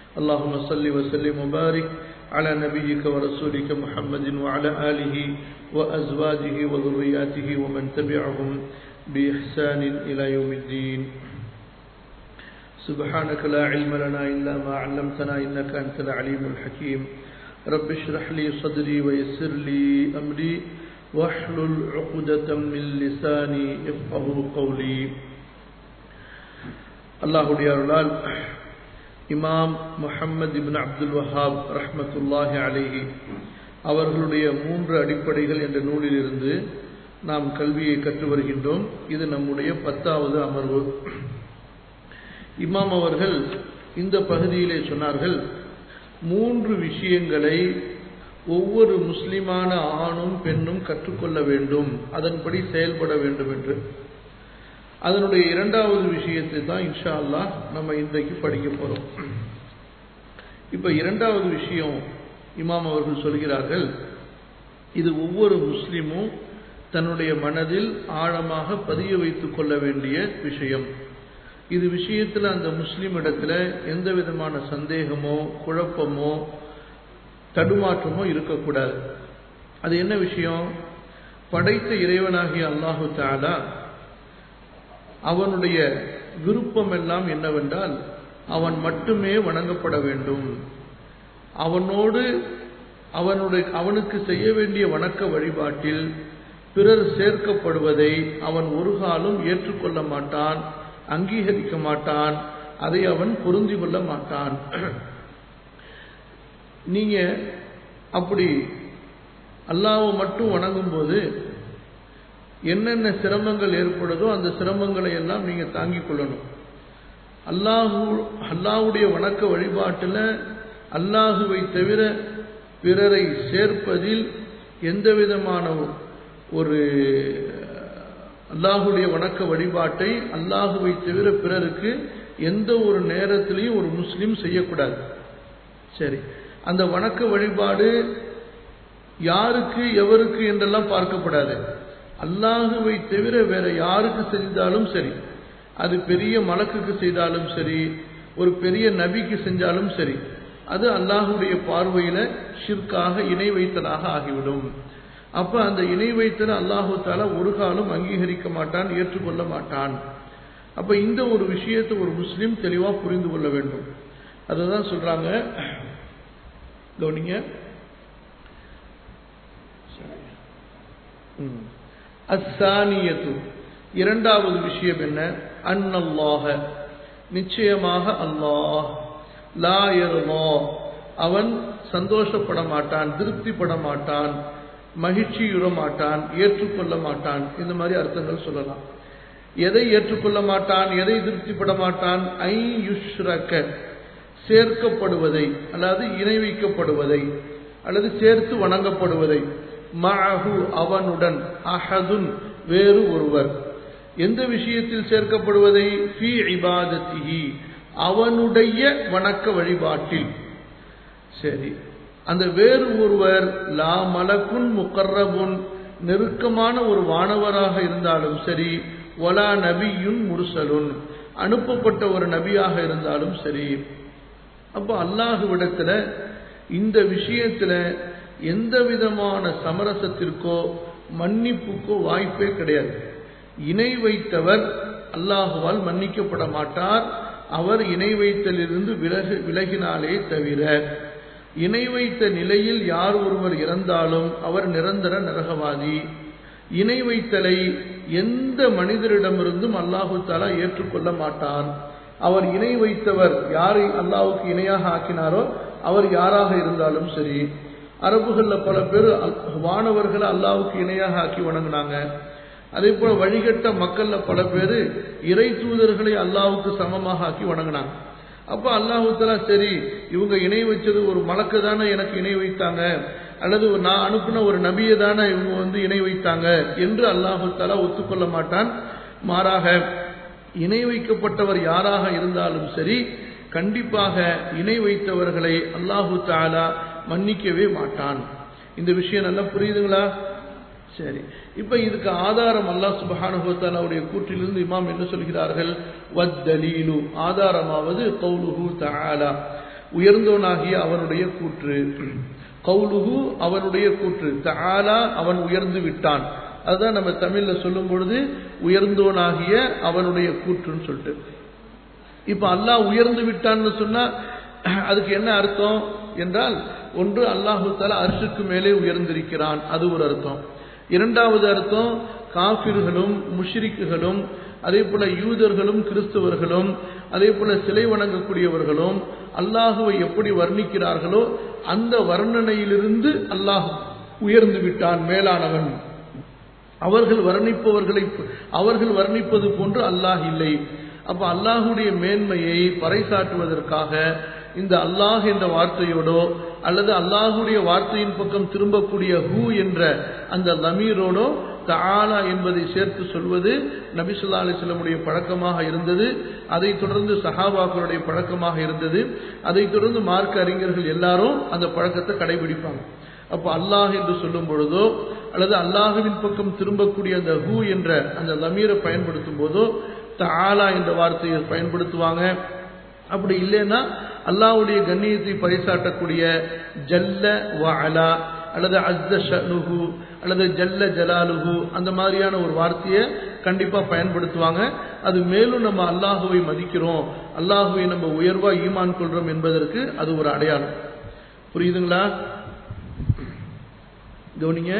اللهم صل وسلم وبارك على نبيك ورسولك محمد وعلى آله وأزواجه وذرياته ومن تبعهم بإحسان إلى يوم الدين سبحانك لا علم لنا إلا ما علمتنا إنك أنت العليم الحكيم رب اشرح لي صدري ويسر لي أمري واحلل عقدة من لساني يفقه قولي அல்லாஹுடைய அருளால் இமாம் முஹம்மது இபின் அப்துல் வஹாப் ரஹ்மத்துல்லாஹி அலிஹி அவர்களுடைய மூன்று அடிப்படைகள் என்ற நூலிலிருந்து நாம் கல்வியை கற்று வருகின்றோம் இது நம்முடைய பத்தாவது அமர்வு இமாம் அவர்கள் இந்த பகுதியிலே சொன்னார்கள் மூன்று விஷயங்களை ஒவ்வொரு முஸ்லிமான ஆணும் பெண்ணும் கற்றுக்கொள்ள வேண்டும் அதன்படி செயல்பட வேண்டும் என்று அதனுடைய இரண்டாவது விஷயத்தை தான் இன்ஷா அல்லா நம்ம இன்றைக்கு படிக்க போறோம் இப்ப இரண்டாவது விஷயம் இமாம் அவர்கள் சொல்கிறார்கள் இது ஒவ்வொரு முஸ்லிமும் தன்னுடைய மனதில் ஆழமாக பதிய வைத்துக் கொள்ள வேண்டிய விஷயம் இது விஷயத்தில் அந்த முஸ்லிம் இடத்துல எந்த விதமான சந்தேகமோ குழப்பமோ தடுமாற்றமோ இருக்கக்கூடாது அது என்ன விஷயம் படைத்த இறைவனாகிய அல்லாஹு தாலா அவனுடைய விருப்பம் எல்லாம் என்னவென்றால் அவன் மட்டுமே வணங்கப்பட வேண்டும் அவனோடு அவனுடைய அவனுக்கு செய்ய வேண்டிய வணக்க வழிபாட்டில் பிறர் சேர்க்கப்படுவதை அவன் ஒரு காலம் ஏற்றுக்கொள்ள மாட்டான் அங்கீகரிக்க மாட்டான் அதை அவன் பொருந்தி கொள்ள மாட்டான் நீங்க அப்படி அல்லாவை மட்டும் வணங்கும் போது என்னென்ன சிரமங்கள் ஏற்படுதோ அந்த சிரமங்களை எல்லாம் நீங்க தாங்கிக் கொள்ளணும் அல்லாஹு அல்லாஹுடைய வணக்க வழிபாட்டில் அல்லாஹுவை தவிர பிறரை சேர்ப்பதில் எந்த விதமான ஒரு அல்லாஹுடைய வணக்க வழிபாட்டை அல்லாஹுவை தவிர பிறருக்கு எந்த ஒரு நேரத்திலையும் ஒரு முஸ்லீம் செய்யக்கூடாது சரி அந்த வணக்க வழிபாடு யாருக்கு எவருக்கு என்றெல்லாம் பார்க்கப்படாது அல்லாஹுவை தவிர வேற யாருக்கு செஞ்சாலும் சரி அது பெரிய மலக்குக்கு செய்தாலும் சரி ஒரு பெரிய நபிக்கு செஞ்சாலும் சரி அது அல்லாஹுடைய பார்வையில ஷிர்காக இணை வைத்தலாக ஆகிவிடும் அப்ப அந்த இணை வைத்தல அல்லாஹு தால ஒரு காலம் அங்கீகரிக்க மாட்டான் ஏற்றுக்கொள்ள மாட்டான் அப்ப இந்த ஒரு விஷயத்தை ஒரு முஸ்லீம் தெளிவா புரிந்து கொள்ள வேண்டும் அதுதான் சொல்றாங்க கவனிங்க அஸ்ஸானியத்து இரண்டாவது விஷயம் என்ன அன்னல்லாஹ நிச்சயமாக அல்லாஹ் லா அவன் சந்தோஷப்பட மாட்டான் திருப்திப்பட மாட்டான் மகிழ்ச்சியுற மாட்டான் ஏற்றுக்கொள்ள மாட்டான் இந்த மாதிரி அர்த்தங்கள் சொல்லலாம் எதை ஏற்றுக்கொள்ள மாட்டான் எதை திருப்திப்பட மாட்டான் ஐ யுஷ்ரக்க சேர்க்கப்படுவதை அல்லது இணை வைக்கப்படுவதை அல்லது சேர்த்து வணங்கப்படுவதை மஹு அவனுடன் அஹதுன் வேறு ஒருவர் எந்த விஷயத்தில் சேர்க்கப்படுவதை ஃபி இபாதத்திஹி அவனுடைய வணக்க வழிபாட்டில் சரி அந்த வேறு ஒருவர் லா மலக்குன் முக்கர்ரபுன் நெருக்கமான ஒரு வானவராக இருந்தாலும் சரி ஒலா நபியுன் முருசலுன் அனுப்பப்பட்ட ஒரு நபியாக இருந்தாலும் சரி அப்போ அல்லாஹுவிடத்துல இந்த விஷயத்துல எந்த விதமான சமரசத்திற்கோ மன்னிப்புக்கோ வாய்ப்பே கிடையாது இணை வைத்தவர் அல்லாஹுவால் மன்னிக்கப்பட மாட்டார் அவர் இணை வைத்தலிருந்து விலகு விலகினாலே தவிர இணை வைத்த நிலையில் யார் ஒருவர் இறந்தாலும் அவர் நிரந்தர நரகவாதி இணை வைத்தலை எந்த மனிதரிடமிருந்தும் அல்லாஹு தாலா ஏற்றுக்கொள்ள மாட்டான் அவர் இணை வைத்தவர் யாரை அல்லாவுக்கு இணையாக ஆக்கினாரோ அவர் யாராக இருந்தாலும் சரி அரபுகள்ல பல பேர் வானவர்களை அல்லாவுக்கு இணையாக ஆக்கி வணங்கினாங்க அதே போல வழிகட்ட மக்கள்ல பல பேர் இறை தூதர்களை அல்லாவுக்கு சமமாக ஆக்கி வணங்கினாங்க அப்ப அல்லாஹுத்தலா சரி இவங்க இணை வச்சது ஒரு மலக்கு தானே எனக்கு இணை வைத்தாங்க அல்லது நான் அனுப்பின ஒரு நபியை தானே இவங்க வந்து இணை வைத்தாங்க என்று அல்லாஹுத்தாலா ஒத்துக்கொள்ள மாட்டான் மாறாக இணை வைக்கப்பட்டவர் யாராக இருந்தாலும் சரி கண்டிப்பாக இணை வைத்தவர்களை அல்லாஹு தாலா மன்னிக்கவே மாட்டான் இந்த விஷயம் நல்லா புரியுதுங்களா சரி இப்ப இதுக்கு ஆதாரம் அல்லாஹ் சுபஹானுடைய கூற்றிலிருந்து இமாம் என்ன சொல்கிறார்கள் வத்தலீலு ஆதாரமாவது கௌலுஹு தஆலா உயர்ந்தோனாகிய அவனுடைய கூற்று கவுலுகு அவனுடைய கூற்று தஆலா அவன் உயர்ந்து விட்டான் அதுதான் நம்ம தமிழ்ல சொல்லும் பொழுது உயர்ந்தோனாகிய அவனுடைய கூற்றுன்னு சொல்லிட்டு இப்ப அல்லாஹ் உயர்ந்து விட்டான்னு சொன்னா அதுக்கு என்ன அர்த்தம் என்றால் ஒன்று அல்லாஹு தாலா அரிசுக்கு மேலே உயர்ந்திருக்கிறான் அது ஒரு அர்த்தம் இரண்டாவது அர்த்தம் காபிர்களும் முஷ்ரிக்குகளும் அதே போல யூதர்களும் கிறிஸ்தவர்களும் அதே போல சிலை வணங்கக்கூடியவர்களும் அல்லாஹுவை எப்படி வர்ணிக்கிறார்களோ அந்த வர்ணனையிலிருந்து அல்லாஹ் உயர்ந்து விட்டான் மேலானவன் அவர்கள் வர்ணிப்பவர்களை அவர்கள் வர்ணிப்பது போன்று அல்லாஹ் இல்லை அப்ப அல்லாஹுடைய மேன்மையை பறைசாற்றுவதற்காக இந்த அல்லாஹ் என்ற வார்த்தையோடோ அல்லது அல்லாஹுடைய வார்த்தையின் பக்கம் திரும்பக்கூடிய ஹூ என்ற அந்த லமீரோடோ தஆலா என்பதை சேர்த்து சொல்வது நபிசுல்லா அலிஸ்லமுடைய பழக்கமாக இருந்தது அதைத் தொடர்ந்து சஹாபாக்களுடைய பழக்கமாக இருந்தது அதைத் தொடர்ந்து மார்க்க அறிஞர்கள் எல்லாரும் அந்த பழக்கத்தை கடைபிடிப்பாங்க அப்போ அல்லாஹ் என்று சொல்லும் பொழுதோ அல்லது அல்லாஹுவின் பக்கம் திரும்பக்கூடிய அந்த ஹூ என்ற அந்த லமீரை பயன்படுத்தும் போதோ தஆலா என்ற வார்த்தையை பயன்படுத்துவாங்க அப்படி இல்லைன்னா அல்லாஹ்வுடைய கண்ணியத்தை பறைசாட்டக்கூடிய ஜல்ல வஅலா அல்லது அஸ்த ஷனுஹு அல்லது ஜல்ல ஜலாலுஹு அந்த மாதிரியான ஒரு வார்த்தையை கண்டிப்பா பயன்படுத்துவாங்க அது மேலும் நம்ம அல்லாஹுவை மதிக்கிறோம் அல்லாஹுவை நம்ம உயர்வா ஈமான் கொள்றோம் என்பதற்கு அது ஒரு அடையாளம் புரியுதுங்களா கவனிங்க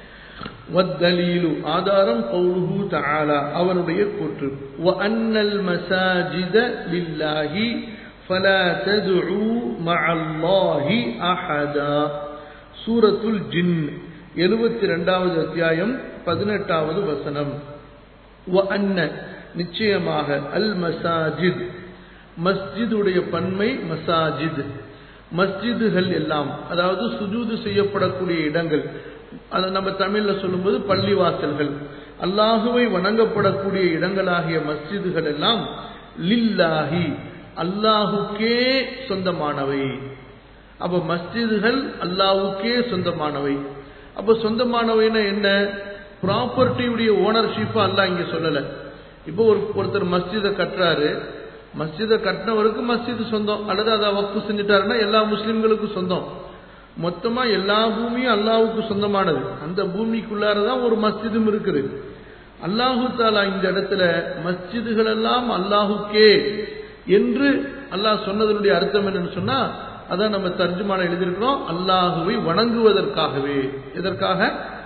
வத்தலீலு ஆதாரம் கௌலுஹு தஆலா அவனுடைய கூற்று وَأَنَّ الْمَسَاجِدَ لِلَّهِ فَلَا تَدْعُوا مَعَ اللَّهِ أَحَدًا சூரத்துல் ஜின் 72வது அத்தியாயம் 18வது வசனம் وَأَنَّ நிச்சயமாக அல் மசாஜித் மஸ்ஜிதுடைய பன்மை மசாஜித் மஸ்ஜிதுகள் எல்லாம் அதாவது சுஜூது செய்யப்படக்கூடிய இடங்கள் அதை நம்ம தமிழ்ல சொல்லும்போது பள்ளிவாசல்கள் அல்லாஹுவை வணங்கப்படக்கூடிய இடங்களாகிய மஸ்ஜிதுகள் எல்லாம் லில்லாஹி அல்லாஹுக்கே சொந்தமானவை அப்ப மஸ்ஜிதுகள் அல்லாஹுக்கே சொந்தமானவை அப்ப சொந்தமானவைன்னா என்ன ப்ராப்பர்ட்டியுடைய ஓனர்ஷிப்பா அல்லாஹ் இங்க சொல்லல இப்போ ஒரு ஒருத்தர் மஸ்ஜிதை கட்டுறாரு மஸ்ஜிதை கட்டினவருக்கு மஸ்ஜிது சொந்தம் அல்லது அதை வக்ஃபு செஞ்சுட்டாருன்னா எல்லா முஸ்லிம்களுக்கும் சொந்தம் மொத்தமா எல்லா பூமியும் அல்லாஹுக்கு சொந்தமானது அந்த பூமிக்குள்ளாரதான் ஒரு மஸ்ஜிதும் இருக்குது அல்லாஹு தாலா இந்த இடத்துல மஸ்ஜிதுகள் எல்லாம் அல்லாஹுக்கே என்று அல்லாஹ் சொன்னதனுடைய அர்த்தம் என்னன்னு சொன்னா அதான் நம்ம தர்ஜுமான எழுதியிருக்கிறோம் அல்லாஹுவை வணங்குவதற்காகவே எதற்காக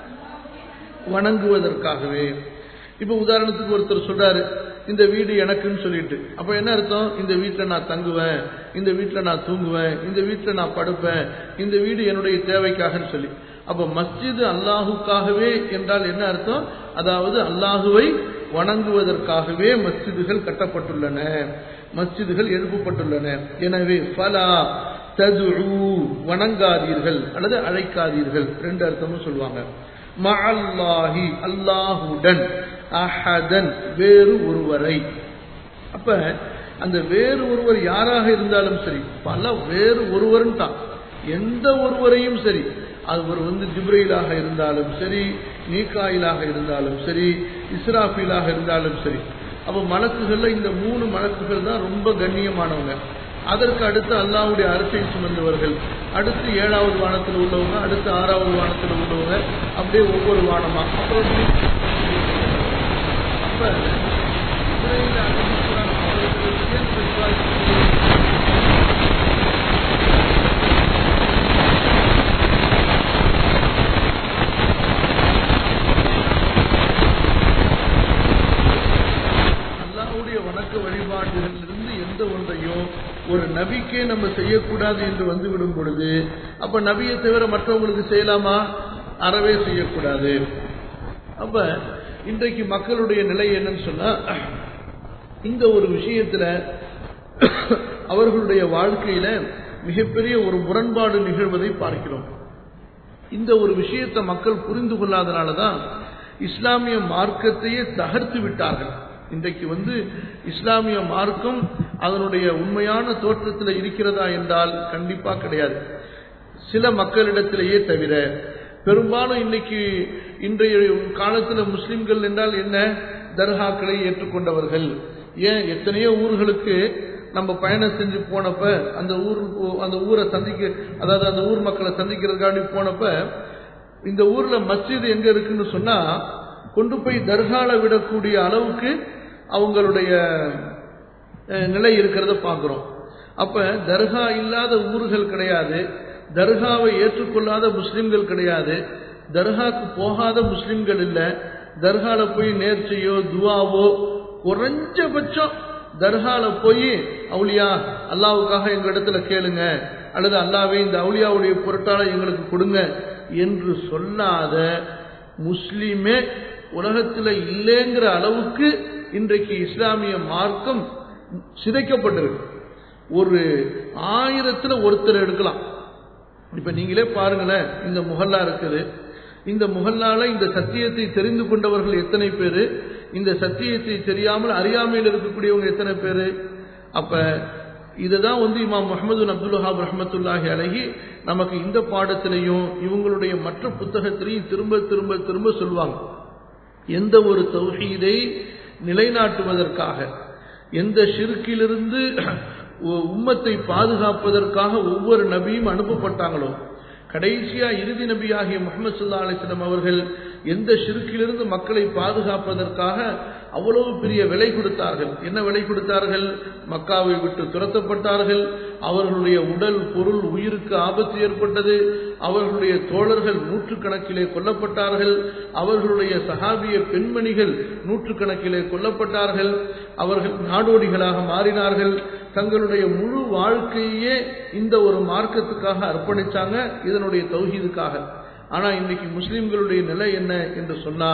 வணங்குவதற்காகவே இப்ப உதாரணத்துக்கு ஒருத்தர் சொல்றாரு இந்த வீடு எனக்குன்னு சொல்லிட்டு அப்ப என்ன அர்த்தம் இந்த வீட்டுல நான் தங்குவேன் இந்த வீட்டுல நான் தூங்குவேன் இந்த வீட்டுல நான் படுப்பேன் இந்த வீடு என்னுடைய தேவைக்காகன்னு சொல்லி அப்ப மஸ்ஜிது அல்லாஹுக்காகவே என்றால் என்ன அர்த்தம் அதாவது அல்லாஹுவை வணங்குவதற்காகவே மஸ்ஜிதுகள் கட்டப்பட்டுள்ளன மஸ்ஜிதுகள் எழுப்பப்பட்டுள்ளன எனவே ஃபலா ததுஉ வணங்காதீர்கள் அல்லது அழைக்காதீர்கள் ரெண்டு அர்த்தமும் சொல்லுவாங்க மஅல்லாஹி அல்லாஹுடன் அஹதன் வேறு ஒருவரை அப்ப அந்த வேறு ஒருவர் யாராக இருந்தாலும் சரி பல வேறு ஒருவரும் தான் எந்த ஒருவரையும் சரி அவர் வந்து ஜிப்ரையிலாக இருந்தாலும் சரி நீக்காயிலாக இருந்தாலும் சரி இஸ்ராஃபிலாக இருந்தாலும் சரி அப்ப மலக்குகள்ல இந்த மூணு மலக்குகள் தான் ரொம்ப கண்ணியமானவங்க அதற்கு அடுத்து அல்லாவுடைய அரசை சுமந்தவர்கள் அடுத்து ஏழாவது வானத்தில் உள்ளவங்க அடுத்து ஆறாவது வானத்தில் உள்ளவங்க அப்படியே ஒவ்வொரு வானமா அப்புறம் அப்ப இஸ்ரேல் அலிஸ்லாம் அவர்களுக்கு பெரும்பாலும் அல்லாஹ்வுடைய வணக்க வழிபாடுகளிலிருந்து எந்த ஒன்றையும் ஒரு நபிக்கே நம்ம செய்யக்கூடாது என்று வந்துவிடும் பொழுது அப்ப நபியை தவிர மற்றவங்களுக்கு செய்யலாமா அறவே செய்யக்கூடாது அப்ப இன்றைக்கு மக்களுடைய நிலை என்னன்னு சொன்னா இந்த ஒரு விஷயத்துல அவர்களுடைய வாழ்க்கையில மிகப்பெரிய ஒரு முரண்பாடு நிகழ்வதை பார்க்கிறோம் இந்த ஒரு விஷயத்தை மக்கள் புரிந்து கொள்ளாதனாலதான் இஸ்லாமிய மார்க்கத்தையே தகர்த்து விட்டார்கள் இன்றைக்கு வந்து இஸ்லாமிய மார்க்கம் அதனுடைய உண்மையான தோற்றத்தில் இருக்கிறதா என்றால் கண்டிப்பா கிடையாது சில மக்களிடத்திலேயே தவிர பெரும்பாலும் இன்னைக்கு இன்றைய காலத்தில் முஸ்லிம்கள் என்றால் என்ன தர்காக்களை ஏற்றுக்கொண்டவர்கள் ஏன் எத்தனையோ ஊர்களுக்கு நம்ம பயணம் செஞ்சு போனப்ப அந்த ஊர் அந்த ஊரை சந்திக்க அதாவது அந்த ஊர் மக்களை சந்திக்கிறதுக்காண்டி போனப்ப இந்த ஊர்ல மஸ்ஜித் எங்க இருக்குன்னு சொன்னா கொண்டு போய் தர்கால விடக்கூடிய அளவுக்கு அவங்களுடைய அஹ், நிலை இருக்கிறத பார்க்கிறோம் அப்ப தர்கா இல்லாத ஊர்கள் கிடையாது தர்காவை ஏற்றுக்கொள்ளாத முஸ்லிம்கள் கிடையாது தர்காக்கு போகாத முஸ்லிம்கள் இல்ல தர்கால போய் நேர்ச்சையோ துவாவோ குறைஞ்சபட்சம் தர்கால போய் அவுலியா அல்லாவுக்காக எங்க இடத்துல கேளுங்க அல்லது அல்லாவே இந்த அவுலியாவுடைய பொருட்டால எங்களுக்கு கொடுங்க என்று சொல்லாத முஸ்லிமே உலகத்துல இல்லைங்கிற அளவுக்கு இன்றைக்கு இஸ்லாமிய மார்க்கம் சிதைக்கப்பட்டிருக்கு ஒரு ஆயிரத்துல ஒருத்தர் எடுக்கலாம் இப்ப நீங்களே பாருங்களேன் இந்த முகல்லா இருக்குது இந்த முகல்லால இந்த சத்தியத்தை தெரிந்து கொண்டவர்கள் எத்தனை பேரு இந்த சத்தியத்தை தெரியாமல் அறியாமையில் இருக்கக்கூடியவங்க எத்தனை பேரு அப்ப இதுதான் வந்து இமாம் முகமது அப்துல் வஹாப் ரஹமத்துல்லாஹி அழகி நமக்கு இந்த பாடத்திலையும் இவங்களுடைய மற்ற புத்தகத்திலையும் திரும்ப திரும்ப திரும்ப சொல்லுவாங்க எந்த ஒரு தௌஹீதை நிலைநாட்டுவதற்காக எந்த ஷிருக்கிலிருந்து உ- உம்மத்தை பாதுகாப்பதற்காக ஒவ்வொரு நபியும் அனுப்பப்பட்டாங்களோ கடைசியா இறுதி நபியாகிய முகமது சல்லா அலிஸ்லாம் அவர்கள் எந்த ஷிருக்கிலிருந்து மக்களை பாதுகாப்பதற்காக அவ்வளவு பெரிய விலை கொடுத்தார்கள் என்ன விலை கொடுத்தார்கள் மக்காவை விட்டு துரத்தப்பட்டார்கள் அவர்களுடைய உடல் பொருள் உயிருக்கு ஆபத்து ஏற்பட்டது அவர்களுடைய தோழர்கள் நூற்றுக்கணக்கிலே கொல்லப்பட்டார்கள் அவர்களுடைய சஹாபிய பெண்மணிகள் நூற்றுக்கணக்கிலே கொல்லப்பட்டார்கள் அவர்கள் நாடோடிகளாக மாறினார்கள் தங்களுடைய முழு வாழ்க்கையே இந்த ஒரு மார்க்கத்துக்காக அர்ப்பணிச்சாங்க இதனுடைய தௌஹீதுக்காக ஆனா இன்னைக்கு முஸ்லிம்களுடைய நிலை என்ன என்று சொன்னா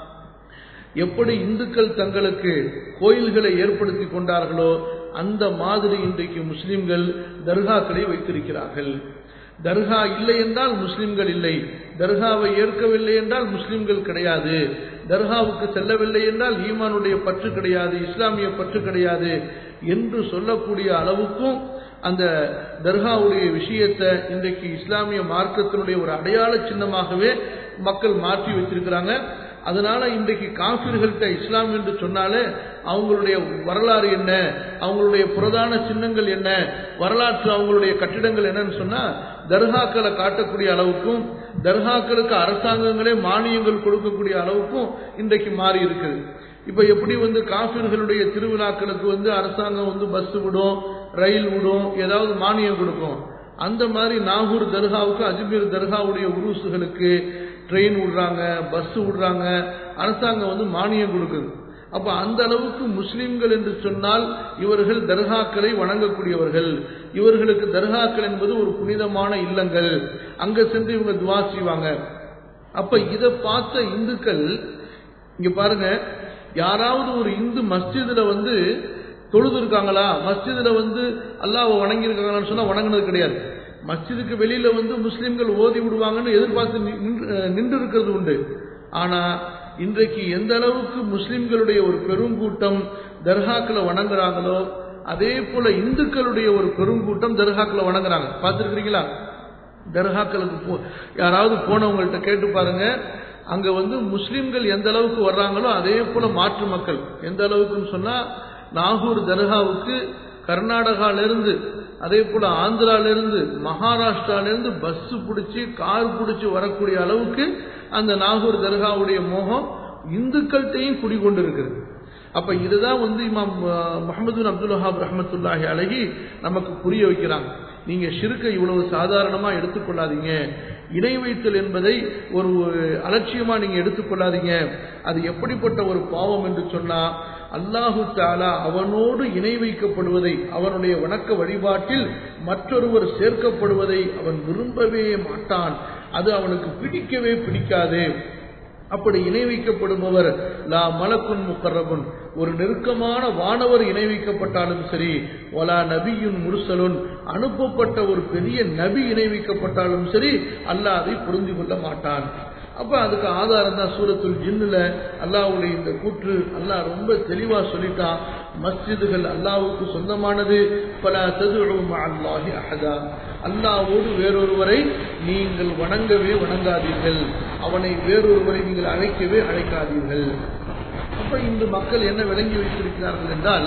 எப்படி இந்துக்கள் தங்களுக்கு கோயில்களை ஏற்படுத்தி கொண்டார்களோ அந்த மாதிரி இன்றைக்கு முஸ்லிம்கள் தர்காக்களை வைத்திருக்கிறார்கள் தர்கா இல்லை என்றால் முஸ்லிம்கள் இல்லை தர்காவை ஏற்கவில்லை என்றால் முஸ்லிம்கள் கிடையாது தர்காவுக்கு செல்லவில்லை என்றால் ஈமானுடைய பற்று கிடையாது இஸ்லாமிய பற்று கிடையாது என்று சொல்லக்கூடிய அளவுக்கும் அந்த தர்காவுடைய விஷயத்தை இன்றைக்கு இஸ்லாமிய மார்க்கத்தினுடைய ஒரு அடையாள சின்னமாகவே மக்கள் மாற்றி வச்சிருக்கிறாங்க அதனால இன்றைக்கு காபிர்கள்ட்ட இஸ்லாம் என்று சொன்னாலே அவங்களுடைய வரலாறு என்ன அவங்களுடைய பிரதான சின்னங்கள் என்ன வரலாற்று அவங்களுடைய கட்டிடங்கள் என்னன்னு சொன்னா தர்காக்களை காட்டக்கூடிய அளவுக்கும் தர்காக்களுக்கு அரசாங்கங்களே மானியங்கள் கொடுக்கக்கூடிய அளவுக்கும் இன்றைக்கு மாறி இருக்குது இப்ப எப்படி வந்து காபிர்களுடைய திருவிழாக்களுக்கு வந்து அரசாங்கம் வந்து பஸ் விடும் ரயில் விடும் ஏதாவது மானியம் கொடுக்கும் அந்த மாதிரி நாகூர் தர்காவுக்கு அஜ்மீர் தர்காவுடைய உருசுகளுக்கு ட்ரெயின் விடுறாங்க பஸ் விடுறாங்க அரசாங்கம் வந்து மானியம் கொடுக்குது அப்ப அந்த அளவுக்கு முஸ்லிம்கள் என்று சொன்னால் இவர்கள் தர்காக்களை வணங்கக்கூடியவர்கள் இவர்களுக்கு தர்காக்கள் என்பது ஒரு புனிதமான இல்லங்கள் அங்க சென்று இவங்க துவா செய்வாங்க அப்ப இதை பார்த்த இந்துக்கள் இங்க பாருங்க யாராவது ஒரு இந்து மஸ்ஜிதுல வந்து தொழுது இருக்காங்களா மஸ்ஜிதுல வந்து அல்லாஹ்வை வணங்கி இருக்காங்களான்னு சொன்னா வணங்கினது கிடையாது மஸ்ஜிதுக்கு வெளியில வந்து முஸ்லிம்கள் ஓதி விடுவாங்கன்னு எதிர்பார்த்து நி- நின்று நின்று இருக்கிறது உண்டு ஆனா இன்றைக்கு எந்த அளவுக்கு முஸ்லிம்களுடைய ஒரு பெருங்கூட்டம் தர்காக்களை வணங்குறாங்களோ அதே போல இந்துக்களுடைய ஒரு பெருங்கூட்டம் தர்காக்களை வணங்குறாங்க பார்த்துருக்கிறீங்களா தர்காக்களுக்கு போ யாராவது போனவங்கள்ட்ட கேட்டு பாருங்க அங்க வந்து முஸ்லிம்கள் எந்த அளவுக்கு வர்றாங்களோ அதே போல மாற்று மக்கள் எந்த அளவுக்குன்னு சொன்னா நாகூர் தர்காவுக்கு கர்நாடகால இருந்து அதே போல ஆந்திரால இருந்து மகாராஷ்டிரால இருந்து பஸ் பிடிச்சி கார் பிடிச்சி வரக்கூடிய அளவுக்கு அந்த நாகூர் தர்காவுடைய மோகம் இந்துக்கள்கிட்டையும் குடிகொண்டு இருக்குது அப்ப இதுதான் வந்து இமாம் அஹ், முஹம்மது பின் அப்துல் வஹாப் ரஹமத்துல்லாஹி அழகி நமக்கு புரிய வைக்கிறாங்க நீங்க ஷிருக்கை இவ்வளவு சாதாரணமா எடுத்துக்கொள்ளாதீங்க இணை வைத்தல் என்பதை ஒரு அலட்சியமா நீங்க எடுத்துக்கொள்ளாதீங்க அது எப்படிப்பட்ட ஒரு பாவம் என்று சொன்னா அல்லாஹு தாலா அவனோடு இணை வைக்கப்படுவதை அவனுடைய வணக்க வழிபாட்டில் மற்றொருவர் சேர்க்கப்படுவதை அவன் விரும்பவே மாட்டான் அது அவனுக்கு பிடிக்கவே பிடிக்காது அப்படி இணை வைக்கப்படுபவர் லா மலக்குன் முக்கரபுன் ஒரு நெருக்கமான வானவர் இணை வைக்கப்பட்டாலும் சரி ஒலா நபியுன் முருசலுன் அனுப்பப்பட்ட ஒரு பெரிய நபி இணை வைக்கப்பட்டாலும் சரி அல்லாஹ் அதை புரிந்து கொள்ள மாட்டான் அப்ப அதுக்கு ஆதாரம் தான் சூரத்துல் ஜின்னுல அல்லாஹ்வுடைய இந்த கூற்று அல்லாஹ் ரொம்ப தெளிவா சொல்லிட்டான் மஸ்ஜிதுகள் அல்லாஹ்வுக்கு சொந்தமானது பல ததுஉ அல்லாஹி அஹதா அல்லாஹ்வோடு வேறொருவரை நீங்கள் வணங்கவே வணங்காதீர்கள் அவனை வேறொருவரை நீங்கள் அழைக்கவே அழைக்காதீர்கள் அப்ப இன்று மக்கள் என்ன விளங்கி வைத்திருக்கிறார்கள் என்றால்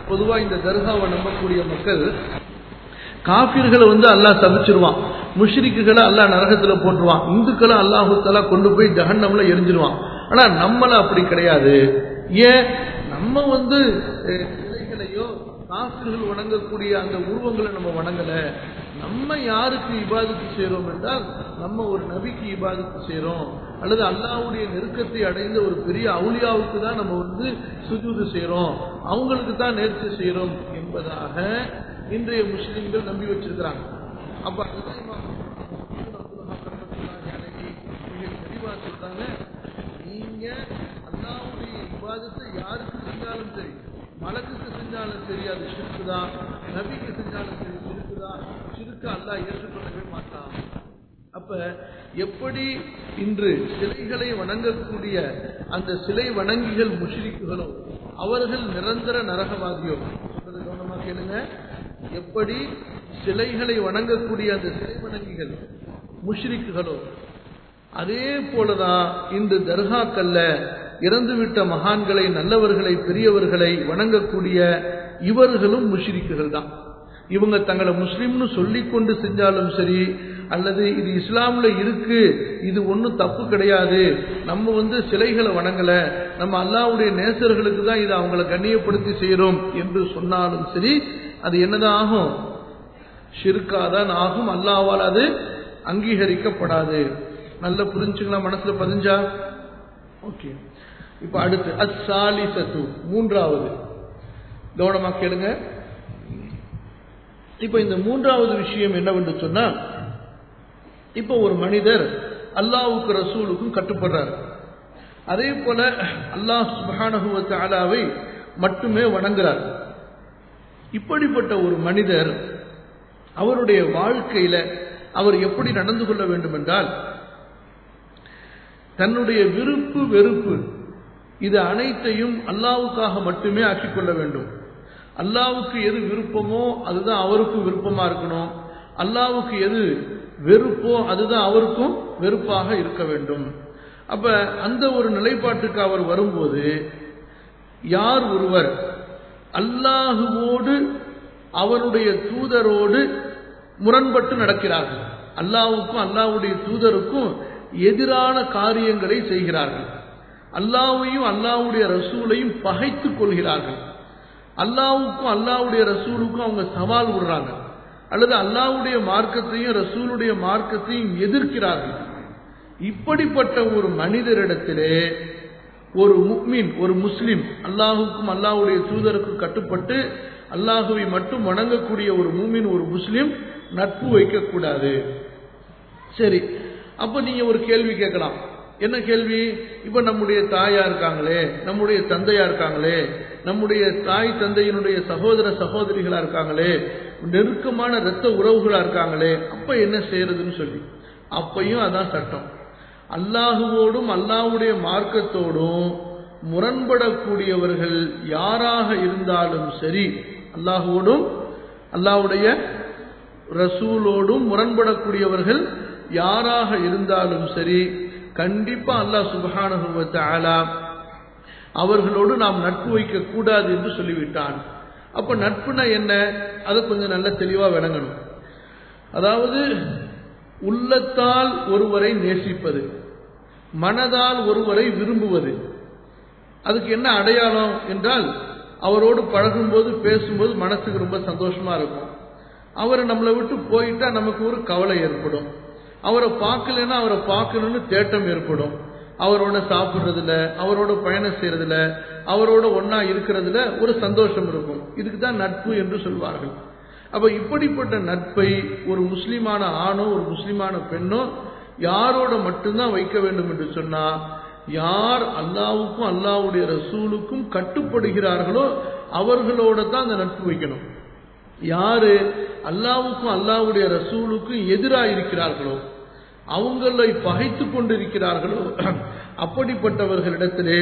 பொதுவா இந்த தர்காவை நம்பக்கூடிய மக்கள் காபிர்களை வந்து அல்லாஹ் சபிச்சிருவான் முஷ்ரிக்குகளை அல்லாஹ் நரகத்துல போட்டுருவான் இந்துக்களை அல்லாஹு தலா கொண்டு போய் ஜஹன்னம்ல எரிஞ்சிருவான் ஆனா நம்மள அப்படி கிடையாது ஏன் நம்ம வந்து அஹ், சிலைகளையோ காபிர்கள் வணங்கக்கூடிய அந்த உருவங்களை நம்ம வணங்கல நம்ம யாருக்கு இபாதத்து செய்றோம் என்றால் நம்ம ஒரு நபிக்கு இபாதத்து செய்றோம் அல்லது அல்லாஹ்வுடைய நெருக்கத்தை அடைந்த ஒரு பெரிய அவுலியாவுக்கு தான் நம்ம வந்து சுஜூது செய்றோம் அவங்களுக்கு தான் நேர்ச்சி செய்றோம் என்பதாக இன்றைய முஸ்லிம்கள் நம்பி வச்சிருக்கிறாங்க அப்ப அதுதான் இமாம் இப்னு அப்துல் வஹாப் ரஹ்மத்துல்லாஹி அலைஹி மிக தெளிவா சொல்றாங்க நீங்க அல்லாஹ்வுடைய இபாதத்தை யாருக்கு செஞ்சாலும் சரி மலக்குக்கு செஞ்சாலும் சரி அது ஷிர்க்கு தான் நபிக்கு செஞ்சாலும் சரி ஷிர்க்கு தான் ஷிர்க்கு அல்லாஹ் ஏற்றுக்கொள்ளவே மாட்டான் அப்ப எப்படி இன்று சிலைகளை வணங்கக்கூடிய அந்த சிலை வணங்கிகள் முஷ்ரிக்குகளோ அவர்கள் நிரந்தர நரகவாதியோ சொல்றது கவனமா கேளுங்க எப்படி சிலைகளை வணங்கக்கூடிய அந்த சிலை வணங்கிகள் முஷ்ரிக்குகளோ அதே போலதான் இந்த தர்காக்கல்ல இறந்துவிட்ட மகான்களை நல்லவர்களை பெரியவர்களை வணங்கக்கூடிய இவர்களும் முஷ்ரிக்குகள் தான் இவங்க தங்களை முஸ்லிம்னு சொல்லிக்கொண்டு செஞ்சாலும் சரி அல்லது இது இஸ்லாம்ல இருக்கு இது ஒன்றும் தப்பு கிடையாது நம்ம வந்து சிலைகளை வணங்கல நம்ம அல்லாஹ்வுடைய நேசர்களுக்கு தான் இதை அவங்கள கண்ணியப்படுத்தி செய்யறோம் என்று சொன்னாலும் சரி அது என்னதான் ஆகும் ஷிர்காதான் ஆகும் அல்லாஹ்வால் அது அங்கீகரிக்கப்படாது நல்ல புரிஞ்சுங்களா மனசுல பதிஞ்சா ஓகே இப்ப அடுத்து அஸ்ஸாலிசத்து மூன்றாவது கவனமா கேளுங்க இப்ப இந்த மூன்றாவது விஷயம் என்னவென்று சொன்னா இப்ப ஒரு மனிதர் அல்லாஹ்வுக்கு ரசூலுக்கும் கட்டுப்படுறார் அதே போல அல்லாஹ் சுப்ஹானஹு வ தஆலாவை மட்டுமே வணங்குறார் இப்படிப்பட்ட ஒரு மனிதர் அவருடைய வாழ்க்கையில அவர் எப்படி நடந்து கொள்ள வேண்டும் என்றால் தன்னுடைய விருப்பு வெறுப்பு இது அனைத்தையும் அல்லாவுக்காக மட்டுமே ஆக்கிக் கொள்ள வேண்டும் அல்லாவுக்கு எது விருப்பமோ அதுதான் அவருக்கும் விருப்பமா இருக்கணும் அல்லாவுக்கு எது வெறுப்போ அதுதான் அவருக்கும் வெறுப்பாக இருக்க வேண்டும் அப்ப அந்த ஒரு நிலைப்பாட்டுக்கு அவர் வரும்போது யார் ஒருவர் அல்லாஹுவோடு அவருடைய தூதரோடு முரண்பட்டு நடக்கிறார்கள் அல்லாவுக்கும் அல்லாவுடைய தூதருக்கும் எதிரான காரியங்களை செய்கிறார்கள் அல்லாவையும் அல்லாவுடைய ரசூலையும் பகைத்துக் கொள்கிறார்கள் அல்லாவுக்கும் அல்லாவுடைய ரசூலுக்கும் அவங்க சவால் விடுறாங்க அல்லது அல்லாவுடைய மார்க்கத்தையும் ரசூலுடைய மார்க்கத்தையும் எதிர்க்கிறார்கள் இப்படிப்பட்ட ஒரு மனிதரிடத்திலே ஒரு முக்மின் ஒரு முஸ்லிம் அல்லாஹுக்கும் அல்லாஹ்வுடைய தூதருக்கும் கட்டுப்பட்டு அல்லாஹுவை மட்டும் வணங்கக்கூடிய ஒரு மூமின் ஒரு முஸ்லிம் நட்பு வைக்கக்கூடாது சரி அப்ப நீங்க ஒரு கேள்வி கேட்கலாம் என்ன கேள்வி இப்ப நம்முடைய தாயா இருக்காங்களே நம்முடைய தந்தையா இருக்காங்களே நம்முடைய தாய் தந்தையினுடைய சகோதர சகோதரிகளா இருக்காங்களே நெருக்கமான இரத்த உறவுகளா இருக்காங்களே அப்ப என்ன செய்யறதுன்னு சொல்லி அப்பையும் அதான் சட்டம் அல்லாஹுவோடும் அல்லாஹ்வுடைய மார்க்கத்தோடும் முரண்படக்கூடியவர்கள் யாராக இருந்தாலும் சரி அல்லாஹுவோடும் அல்லாஹ்வுடைய ரசூலோடும் முரண்படக்கூடியவர்கள் யாராக இருந்தாலும் சரி கண்டிப்பா அல்லாஹ் சுபஹானஹு வ தஆலா அவர்களோடு நாம் நட்பு வைக்க கூடாது என்று சொல்லிவிட்டான் அப்ப நட்புனா என்ன அதை கொஞ்சம் நல்ல தெளிவா விளங்கணும் அதாவது உள்ளத்தால் ஒருவரை நேசிப்பது மனதால் ஒருவரை விரும்புவது அதுக்கு என்ன அடையாளம் என்றால் அவரோடு பழகும்போது பேசும்போது மனசுக்கு ரொம்ப சந்தோஷமா இருக்கும் அவர் நம்மளை விட்டு போயிட்டா நமக்கு ஒரு கவலை ஏற்படும் அவரை பார்க்கலன்னா அவரை பார்க்கணும்னு தேட்டம் ஏற்படும் அவரோட சாப்பிட்றதுல அவரோட பயணம் செய்யறதுல அவரோட ஒன்னா இருக்கிறதுல ஒரு சந்தோஷம் இருக்கும் இதுக்கு தான் நட்பு என்று சொல்வார்கள் அப்ப இப்படிப்பட்ட நட்பை ஒரு முஸ்லிமான ஆணோ ஒரு முஸ்லிமான பெண்ணோ யாரோட மட்டும்தான் வைக்க வேண்டும் என்று சொன்னா யார் அல்லாவுக்கும் அல்லாவுடைய ரசூலுக்கும் கட்டுப்படுகிறார்களோ அவர்களோட தான் அந்த நட்பு வைக்கணும் யாரு அல்லாவுக்கும் அல்லாவுடைய ரசூலுக்கும் எதிராக இருக்கிறார்களோ அவங்களை பகைத்து கொண்டிருக்கிறார்களோ அப்படிப்பட்டவர்களிடத்திலே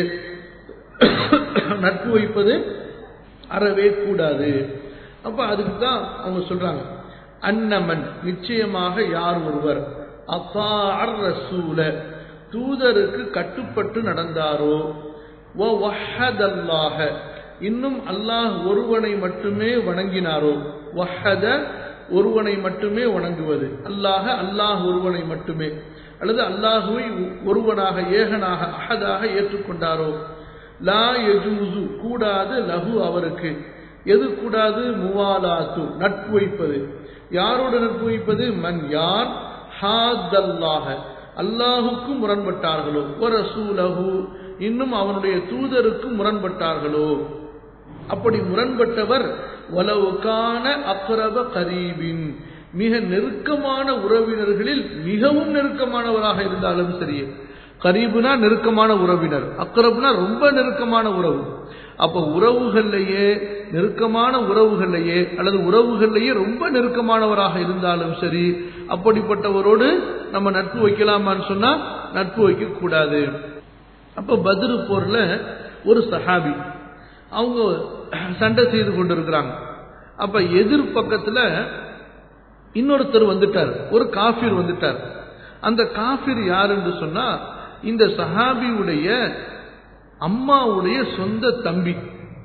நட்பு வைப்பது அறவே கூடாது அப்ப அதுக்கு தான் அவங்க சொல்றாங்க அன்னமன் நிச்சயமாக யார் ஒருவர் அத்தார் ரசூல தூதருக்கு கட்டுப்பட்டு நடந்தாரோ வஹதல்லாக இன்னும் அல்லாஹ் ஒருவனை மட்டுமே வணங்கினாரோ வஹத ஒருவனை மட்டுமே வணங்குவது அல்லாஹ அல்லாஹ் ஒருவனை மட்டுமே அல்லது அல்லாஹுவை ஒருவனாக ஏகனாக அஹதாக ஏற்றுக்கொண்டாரோ லா யஜூசு கூடாது லஹு அவருக்கு எது கூடாது முவாலாத்து நட்பு வைப்பது யாரோடு நட்பு வைப்பது மன் யார் ஹாதல்லாக அல்லாஹுக்கும் முரண்பட்டார்களோ ரசூலஹு இன்னும் அவனுடைய தூதருக்கும் முரண்பட்டார்களோ அப்படி முரண்பட்டவர் வலவுக்கான அக்ரப கரீபின் மிக நெருக்கமான உறவினர்களில் மிகவும் நெருக்கமானவராக இருந்தாலும் சரி கரீபுனா நெருக்கமான உறவினர் அக்ரப்னா ரொம்ப நெருக்கமான உறவு அப்ப உறவுகள்லையே நெருக்கமான உறவுகள்லையே அல்லது உறவுகள்லையே ரொம்ப நெருக்கமானவராக இருந்தாலும் சரி அப்படிப்பட்டவரோடு நம்ம நட்பு வைக்கலாமான்னு சொன்னா நட்பு வைக்க கூடாது அப்ப பதிரு போர்ல ஒரு சஹாபி அவங்க சண்டை செய்து கொண்டிருக்கிறாங்க அப்ப எதிர் பக்கத்துல இன்னொருத்தர் வந்துட்டார் ஒரு காஃபிர் வந்துட்டார் அந்த காஃபிர் யார் என்று சொன்னா இந்த சஹாபியுடைய அம்மாவுடைய சொந்த தம்பி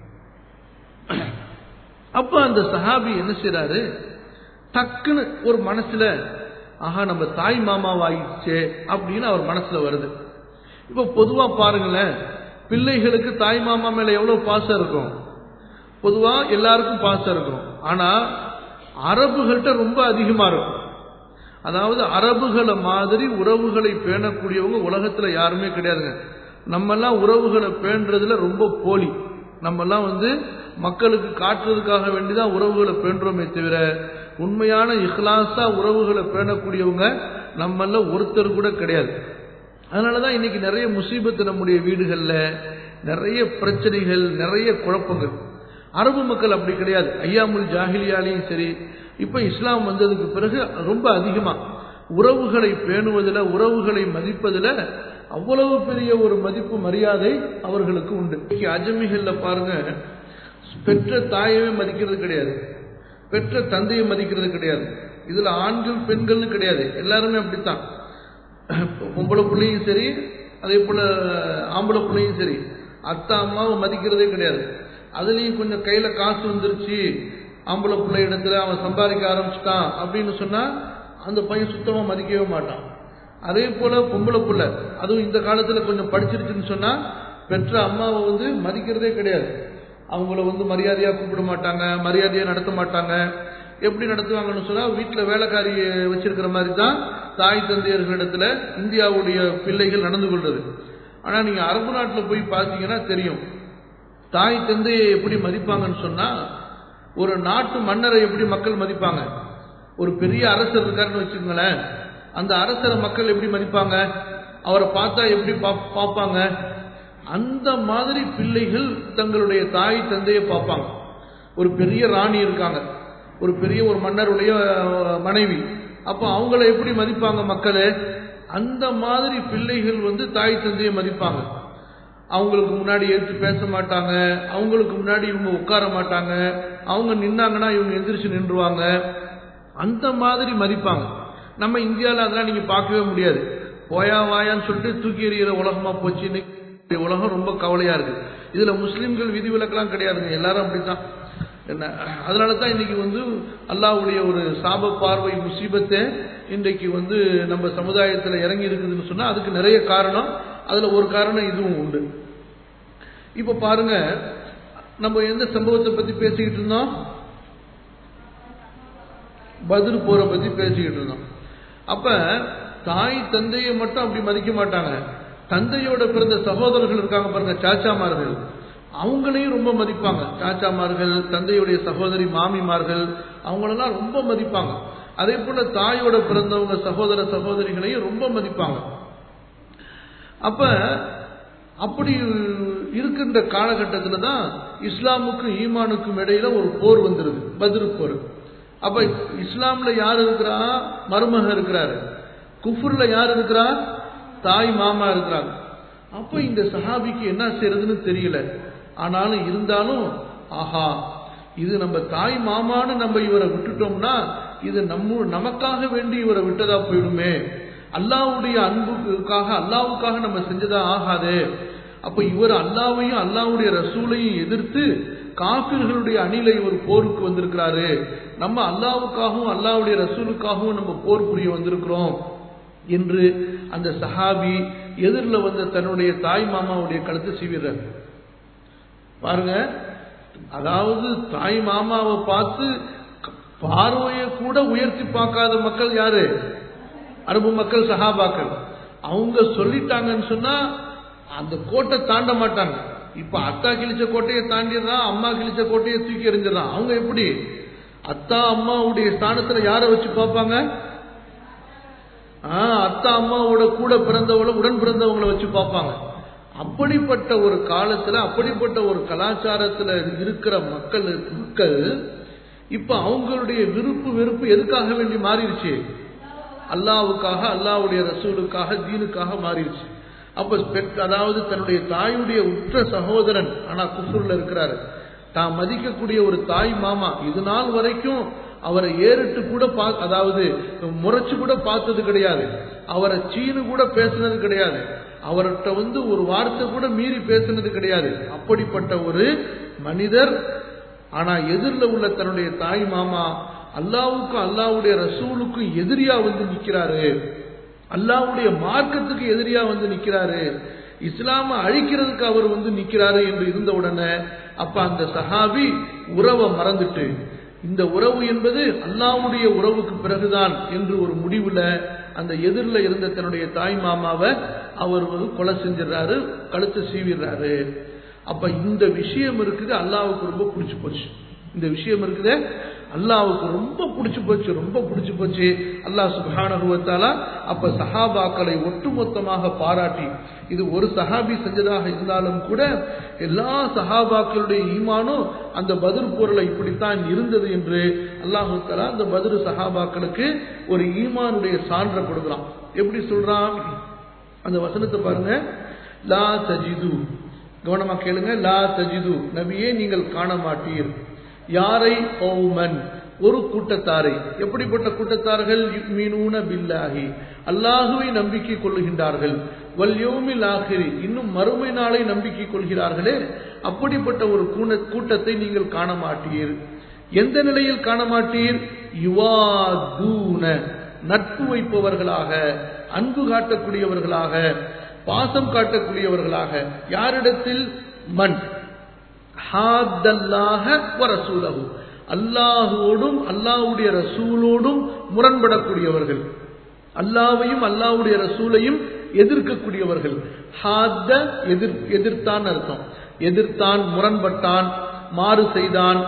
அப்ப அந்த சஹாபி என்ன செய்யறாரு டக்குன்னு ஒரு மனசுல ஆஹா நம்ம தாய் மாமாவாயிடுச்சே அப்படின்னு அவர் மனசுல வருது இப்ப பொதுவா பாருங்களேன் பிள்ளைகளுக்கு தாய் மாமா மேல எவ்வளவு பாசம் இருக்கும் பொதுவா எல்லாருக்கும் பாசம் இருக்கும் ஆனா அரபுகள்கிட்ட ரொம்ப அதிகமா இருக்கும் அதாவது அரபுகளை மாதிரி உறவுகளை பேணக்கூடியவங்க உலகத்துல யாருமே கிடையாதுங்க நம்மெல்லாம் உறவுகளை பேணுறதுல ரொம்ப போலி நம்மெல்லாம் வந்து மக்களுக்கு காட்டுறதுக்காக வேண்டிதான் உறவுகளை பேணுறோமே தவிர உண்மையான இஹ்லாஸா உறவுகளை பேணக்கூடியவங்க நம்மள ஒருத்தர் கூட கிடையாது அதனாலதான் இன்னைக்கு நிறைய முசீபத்து நம்முடைய வீடுகள்ல நிறைய பிரச்சனைகள் நிறைய குழப்பங்கள் அரபு மக்கள் அப்படி கிடையாது ஐயாமுல் ஜாகிலியாலையும் சரி இப்ப இஸ்லாம் வந்ததுக்கு பிறகு ரொம்ப அதிகமா உறவுகளை பேணுவதில் உறவுகளை மதிப்பதில் அவ்வளவு பெரிய ஒரு மதிப்பு மரியாதை அவர்களுக்கு உண்டு அஜமிகள்ல பாருங்க பெற்ற தாயவே மதிக்கிறது கிடையாது பெற்ற தந்தையை மதிக்கிறது கிடையாது இதுல ஆண்கள் பெண்கள்னு கிடையாது எல்லாருமே அப்படித்தான் பொம்பளை பிள்ளையும் சரி அதே போல ஆம்பளை பிள்ளையும் சரி அத்தா அம்மாவை மதிக்கிறதே கிடையாது அதுலயும் கொஞ்சம் கையில காசு வந்துருச்சு ஆம்பளை பிள்ளை இடத்துல அவன் சம்பாதிக்க ஆரம்பிச்சிட்டான் அப்படின்னு சொன்னா அந்த பையன் சுத்தமா மதிக்கவே மாட்டான் அதே போல பொம்பளை பிள்ளை அதுவும் இந்த காலத்துல கொஞ்சம் படிச்சிருச்சுன்னு சொன்னா பெற்ற அம்மாவை வந்து மதிக்கிறதே கிடையாது அவங்கள வந்து மரியாதையா கூப்பிட மாட்டாங்க மரியாதையா நடத்த மாட்டாங்க எப்படி நடத்துவாங்கன்னு சொன்னா வீட்டுல வேலைக்காரி வச்சிருக்கிற மாதிரி தான் தாய் தந்தையர்களிடத்துல இந்தியாவுடைய பிள்ளைகள் நடந்து கொள்றது ஆனா நீங்க அரபு நாட்டுல போய் பார்த்தீங்கன்னா தெரியும் தாய் தந்தையை எப்படி மதிப்பாங்கன்னு சொன்னா ஒரு நாட்டு மன்னரை எப்படி மக்கள் மதிப்பாங்க ஒரு பெரிய அரசர் இருக்காருன்னு வச்சுக்கோங்களேன் அந்த அரசரை மக்கள் எப்படி மதிப்பாங்க அவரை பார்த்தா எப்படி பார்ப்பாங்க அந்த மாதிரி பிள்ளைகள் தங்களுடைய தாய் தந்தையை பார்ப்பாங்க ஒரு பெரிய ராணி இருக்காங்க ஒரு பெரிய ஒரு மன்னருடைய மனைவி அப்போ அவங்கள எப்படி மதிப்பாங்க மக்களே அந்த மாதிரி பிள்ளைகள் வந்து தாய் தந்தையை மதிப்பாங்க அவங்களுக்கு முன்னாடி எடுத்து பேச மாட்டாங்க அவங்களுக்கு முன்னாடி இவங்க உட்கார மாட்டாங்க அவங்க நின்னாங்கன்னா இவங்க எந்திரிச்சு நின்றுவாங்க அந்த மாதிரி மதிப்பாங்க நம்ம இந்தியாவில் அதெல்லாம் நீங்க பார்க்கவே முடியாது போயா வாயான்னு சொல்லிட்டு தூக்கி எறிகிற உலகமா போச்சு இன்னைக்கு உலகம் ரொம்ப கவலையா இருக்கு இதுல முஸ்லிம்கள் விதிவிலக்கெல்லாம் கிடையாதுங்க எல்லாரும் அப்படித்தான் என்ன அதனால தான் இன்னைக்கு வந்து அல்லாவுடைய ஒரு சாப பார்வை முசீபத்தை இன்றைக்கு வந்து நம்ம சமுதாயத்தில் இறங்கி இருக்குதுன்னு சொன்னா அதுக்கு நிறைய காரணம் அதுல ஒரு காரணம் இதுவும் உண்டு இப்ப பாருங்க நம்ம எந்த சம்பவத்தை பத்தி பேசிக்கிட்டு இருந்தோம் பதில் போற பத்தி பேசிக்கிட்டு இருந்தோம் அப்ப தாய் தந்தையை மட்டும் அப்படி மதிக்க மாட்டாங்க தந்தையோட பிறந்த சகோதரர்கள் இருக்காங்க பாருங்க சாச்சாமார்கள் அவங்களையும் ரொம்ப மதிப்பாங்க சாச்சாமார்கள் தந்தையுடைய சகோதரி மாமிமார்கள் அவங்களெல்லாம் ரொம்ப மதிப்பாங்க அதே போல தாயோட பிறந்தவங்க சகோதர சகோதரிகளையும் ரொம்ப மதிப்பாங்க அப்ப அப்படி இருக்கின்ற காலகட்டத்தில் தான் இஸ்லாமுக்கும் ஈமானுக்கும் இடையில ஒரு போர் வந்துருது பதில் போர் அப்ப இஸ்லாம்ல யார் இருக்கிறா மருமக இருக்கிறாரு குஃபுர்ல யார் இருக்கிறா தாய் மாமா இருக்கிறாங்க அப்ப இந்த சஹாபிக்கு என்ன செய்யறதுன்னு தெரியல ஆனாலும் இருந்தாலும் ஆஹா இது நம்ம தாய் மாமான்னு நம்ம இவரை விட்டுட்டோம்னா இது நம்ம நமக்காக வேண்டி இவரை விட்டதா போயிடுமே அல்லாவுடைய அன்புக்காக அல்லாவுக்காக நம்ம செஞ்சதா ஆகாது அப்ப இவர் அல்லாவையும் அல்லாவுடைய ரசூலையும் எதிர்த்து காபிர்களுடைய அணிலை ஒரு போருக்கு வந்திருக்கிறாரு நம்ம அல்லாவுக்காகவும் அல்லாவுடைய ரசூலுக்காகவும் நம்ம போர் புரிய வந்திருக்கிறோம் என்று அந்த சஹாபி எதிரில் வந்த தன்னுடைய தாய் மாமாவுடைய கழுத்தை சீவிடுறார் பாருங்க அதாவது தாய் மாமாவை பார்த்து பார்வையை கூட உயர்த்தி பார்க்காத மக்கள் யாரு அரபு மக்கள் சஹாபாக்கள் அவங்க சொல்லிட்டாங்கன்னு சொன்னா அந்த கோட்டை தாண்ட மாட்டாங்க இப்ப அத்தா கிழிச்ச கோட்டையை தாண்டிடுறான் அம்மா கிழிச்ச கோட்டையை தூக்கி எறிஞ்சிடறான் அவங்க எப்படி அத்தா அம்மாவுடைய ஸ்தானத்துல யாரை வச்சு பார்ப்பாங்க ஆஹ் அத்தா அம்மாவோட கூட பிறந்தவளை உடன் பிறந்தவங்களை வச்சு பார்ப்பாங்க அப்படிப்பட்ட ஒரு காலத்துல அப்படிப்பட்ட ஒரு கலாச்சாரத்துல இருக்கிற மக்கள் மக்கள் இப்ப அவங்களுடைய விருப்பு வெறுப்பு எதுக்காக வேண்டி மாறிடுச்சு அல்லாவுக்காக அல்லாவுடைய ரசூலுக்காக தீனுக்காக மாறிடுச்சு அப்ப பெற் அதாவது தன்னுடைய தாயுடைய உற்ற சகோதரன் ஆனா குஃபூர்ல இருக்கிறாரு தான் மதிக்கக்கூடிய ஒரு தாய் மாமா இது நாள் வரைக்கும் அவரை ஏறிட்டு கூட பா அதாவது முறைச்சு கூட பார்த்தது கிடையாது அவரை சீனு கூட பேசினது கிடையாது அவர்கிட்ட வந்து ஒரு வார்த்தை கூட மீறி பேசினது கிடையாது அப்படிப்பட்ட ஒரு மனிதர் ஆனா எதிரில் உள்ள தன்னுடைய தாய் மாமா அல்லாவுக்கும் அல்லாவுடைய ரசூலுக்கும் எதிரியா வந்து நிக்கிறாரு அல்லாவுடைய மார்க்கத்துக்கு எதிரியா வந்து நிக்கிறாரு இஸ்லாம அழிக்கிறதுக்கு அவர் வந்து நிக்கிறாரு என்று இருந்த உடனே அப்ப அந்த சஹாபி உறவை மறந்துட்டு இந்த உறவு என்பது அல்லாவுடைய உறவுக்கு பிறகுதான் என்று ஒரு முடிவுல அந்த எதிரில் இருந்த தன்னுடைய தாய் மாமாவை அவர் வந்து கொலை செஞ்சிடறாரு கழுத்தை சீவிடுறாரு அப்ப இந்த விஷயம் இருக்குது அல்லாவுக்கு ரொம்ப பிடிச்சு போச்சு இந்த விஷயம் இருக்குது அல்லாவுக்கு ரொம்ப பிடிச்சு போச்சு ரொம்ப பிடிச்சு போச்சு அல்லாஹ் சுபானுவத்தாலா அப்ப சஹாபாக்களை ஒட்டுமொத்தமாக பாராட்டி இது ஒரு சஹாபி செஞ்சதாக இருந்தாலும் கூட எல்லா சஹாபாக்களுடைய ஈமானும் அந்த பதிர் பொருளை இப்படித்தான் இருந்தது என்று அல்லாஹு தலா அந்த பதிர் சஹாபாக்களுக்கு ஒரு ஈமானுடைய சான்றை கொடுக்குறான் எப்படி சொல்றான் அந்த வசனத்தை பாருங்க லா தஜிது கவனமா கேளுங்க லா தஜிது நபியே நீங்கள் காண மாட்டீர் யாரை கௌமன் ஒரு கூட்டத்தாரை எப்படிப்பட்ட கூட்டத்தார்கள் மீனூன பில்லாஹி அல்லாஹுவை நம்பிக்கை கொள்ளுகின்றார்கள் வல்யோமில் ஆகிரி இன்னும் மறுமை நாளை நம்பிக்கை கொள்கிறார்களே அப்படிப்பட்ட ஒரு கூட்டத்தை நீங்கள் காண மாட்டீர் எந்த நிலையில் காண மாட்டீர் யுவாதூன நட்பு வைப்பவர்களாக அன்பு காட்டக்கூடியவர்களாக பாசம் காட்டக்கூடியவர்களாக யாரிடத்தில் மண் வரசூலகு அல்லாஹுவோடும் அல்லாஹுடைய ரசூலோடும் முரண்படக்கூடியவர்கள் அல்லாவையும் அல்லாவுடைய ரசூலையும் எதிர்க்கக்கூடியவர்கள் ஹாத்த எதிர் எதிர்த்தான் அர்த்தம் எதிர்த்தான் முரண்பட்டான் மாறு செய்தான்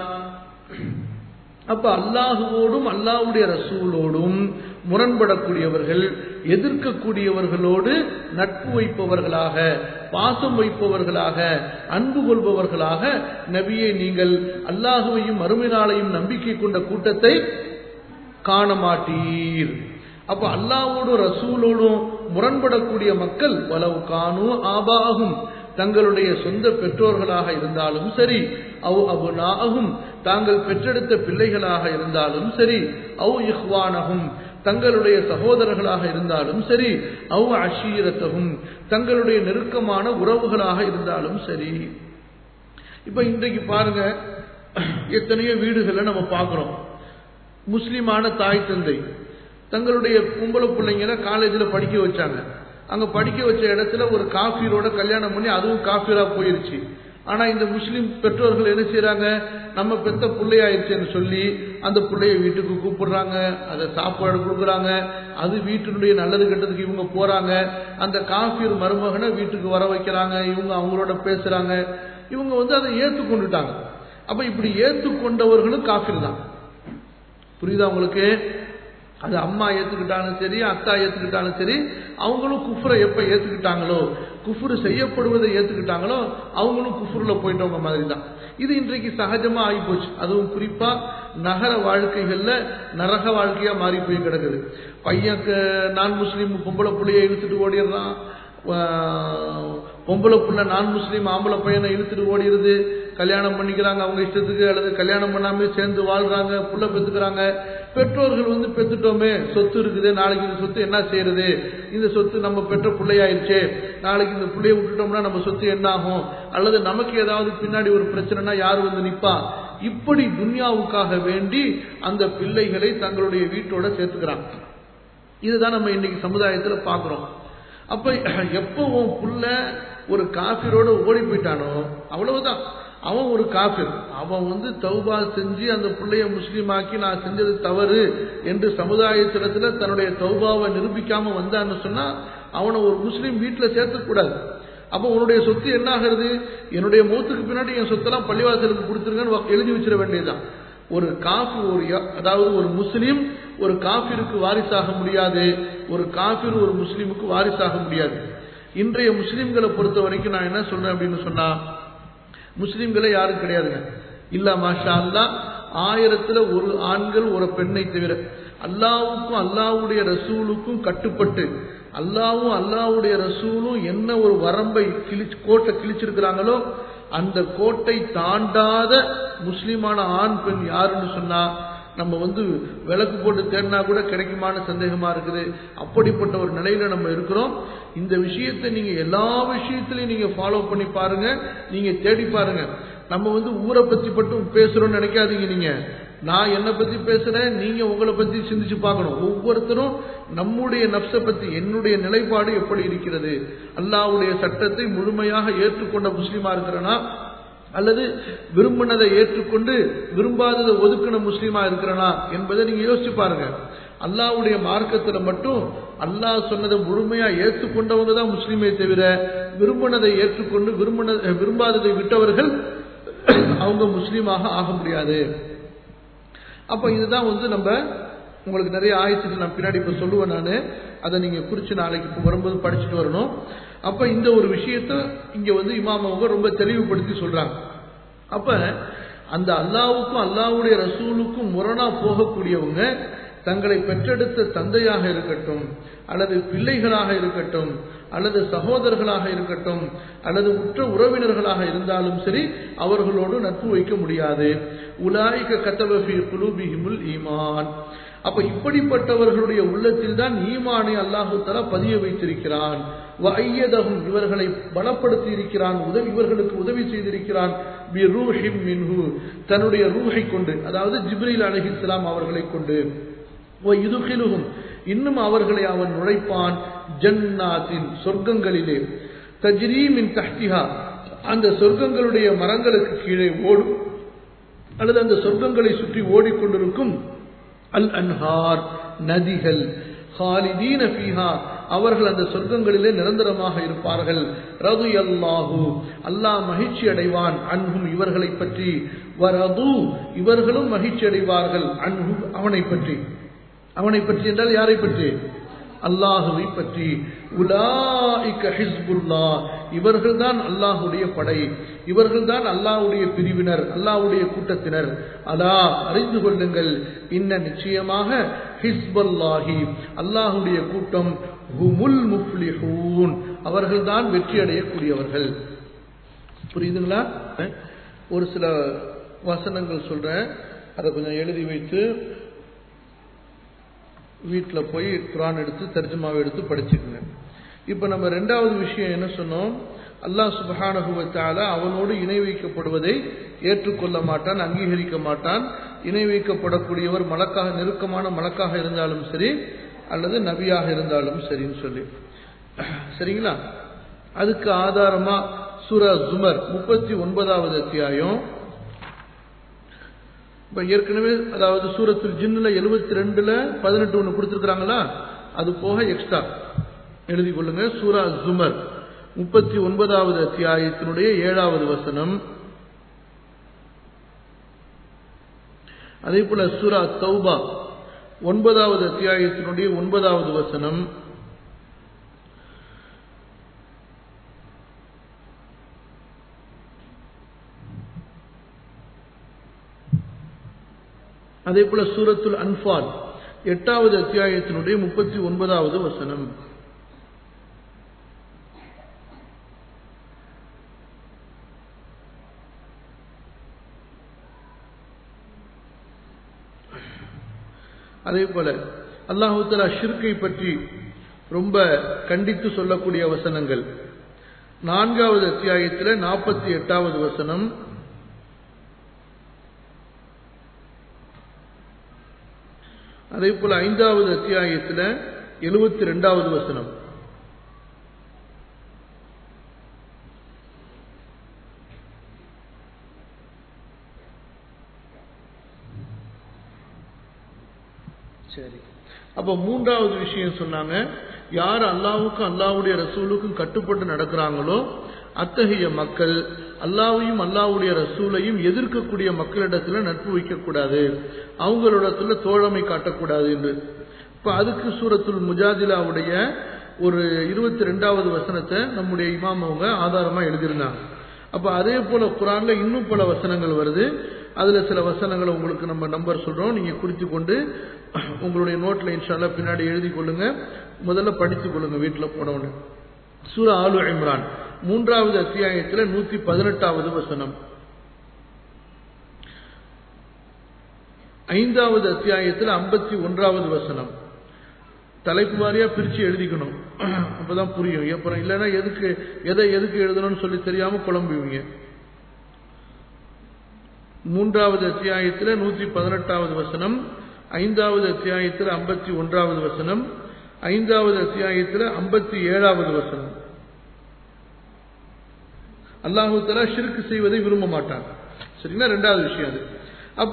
அப்ப அல்லாஹுவோடும் அல்லாவுடைய ரசூலோடும் முரண்படக்கூடியவர்கள் எதிர்க்கக்கூடியவர்களோடு நட்பு வைப்பவர்களாக பாசம் வைப்பவர்களாக அன்பு கொள்பவர்களாக நபியை நீங்கள் அல்லாஹுவையும் அருமைநாளையும் நம்பிக்கை கொண்ட கூட்டத்தை காண மாட்டீர் அப்ப அல்லாவோடும் ரசூலோடும் முரண்படக்கூடிய மக்கள் வலவு காணு ஆபாகும் தங்களுடைய சொந்த பெற்றோர்களாக இருந்தாலும் சரி அவ் அபுனாகும் தாங்கள் பெற்றெடுத்த பிள்ளைகளாக இருந்தாலும் சரி அவ் இஹ்வானகும் தங்களுடைய சகோதரர்களாக இருந்தாலும் சரி அவ் அஷீரத்தகும் தங்களுடைய நெருக்கமான உறவுகளாக இருந்தாலும் சரி இப்ப இன்றைக்கு பாருங்க எத்தனையோ வீடுகளை நம்ம பார்க்கிறோம் முஸ்லிமான தாய் தந்தை தங்களுடைய பொம்பளை பிள்ளைங்களை காலேஜில் படிக்க வச்சாங்க அங்க படிக்க வச்ச இடத்துல ஒரு காஃபீரோட கல்யாணம் பண்ணி அதுவும் காஃபீரா போயிருச்சு ஆனா இந்த முஸ்லிம் பெற்றோர்கள் என்ன செய்யறாங்க நம்ம பெத்த பிள்ளையாயிருச்சுன்னு சொல்லி அந்த பிள்ளைய வீட்டுக்கு கூப்பிடுறாங்க அதை சாப்பாடு கொடுக்குறாங்க அது வீட்டினுடைய நல்லது கெட்டதுக்கு இவங்க போறாங்க அந்த காஃபீர் மருமகனை வீட்டுக்கு வர வைக்கிறாங்க இவங்க அவங்களோட பேசுறாங்க இவங்க வந்து அதை ஏத்துக்கொண்டுட்டாங்க அப்ப இப்படி ஏத்துக்கொண்டவர்களும் காஃபீர் தான் புரியுதா உங்களுக்கு அது அம்மா ஏத்துக்கிட்டாலும் சரி அத்தா ஏத்துக்கிட்டாலும் சரி அவங்களும் குஃபரை எப்ப ஏத்துக்கிட்டாங்களோ குஃபுரு செய்யப்படுவதை ஏத்துக்கிட்டாங்களோ அவங்களும் குஃபுர்ல போயிட்டவங்க மாதிரி தான் இது இன்றைக்கு சகஜமா ஆகி போச்சு அதுவும் குறிப்பா நகர வாழ்க்கைகள்ல நரக வாழ்க்கையா மாறி போய் கிடக்குது பையன் நான் முஸ்லீம் பொம்பளை புள்ளைய இழுத்துட்டு ஓடிடுறான் பொம்பளை புள்ள நான் முஸ்லீம் ஆம்பளை பையனை இழுத்துட்டு ஓடிடுது கல்யாணம் பண்ணிக்கிறாங்க அவங்க இஷ்டத்துக்கு அல்லது கல்யாணம் பண்ணாம சேர்ந்து வாழ்றாங்க புள்ள பெற்றுக்கிறாங்க பெற்றோர்கள் வந்து பெத்துட்டோமே சொத்து இருக்குது நாளைக்கு இந்த சொத்து என்ன செய்யறது இந்த சொத்து நம்ம பெற்ற பிள்ளையாயிருச்சே நாளைக்கு இந்த பிள்ளைய விட்டுட்டோம்னா நம்ம சொத்து என்ன ஆகும் அல்லது நமக்கு ஏதாவது பின்னாடி ஒரு பிரச்சனைனா யார் வந்து நிப்பா இப்படி துன்யாவுக்காக வேண்டி அந்த பிள்ளைகளை தங்களுடைய வீட்டோட சேர்த்துக்கிறாங்க இதுதான் நம்ம இன்னைக்கு சமுதாயத்துல பாக்குறோம் அப்ப எப்போ உன் புள்ள ஒரு காஃபிரோட ஓடி போயிட்டானோ அவ்வளவுதான் அவன் ஒரு காஃபிர் அவன் வந்து தௌபா செஞ்சு அந்த பிள்ளைய முஸ்லீம் ஆக்கி நான் செஞ்சது தவறு என்று சமுதாயத்திடத்துல தன்னுடைய தௌபாவை நிரூபிக்காம வந்தான்னு சொன்னா அவனை ஒரு முஸ்லீம் வீட்டுல சேர்த்துக்கூடாது அப்போ உன்னுடைய சொத்து என்ன ஆகிறது என்னுடைய மூத்துக்கு பின்னாடி என் சொத்தெல்லாம் பள்ளிவாசலுக்கு கொடுத்துருங்கன்னு எழுதி வச்சிட வேண்டியதுதான் ஒரு காஃபி ஒரு அதாவது ஒரு முஸ்லீம் ஒரு காஃபிருக்கு வாரிசாக முடியாது ஒரு காஃபிர் ஒரு முஸ்லீமுக்கு வாரிசாக முடியாது இன்றைய முஸ்லீம்களை பொறுத்த வரைக்கும் நான் என்ன சொல்றேன் அப்படின்னு சொன்னா முஸ்லீம்களே யாரும் கிடையாதுங்க இல்ல மாஷா அல்லா ஆயிரத்துல ஒரு ஆண்கள் ஒரு பெண்ணை தவிர அல்லாவுக்கும் அல்லாவுடைய ரசூலுக்கும் கட்டுப்பட்டு அல்லாவும் அல்லாவுடைய ரசூலும் என்ன ஒரு வரம்பை கிழிச்சு கோட்டை கிழிச்சிருக்கிறாங்களோ அந்த கோட்டை தாண்டாத முஸ்லிமான ஆண் பெண் யாருன்னு சொன்னா நம்ம வந்து விளக்கு போட்டு தேடினா கூட கிடைக்குமான சந்தேகமா இருக்குது அப்படிப்பட்ட ஒரு நிலையில நம்ம இருக்கிறோம் இந்த விஷயத்தை நீங்க எல்லா விஷயத்திலையும் நீங்க ஃபாலோ பண்ணி பாருங்க நீங்க தேடி பாருங்க நம்ம வந்து ஊரை பத்தி மட்டும் பேசுறோம்னு நினைக்காதீங்க நீங்க நான் என்னை பத்தி பேசுறேன் நீங்க உங்களை பத்தி சிந்திச்சு பார்க்கணும் ஒவ்வொருத்தரும் நம்முடைய நப்சை பத்தி என்னுடைய நிலைப்பாடு எப்படி இருக்கிறது அல்லாவுடைய சட்டத்தை முழுமையாக ஏற்றுக்கொண்ட முஸ்லீமா இருக்கிறனா அல்லது விரும்பினதை ஏற்றுக்கொண்டு விரும்பாததை ஒதுக்கின முஸ்லீமா இருக்கிறனா என்பதை நீங்க யோசிச்சு பாருங்க அல்லாவுடைய மார்க்கத்துல மட்டும் அல்லாஹ் சொன்னதை முழுமையா ஏற்றுக்கொண்டவங்க தான் முஸ்லீமே தவிர விரும்பினதை ஏற்றுக்கொண்டு விரும்பின விரும்பாததை விட்டவர்கள் அவங்க முஸ்லீமாக ஆக முடியாது அப்ப இதுதான் வந்து நம்ம உங்களுக்கு நிறைய ஆயத்துக்கு நான் பின்னாடி இப்ப சொல்லுவேன் நான் அதை நீங்க குறிச்சு நாளைக்கு இப்போ வரும்போது படிச்சுட்டு வரணும் அப்ப இந்த ஒரு விஷயத்த இங்க வந்து இமாம் அவங்க ரொம்ப தெளிவுபடுத்தி சொல்றாங்க அப்ப அந்த அல்லாவுக்கும் அல்லாவுடைய ரசூலுக்கும் முரணா போகக்கூடியவங்க தங்களை பெற்றெடுத்த தந்தையாக இருக்கட்டும் அல்லது பிள்ளைகளாக இருக்கட்டும் அல்லது சகோதரர்களாக இருக்கட்டும் அல்லது உற்ற உறவினர்களாக இருந்தாலும் சரி அவர்களோடு நட்பு வைக்க முடியாது உலாய்க கத்தவஃபி குலூபிஹிமுல் ஈமான் அப்ப இப்படிப்பட்டவர்களுடைய உள்ளத்தில் தான் ஈமானை அல்லாஹு தலா பதிய வைத்திருக்கிறான் ஐயதகும் இவர்களை பலப்படுத்தி இருக்கிறான் உதவி இவர்களுக்கு உதவி செய்திருக்கிறான் தன்னுடைய ரூஹை கொண்டு அதாவது ஜிப்ரீல் அலஹிஸ்லாம் அவர்களை கொண்டு இதுகிலுகும் இன்னும் அவர்களை அவன் நுழைப்பான் ஜன்னாத்தின் சொர்க்கங்களிலே தஜ்ரீமின் தஹ்திஹா அந்த சொர்க்கங்களுடைய மரங்களுக்கு கீழே ஓடும் அல்லது அந்த சொர்க்கங்களை சுற்றி ஓடிக்கொண்டிருக்கும் அல் அன்ஹார் நதிகள் ஹாலிதீன ஃபீஹா அவர்கள் அந்த சொர்க்கங்களிலே நிரந்தரமாக இருப்பார்கள் ரது அல்லாஹு அல்லாஹ் மகிழ்ச்சி அடைவான் அன்ஹும் இவர்களை பற்றி வரது இவர்களும் மகிழ்ச்சி அடைவார்கள் அன்ஹும் அவனை பற்றி அவனை பற்றி என்றால் யாரை பற்றி அல்லாஹுவை பற்றி உலாஇக ஹிஸ்புல்லா இவர்கள் தான் அல்லாஹுடைய படை இவர்கள் தான் அல்லாஹுடைய பிரிவினர் அல்லாஹுடைய கூட்டத்தினர் அலா அறிந்து கொள்ளுங்கள் இன்ன நிச்சயமாக ஹிஸ்பல்லாஹி அல்லாஹுடைய கூட்டம் ஹுமுல் முஃப்லிஹூன் அவர்கள் தான் வெற்றி அடையக்கூடியவர்கள் புரியுதுங்களா ஒரு சில வசனங்கள் சொல்றேன் அதை கொஞ்சம் எழுதி வைத்து வீட்டில் போய் குரான் எடுத்து தர்ஜமாவை எடுத்து படிச்சுக்கங்க இப்போ நம்ம ரெண்டாவது விஷயம் என்ன சொன்னோம் அல்லாஹ் சுபஹானகுவத்தால அவனோடு இணை வைக்கப்படுவதை ஏற்றுக்கொள்ள மாட்டான் அங்கீகரிக்க மாட்டான் இணை வைக்கப்படக்கூடியவர் மலக்காக நெருக்கமான மலக்காக இருந்தாலும் சரி அல்லது நபியாக இருந்தாலும் சரின்னு சொல்லி சரிங்களா அதுக்கு ஆதாரமா சூரா ஜுமர் முப்பத்தி ஒன்பதாவது அத்தியாயம் இப்போ ஏற்கனவே அதாவது சூரத்தில் ஜின்னில் எழுபத்தி ரெண்டுல பதினெட்டு ஒன்று கொடுத்துருக்குறாங்களா அது போக எக்ஸ்ட்ரா எழுதி கொள்ளுங்க சூரா ஜுமர் முப்பத்தி ஒன்பதாவது அத்தியாயத்தினுடைய ஏழாவது வசனம் அதே போல சூரா தௌபா ஒன்பதாவது அத்தியாயத்தினுடைய ஒன்பதாவது வசனம் அதே போல சூரத்துல் அன்பால் எட்டாவது அத்தியாயத்தினுடைய முப்பத்தி ஒன்பதாவது வசனம் அதே போல அல்லாஹு தலா ஷிர்கை பற்றி ரொம்ப கண்டித்து சொல்லக்கூடிய வசனங்கள் நான்காவது அத்தியாயத்தில் நாற்பத்தி எட்டாவது வசனம் அதே போல ஐந்தாவது அத்தியாயத்தில் எழுபத்தி ரெண்டாவது வசனம் சரி அப்ப மூன்றாவது விஷயம் சொன்னாங்க யார் அல்லாவுக்கும் அல்லாவுடைய ரசூலுக்கும் கட்டுப்பட்டு நடக்கிறாங்களோ அத்தகைய மக்கள் அல்லாவையும் அல்லாவுடைய ரசூலையும் எதிர்க்கக்கூடிய மக்களிடத்துல நட்பு வைக்கக்கூடாது அவங்களிடத்துல தோழமை காட்டக்கூடாது என்று இப்ப அதுக்கு சூரத்துல் முஜாதிலாவுடைய ஒரு இருபத்தி ரெண்டாவது வசனத்தை நம்முடைய இமாம் அவங்க ஆதாரமா எழுதியிருந்தாங்க அப்ப அதே போல குரான்ல இன்னும் பல வசனங்கள் வருது அதுல சில வசனங்களை உங்களுக்கு நம்ம நம்பர் சொல்றோம் நீங்க குறித்து கொண்டு உங்களுடைய நோட்ல இன்ஷால்லா பின்னாடி எழுதி கொள்ளுங்க முதல்ல படித்துக் கொள்ளுங்க வீட்டுல போனவொன்னு சூரா ஆலு இம்ரான் மூன்றாவது அத்தியாயத்துல நூத்தி பதினெட்டாவது வசனம் ஐந்தாவது அத்தியாயத்தில் ஐம்பத்தி ஒன்றாவது வசனம் தலைப்பு வாரியா பிரிச்சு எழுதிக்கணும் அப்பதான் புரியும் அப்புறம் இல்லைன்னா எதுக்கு எதை எதுக்கு எழுதணும்னு சொல்லி தெரியாம குழம்புவீங்க மூன்றாவது அத்தியாயத்தில் நூத்தி பதினெட்டாவது வசனம் ஐந்தாவது அத்தியாயத்தில் ஐம்பத்தி ஒன்றாவது வசனம் ஐந்தாவது அத்தியாயத்தில் ஐம்பத்தி ஏழாவது வசனம் அல்லாஹு தலா ஷிருக்கு செய்வதை விரும்ப மாட்டான் சரிங்களா ரெண்டாவது விஷயம் அது அப்ப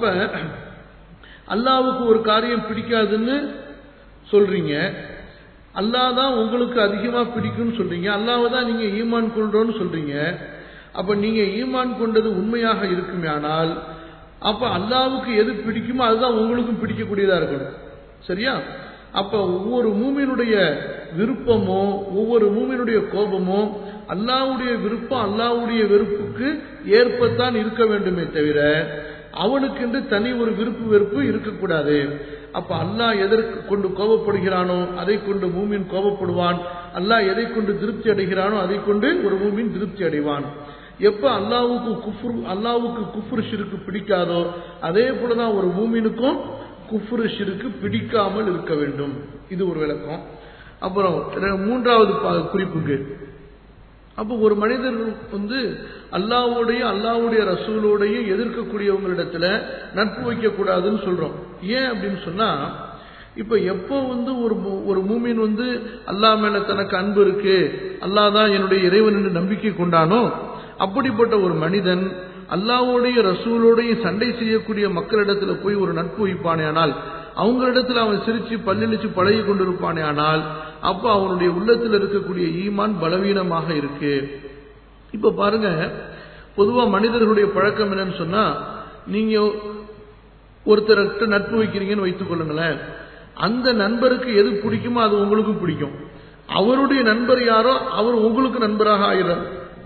அல்லாவுக்கு ஒரு காரியம் பிடிக்காதுன்னு சொல்றீங்க அல்லாஹ் தான் உங்களுக்கு அதிகமா பிடிக்கும்னு சொல்றீங்க அல்லாவை தான் நீங்க ஈமான் கொள்றோம்னு சொல்றீங்க அப்ப நீங்க ஈமான் கொண்டது உண்மையாக இருக்குமே ஆனால் அப்ப அல்லாவுக்கு எது பிடிக்குமோ அதுதான் உங்களுக்கும் பிடிக்கக்கூடியதா இருக்கணும் சரியா அப்ப ஒவ்வொரு மூமினுடைய விருப்பமோ ஒவ்வொரு மூமினுடைய கோபமோ அல்லாவுடைய விருப்பம் அல்லாவுடைய வெறுப்புக்கு ஏற்பத்தான் இருக்க வேண்டுமே தவிர அவனுக்கென்று தனி ஒரு விருப்பு வெறுப்பு இருக்கக்கூடாது அப்ப அல்லாஹ் எதற்கு கொண்டு கோபப்படுகிறானோ அதை கொண்டு மூமின் கோபப்படுவான் அல்லாஹ் எதை கொண்டு திருப்தி அடைகிறானோ அதை கொண்டு ஒரு மூமின் திருப்தி அடைவான் எப்ப அல்லாவுக்கு குஃபுர் அல்லாவுக்கு குஃபுர் ஷிருக்கு பிடிக்காதோ அதே போலதான் ஒரு மூமினுக்கும் குஃபுர் ஷிருக்கு பிடிக்காமல் இருக்க வேண்டும் இது ஒரு விளக்கம் அப்புறம் மூன்றாவது குறிப்புக்கு அப்போ ஒரு மனிதர் வந்து அல்லாவோடைய அல்லாவுடைய ரசூலோடைய எதிர்க்கக்கூடியவங்களிடத்துல நட்பு வைக்கக்கூடாதுன்னு சொல்றோம் ஏன் அப்படின்னு சொன்னா இப்ப எப்போ வந்து ஒரு ஒரு மூமின் வந்து அல்லா மேல தனக்கு அன்பு இருக்கு அல்லாஹ் தான் என்னுடைய இறைவன் என்று நம்பிக்கை கொண்டானோ அப்படிப்பட்ட ஒரு மனிதன் அல்லாவோடைய ரசூலோடைய சண்டை செய்யக்கூடிய மக்களிடத்துல போய் ஒரு நட்பு வைப்பானே ஆனால் அவங்களிடத்துல அவன் சிரிச்சு பல்லளிச்சு பழகி கொண்டிருப்பானே ஆனால் அப்ப அவனுடைய உள்ளத்தில் இருக்கக்கூடிய ஈமான் பலவீனமாக இருக்கு இப்ப பாருங்க பொதுவா மனிதர்களுடைய பழக்கம் என்னன்னு சொன்னா நீங்க ஒருத்தர்கிட்ட நட்பு வைக்கிறீங்கன்னு வைத்துக் கொள்ளுங்களேன் அந்த நண்பருக்கு எது பிடிக்குமோ அது உங்களுக்கும் பிடிக்கும் அவருடைய நண்பர் யாரோ அவர் உங்களுக்கு நண்பராக ஆகிறார்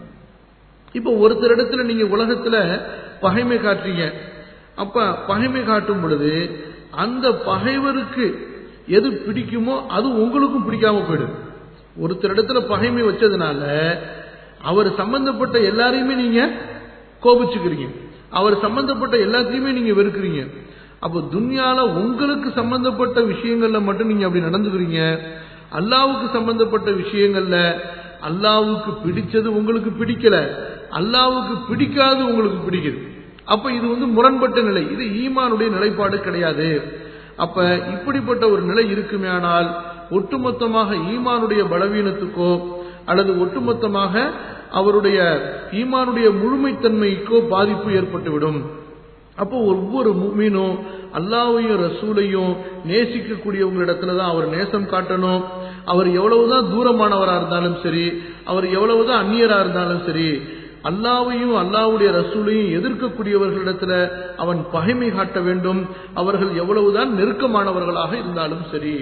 இப்ப ஒருத்தரிடத்துல நீங்க உலகத்துல பகைமை காட்டுறீங்க அப்ப பகைமை காட்டும் பொழுது அந்த பகைவருக்கு எது பிடிக்குமோ அது உங்களுக்கும் பிடிக்காம போயிடும் ஒருத்தர் இடத்துல பகைமை வச்சதுனால அவர் சம்பந்தப்பட்ட எல்லாரையுமே நீங்க கோபிச்சுக்கிறீங்க அவர் சம்பந்தப்பட்ட எல்லாத்தையுமே நீங்க வெறுக்கிறீங்க அப்போ துன்யால உங்களுக்கு சம்பந்தப்பட்ட விஷயங்கள்ல மட்டும் நீங்க அப்படி நடந்துக்கிறீங்க அல்லாவுக்கு சம்பந்தப்பட்ட விஷயங்கள்ல அல்லாவுக்கு பிடிச்சது உங்களுக்கு பிடிக்கல அல்லாவுக்கு பிடிக்காது உங்களுக்கு பிடிக்குது அப்ப இது வந்து முரண்பட்ட நிலை இது ஈமானுடைய நிலைப்பாடு கிடையாது அப்ப இப்படிப்பட்ட ஒரு நிலை இருக்குமே ஆனால் ஒட்டுமொத்தமாக ஈமானுடைய பலவீனத்துக்கோ அல்லது ஒட்டுமொத்தமாக அவருடைய ஈமானுடைய முழுமைத்தன்மைக்கோ பாதிப்பு ஏற்பட்டுவிடும் அப்போ ஒவ்வொரு மீனும் அல்லாவையும் ரசூலையும் நேசிக்கக்கூடியவங்களிடத்துல தான் அவர் நேசம் காட்டணும் அவர் எவ்வளவுதான் தூரமானவரா இருந்தாலும் சரி அவர் எவ்வளவுதான் அந்நியரா இருந்தாலும் சரி அல்லாவையும் அல்லாவுடைய ரசூலையும் எதிர்க்கக்கூடியவர்களிடத்துல அவன் பகைமை காட்ட வேண்டும் அவர்கள் எவ்வளவுதான் நெருக்கமானவர்களாக இருந்தாலும் சரி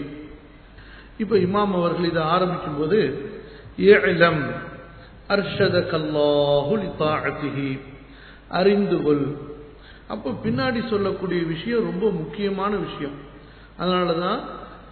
இப்ப இமாம் அவர்கள் இதை ஆரம்பிக்கும் போது ஏலம் அர்ஷத கல்லாஹுலி அறிந்து கொள் அப்போ பின்னாடி சொல்லக்கூடிய விஷயம் ரொம்ப முக்கியமான விஷயம் அதனாலதான்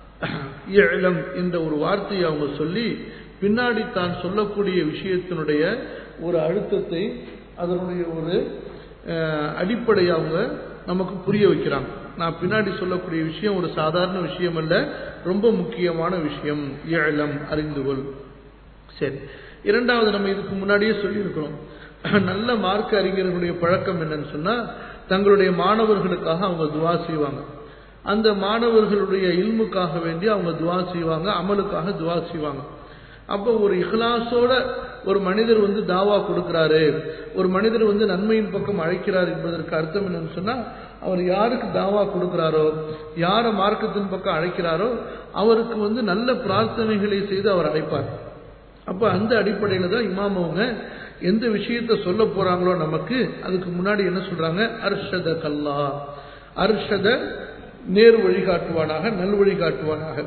ஏலம் என்ற ஒரு வார்த்தையை அவங்க சொல்லி பின்னாடி தான் சொல்லக்கூடிய விஷயத்தினுடைய ஒரு அழுத்தத்தை அதனுடைய ஒரு அடிப்படையை அவங்க நமக்கு புரிய வைக்கிறாங்க நான் பின்னாடி சொல்லக்கூடிய விஷயம் ஒரு சாதாரண விஷயம் அல்ல ரொம்ப முக்கியமான விஷயம் ஏழம் அறிந்து கொள் சரி இரண்டாவது நம்ம இதுக்கு முன்னாடியே சொல்லியிருக்கிறோம் நல்ல மார்க்க அறிஞர்களுடைய பழக்கம் என்னன்னு சொன்னா தங்களுடைய மாணவர்களுக்காக அவங்க துவா செய்வாங்க அந்த மாணவர்களுடைய இல்முக்காக வேண்டி அவங்க துவா செய்வாங்க அமலுக்காக துவா செய்வாங்க அப்போ ஒரு இஹ்லாஸோட ஒரு மனிதர் வந்து தாவா கொடுக்கிறாரு ஒரு மனிதர் வந்து நன்மையின் பக்கம் அழைக்கிறார் என்பதற்கு அர்த்தம் என்னன்னு சொன்னா அவர் யாருக்கு தாவா கொடுக்கிறாரோ யார மார்க்கத்தின் பக்கம் அழைக்கிறாரோ அவருக்கு வந்து நல்ல பிரார்த்தனைகளை செய்து அவர் அழைப்பார் அப்ப அந்த அடிப்படையில தான் இமாம் அவங்க எந்த விஷயத்த சொல்ல போறாங்களோ நமக்கு அதுக்கு முன்னாடி என்ன சொல்றாங்க அர்ஷத கல்லா அர்ஷத நேர் வழிகாட்டுவானாக நல் வழிகாட்டுவானாக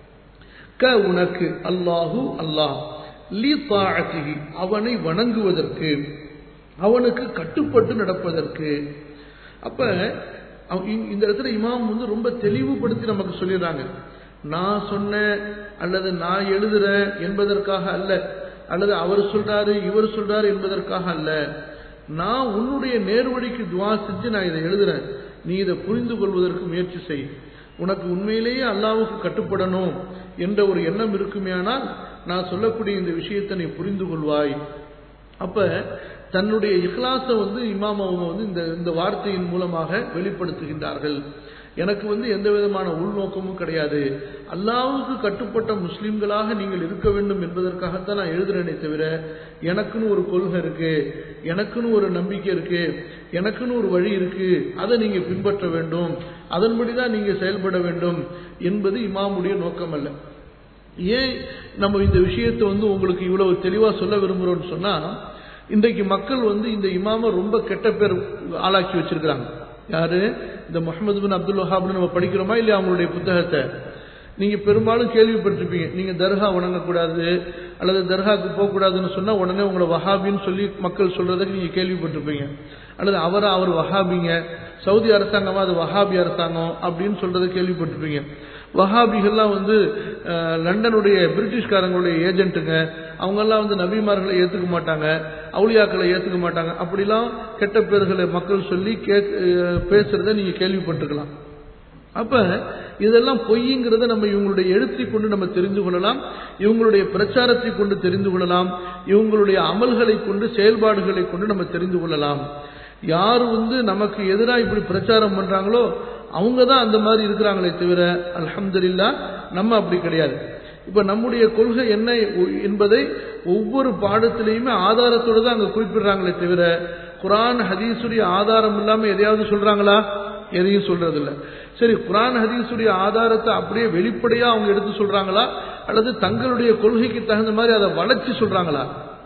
க உனக்கு அல்லாஹு அல்லாஹ் லி தாஅத்திஹி அவனை வணங்குவதற்கு அவனுக்கு கட்டுப்பட்டு நடப்பதற்கு அப்ப அவ- இ- இந்த இடத்துல இமாம் வந்து ரொம்ப தெளிவுபடுத்தி நமக்கு சொல்லிடுறாங்க நான் சொன்னேன் அல்லது நான் எழுதுறேன் என்பதற்காக அல்ல அல்லது அவர் சொல்றாரு இவர் சொல்றாரு என்பதற்காக அல்ல நான் உன்னுடைய நேர்வழிக்கு துவா செஞ்சு நான் இதை எழுதுறேன் நீ இதை புரிந்து கொள்வதற்கு முயற்சி செய் உனக்கு உண்மையிலேயே அல்லாவுக்கு கட்டுப்படணும் என்ற ஒரு எண்ணம் இருக்குமேயானால் நான் சொல்லக்கூடிய இந்த விஷயத்தை நீ புரிந்து கொள்வாய் அப்ப தன்னுடைய இஹ்லாஸை வந்து இமாம் அவங்க வந்து இந்த இந்த வார்த்தையின் மூலமாக வெளிப்படுத்துகின்றார்கள் எனக்கு வந்து எந்த விதமான உள்நோக்கமும் கிடையாது அல்லாவுக்கு கட்டுப்பட்ட முஸ்லிம்களாக நீங்கள் இருக்க வேண்டும் என்பதற்காகத்தான் நான் எழுதுறேனே தவிர எனக்குன்னு ஒரு கொள்கை இருக்கு எனக்குன்னு ஒரு நம்பிக்கை இருக்கு எனக்குன்னு ஒரு வழி இருக்கு அதை நீங்க பின்பற்ற வேண்டும் அதன்படிதான் நீங்க செயல்பட வேண்டும் என்பது இமாமுடைய நோக்கம் அல்ல ஏன் நம்ம இந்த விஷயத்தை வந்து உங்களுக்கு இவ்வளவு தெளிவா சொல்ல விரும்புறோம்னு சொன்னா இன்றைக்கு மக்கள் வந்து இந்த இமாம ரொம்ப கெட்ட பேர் ஆளாக்கி வச்சிருக்கிறாங்க யாரு இந்த முகமது பின் அப்துல் வஹாப்னு நம்ம படிக்கிறோமா இல்லையா அவங்களுடைய புத்தகத்தை நீங்க பெரும்பாலும் கேள்விப்பட்டிருப்பீங்க நீங்க தர்கா வணங்கக்கூடாது அல்லது தர்காக்கு போகக்கூடாதுன்னு சொன்னா உடனே உங்களை வஹாபின்னு சொல்லி மக்கள் சொல்றதை நீங்க கேள்விப்பட்டிருப்பீங்க அல்லது அவரா அவர் வஹாபிங்க சவுதி அரசாங்கமா அது வஹாபி அரசாங்கம் அப்படின்னு சொல்றதை கேள்விப்பட்டிருப்பீங்க வஹாபிகள்லாம் வந்து அஹ், லண்டனுடைய பிரிட்டிஷ்காரங்களுடைய ஏஜென்ட்டுங்க அவங்கெல்லாம் வந்து நபிமார்களை ஏத்துக்க மாட்டாங்க அவுளியாக்களை ஏத்துக்க மாட்டாங்க அப்படிலாம் கெட்ட பேர்களை மக்கள் சொல்லி கேக் அஹ், பேசுறதை நீங்க கேள்விப்பட்டிருக்கலாம் அப்ப இதெல்லாம் பொய்ங்கிறத நம்ம இவங்களுடைய எழுத்தை கொண்டு நம்ம தெரிந்து கொள்ளலாம் இவங்களுடைய பிரச்சாரத்தை கொண்டு தெரிந்து கொள்ளலாம் இவங்களுடைய அமல்களை கொண்டு செயல்பாடுகளை கொண்டு நம்ம தெரிந்து கொள்ளலாம் யார் வந்து நமக்கு எதிராக இப்படி பிரச்சாரம் பண்றாங்களோ அவங்க தான் அந்த மாதிரி இருக்கிறாங்களே தவிர அல்ஹம்துலில்லா நம்ம அப்படி கிடையாது இப்ப நம்முடைய கொள்கை என்ன என்பதை ஒவ்வொரு பாடத்திலையுமே ஆதாரத்தோடு தான் அங்க குறிப்பிடுறாங்களே தவிர குரான் ஹதீஸுடைய ஆதாரம் இல்லாம எதையாவது சொல்றாங்களா எதையும் சொல்றது இல்ல சரி குரான் ஹதீஸுடைய ஆதாரத்தை அப்படியே வெளிப்படையா அவங்க எடுத்து சொல்றாங்களா அல்லது தங்களுடைய கொள்கைக்கு தகுந்த மாதிரி அதை வளைச்சு சொல்றாங்களா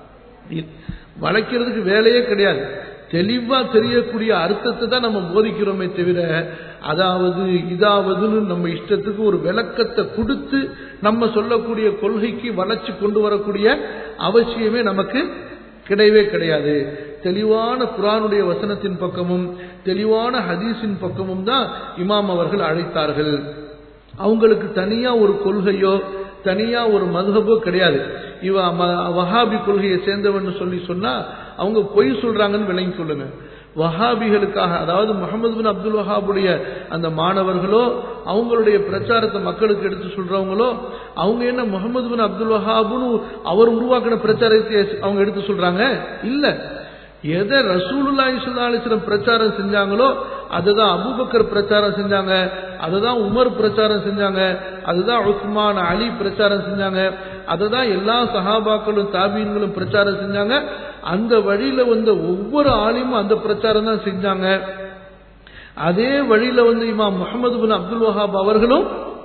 இ- வளைக்கிறதுக்கு வேலையே கிடையாது தெளிவா தெரியக்கூடிய அர்த்தத்தை தான் நம்ம போதிக்கிறோமே தவிர அதாவது இதாவதுன்னு நம்ம இஷ்டத்துக்கு ஒரு விளக்கத்தை கொடுத்து நம்ம சொல்லக்கூடிய கொள்கைக்கு வளைச்சு கொண்டு வரக்கூடிய அவசியமே நமக்கு கிடையவே கிடையாது தெளிவான குரானுடைய வசனத்தின் பக்கமும் தெளிவான ஹதீஸின் பக்கமும் தான் இமாம் அவர்கள் அழைத்தார்கள் அவங்களுக்கு தனியா ஒரு கொள்கையோ தனியா ஒரு மதுஹபோ கிடையாது இவ ம- வஹாபி கொள்கையை சேர்ந்தவன் சொல்லி சொன்னா அவங்க பொய் சொல்றாங்கன்னு விளங்கி சொல்லுங்க வஹாபிகளுக்காக அதாவது முகமது பின் அப்துல் வஹாபுடைய அந்த மாணவர்களோ அவங்களுடைய பிரச்சாரத்தை மக்களுக்கு எடுத்து சொல்றவங்களோ அவங்க என்ன முகமது பின் அப்துல் வஹாபுன்னு அவர் உருவாக்கின பிரச்சாரத்தை அவங்க எடுத்து சொல்றாங்க இல்ல எதை ரசூலுல்லாஹி ஸல்லல்லாஹு அலைஹி வஸல்லம் பிரச்சாரம் செஞ்சாங்களோ அதுதான் அபூபக்கர் பிரச்சாரம் செஞ்சாங்க அதுதான் உமர் பிரச்சாரம் செஞ்சாங்க அதுதான் உஸ்மான் அலி பிரச்சாரம் செஞ்சாங்க அதுதான் எல்லா சஹாபாக்களும் தாபீன்களும் பிரச்சாரம் செஞ்சாங்க அந்த வழியில வந்த ஒவ்வொரு ஆலிமும் அந்த பிரச்சாரம் தான் செஞ்சாங்க அதே வழியில வந்து இமாம் முகமது பின் அப்துல் வஹாப் அவர்களும்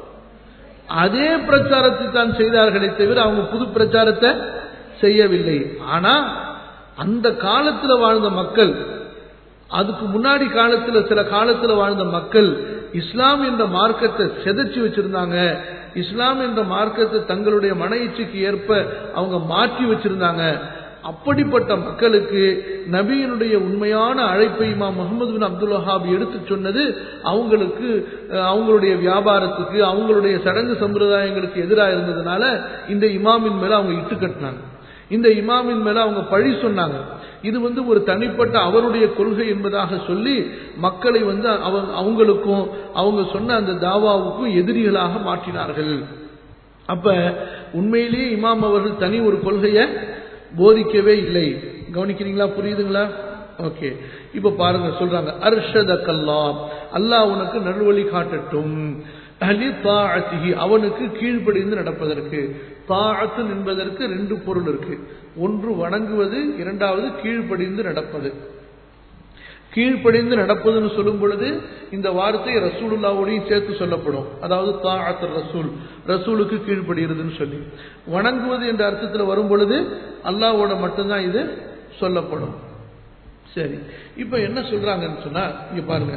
அதே பிரச்சாரத்தை தான் செய்தார்களே தவிர அவங்க புது பிரச்சாரத்தை செய்யவில்லை ஆனா அந்த காலத்துல வாழ்ந்த மக்கள் அதுக்கு முன்னாடி காலத்துல சில காலத்துல வாழ்ந்த மக்கள் இஸ்லாம் என்ற மார்க்கத்தை செதைச்சு வச்சிருந்தாங்க இஸ்லாம் என்ற மார்க்கத்தை தங்களுடைய மன இச்சைக்கு ஏற்ப அவங்க மாற்றி வச்சிருந்தாங்க அப்படிப்பட்ட மக்களுக்கு நபியினுடைய உண்மையான அழைப்பை இமாம் முகமது பின் அப்துல் வஹாப் எடுத்து சொன்னது அவங்களுக்கு அஹ், அவங்களுடைய வியாபாரத்துக்கு அவங்களுடைய சடங்கு சம்பிரதாயங்களுக்கு எதிராக இருந்ததுனால இந்த இமாமின் மேல அவங்க இட்டு கட்டினாங்க இந்த இமாமின் மேல அவங்க பழி சொன்னாங்க இது வந்து ஒரு தனிப்பட்ட அவருடைய கொள்கை என்பதாக சொல்லி மக்களை வந்து அவங்க அவங்களுக்கும் அவங்க சொன்ன அந்த தாவாவுக்கும் எதிரிகளாக மாற்றினார்கள் அப்ப உண்மையிலேயே இமாம் அவர்கள் தனி ஒரு கொள்கையை போதிக்கவே இல்லை கவனிக்கிறீங்களா புரியுதுங்களா ஓகே இப்ப பாருங்க சொல்றாங்க அர்ஷத கல்லா அல்லாஹ் உனக்கு நல்வழி காட்டட்டும் அலி தாஅத்திஹி அவனுக்கு கீழ்ப்படிந்து நடப்பதற்கு தாஅத்து என்பதற்கு ரெண்டு பொருள் இருக்கு ஒன்று வணங்குவது இரண்டாவது கீழ்ப்படிந்து நடப்பது கீழ்ப்படிந்து நடப்பதுன்னு சொல்லும் பொழுது இந்த வார்த்தை ரசூலுல்லாவோடையும் சேர்த்து சொல்லப்படும் அதாவது தாஅத்து ரசூல் ரசூலுக்கு கீழ்ப்படுகிறதுன்னு சொல்லி வணங்குவது என்ற அர்த்தத்தில் வரும் பொழுது அல்லாவோட மட்டும்தான் இது சொல்லப்படும் சரி இப்ப என்ன சொல்றாங்கன்னு சொன்னா இங்க பாருங்க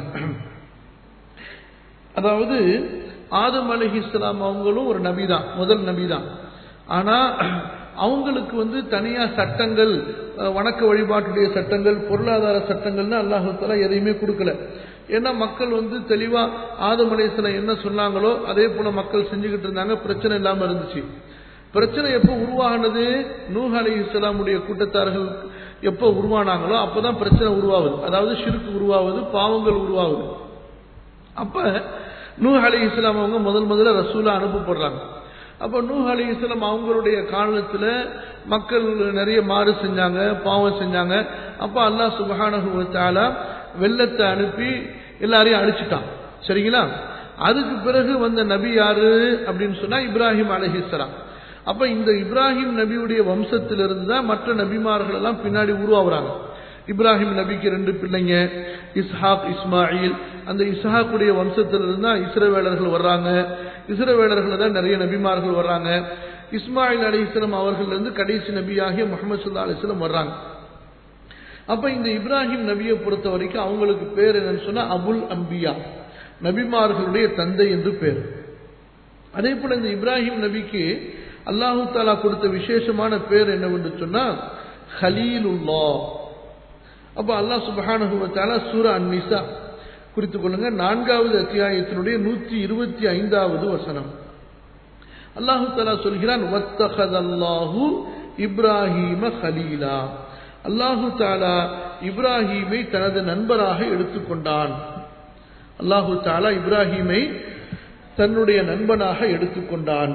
அதாவது ஆதம் அலஹி இஸ்லாம் அவங்களும் ஒரு நபி தான் முதல் நபி தான் ஆனா அவங்களுக்கு வந்து தனியா சட்டங்கள் அஹ், வணக்க வழிபாட்டுடைய சட்டங்கள் பொருளாதார சட்டங்கள்னு அல்லாஹால எதையுமே கொடுக்கல ஏன்னா மக்கள் வந்து தெளிவா ஆதம் அலைஹிஸ்ஸலாம் என்ன சொன்னாங்களோ அதே போல மக்கள் செஞ்சுக்கிட்டு இருந்தாங்க பிரச்சனை இல்லாம இருந்துச்சு பிரச்சனை எப்போ உருவாகினது நூஹ் அலி இஸ்லாமுடைய கூட்டத்தார்கள் எப்போ உருவானாங்களோ அப்பதான் பிரச்சனை உருவாகுது அதாவது ஷிருக்கு உருவாகுது பாவங்கள் உருவாகுது அப்ப நூஹ் அலி இஸ்லாம் அவங்க முதல் முதல்ல ரசூலா அனுப்பப்படுறாங்க அப்ப நூஹ் அலி இஸ்லாம் அவங்களுடைய காலத்துல மக்கள் நிறைய மாறு செஞ்சாங்க பாவம் செஞ்சாங்க அப்ப அல்லாஹ் சுபஹானஹு வ தஆலா வெள்ளத்தை அனுப்பி எல்லாரையும் அழிச்சிட்டான் சரிங்களா அதுக்கு பிறகு வந்த நபி யாரு அப்படின்னு சொன்னா இப்ராஹிம் அலைஹிஸ்ஸலாம் அப்ப இந்த இப்ராஹிம் நபியுடைய வம்சத்திலிருந்து தான் மற்ற நபிமார்கள் எல்லாம் பின்னாடி உருவாகுறாங்க இப்ராஹிம் நபிக்கு ரெண்டு பிள்ளைங்க இஸ்ஹாக் இஸ்மாயில் அந்த இஸ்ஹாக்குடைய வம்சத்திலிருந்து தான் இஸ்ரவேலர்கள் வர்றாங்க இஸ்ரவேலர்கள் தான் நிறைய நபிமார்கள் வர்றாங்க இஸ்மாயில் அலிஸ்லாம் அவர்கள் இருந்து கடைசி நபியாகிய முகமது சுல்லா அலிஸ்லாம் வர்றாங்க அப்ப இந்த இப்ராஹிம் நபியை பொறுத்த வரைக்கும் அவங்களுக்கு பேர் என்னன்னு சொன்னா அபுல் அம்பியா நபிமார்களுடைய தந்தை என்று பேர் அதே போல இந்த இப்ராஹிம் நபிக்கு அல்லாஹு தாலா கொடுத்த விசேஷமான பேர் என்னவென்று சொன்னா ஹலீலுல்லா அப்ப அல்லாஹ் சுபஹானஹு வ தஆலா சூரா அன்-நிசா குறித்துக் கொள்ளுங்க நான்காவது அத்தியாயத்தினுடைய நூற்றி இருபத்தி ஐந்தாவது வசனம் அல்லாஹு தஆலா சொல்கிறான் வத்தஹதல்லாஹு இப்ராஹீம ஹலீலா அல்லாஹு தாலா இப்ராஹீமை தனது நண்பராக எடுத்துக்கொண்டான் அல்லாஹு தாலா இப்ராஹீமை தன்னுடைய நண்பனாக எடுத்துக்கொண்டான்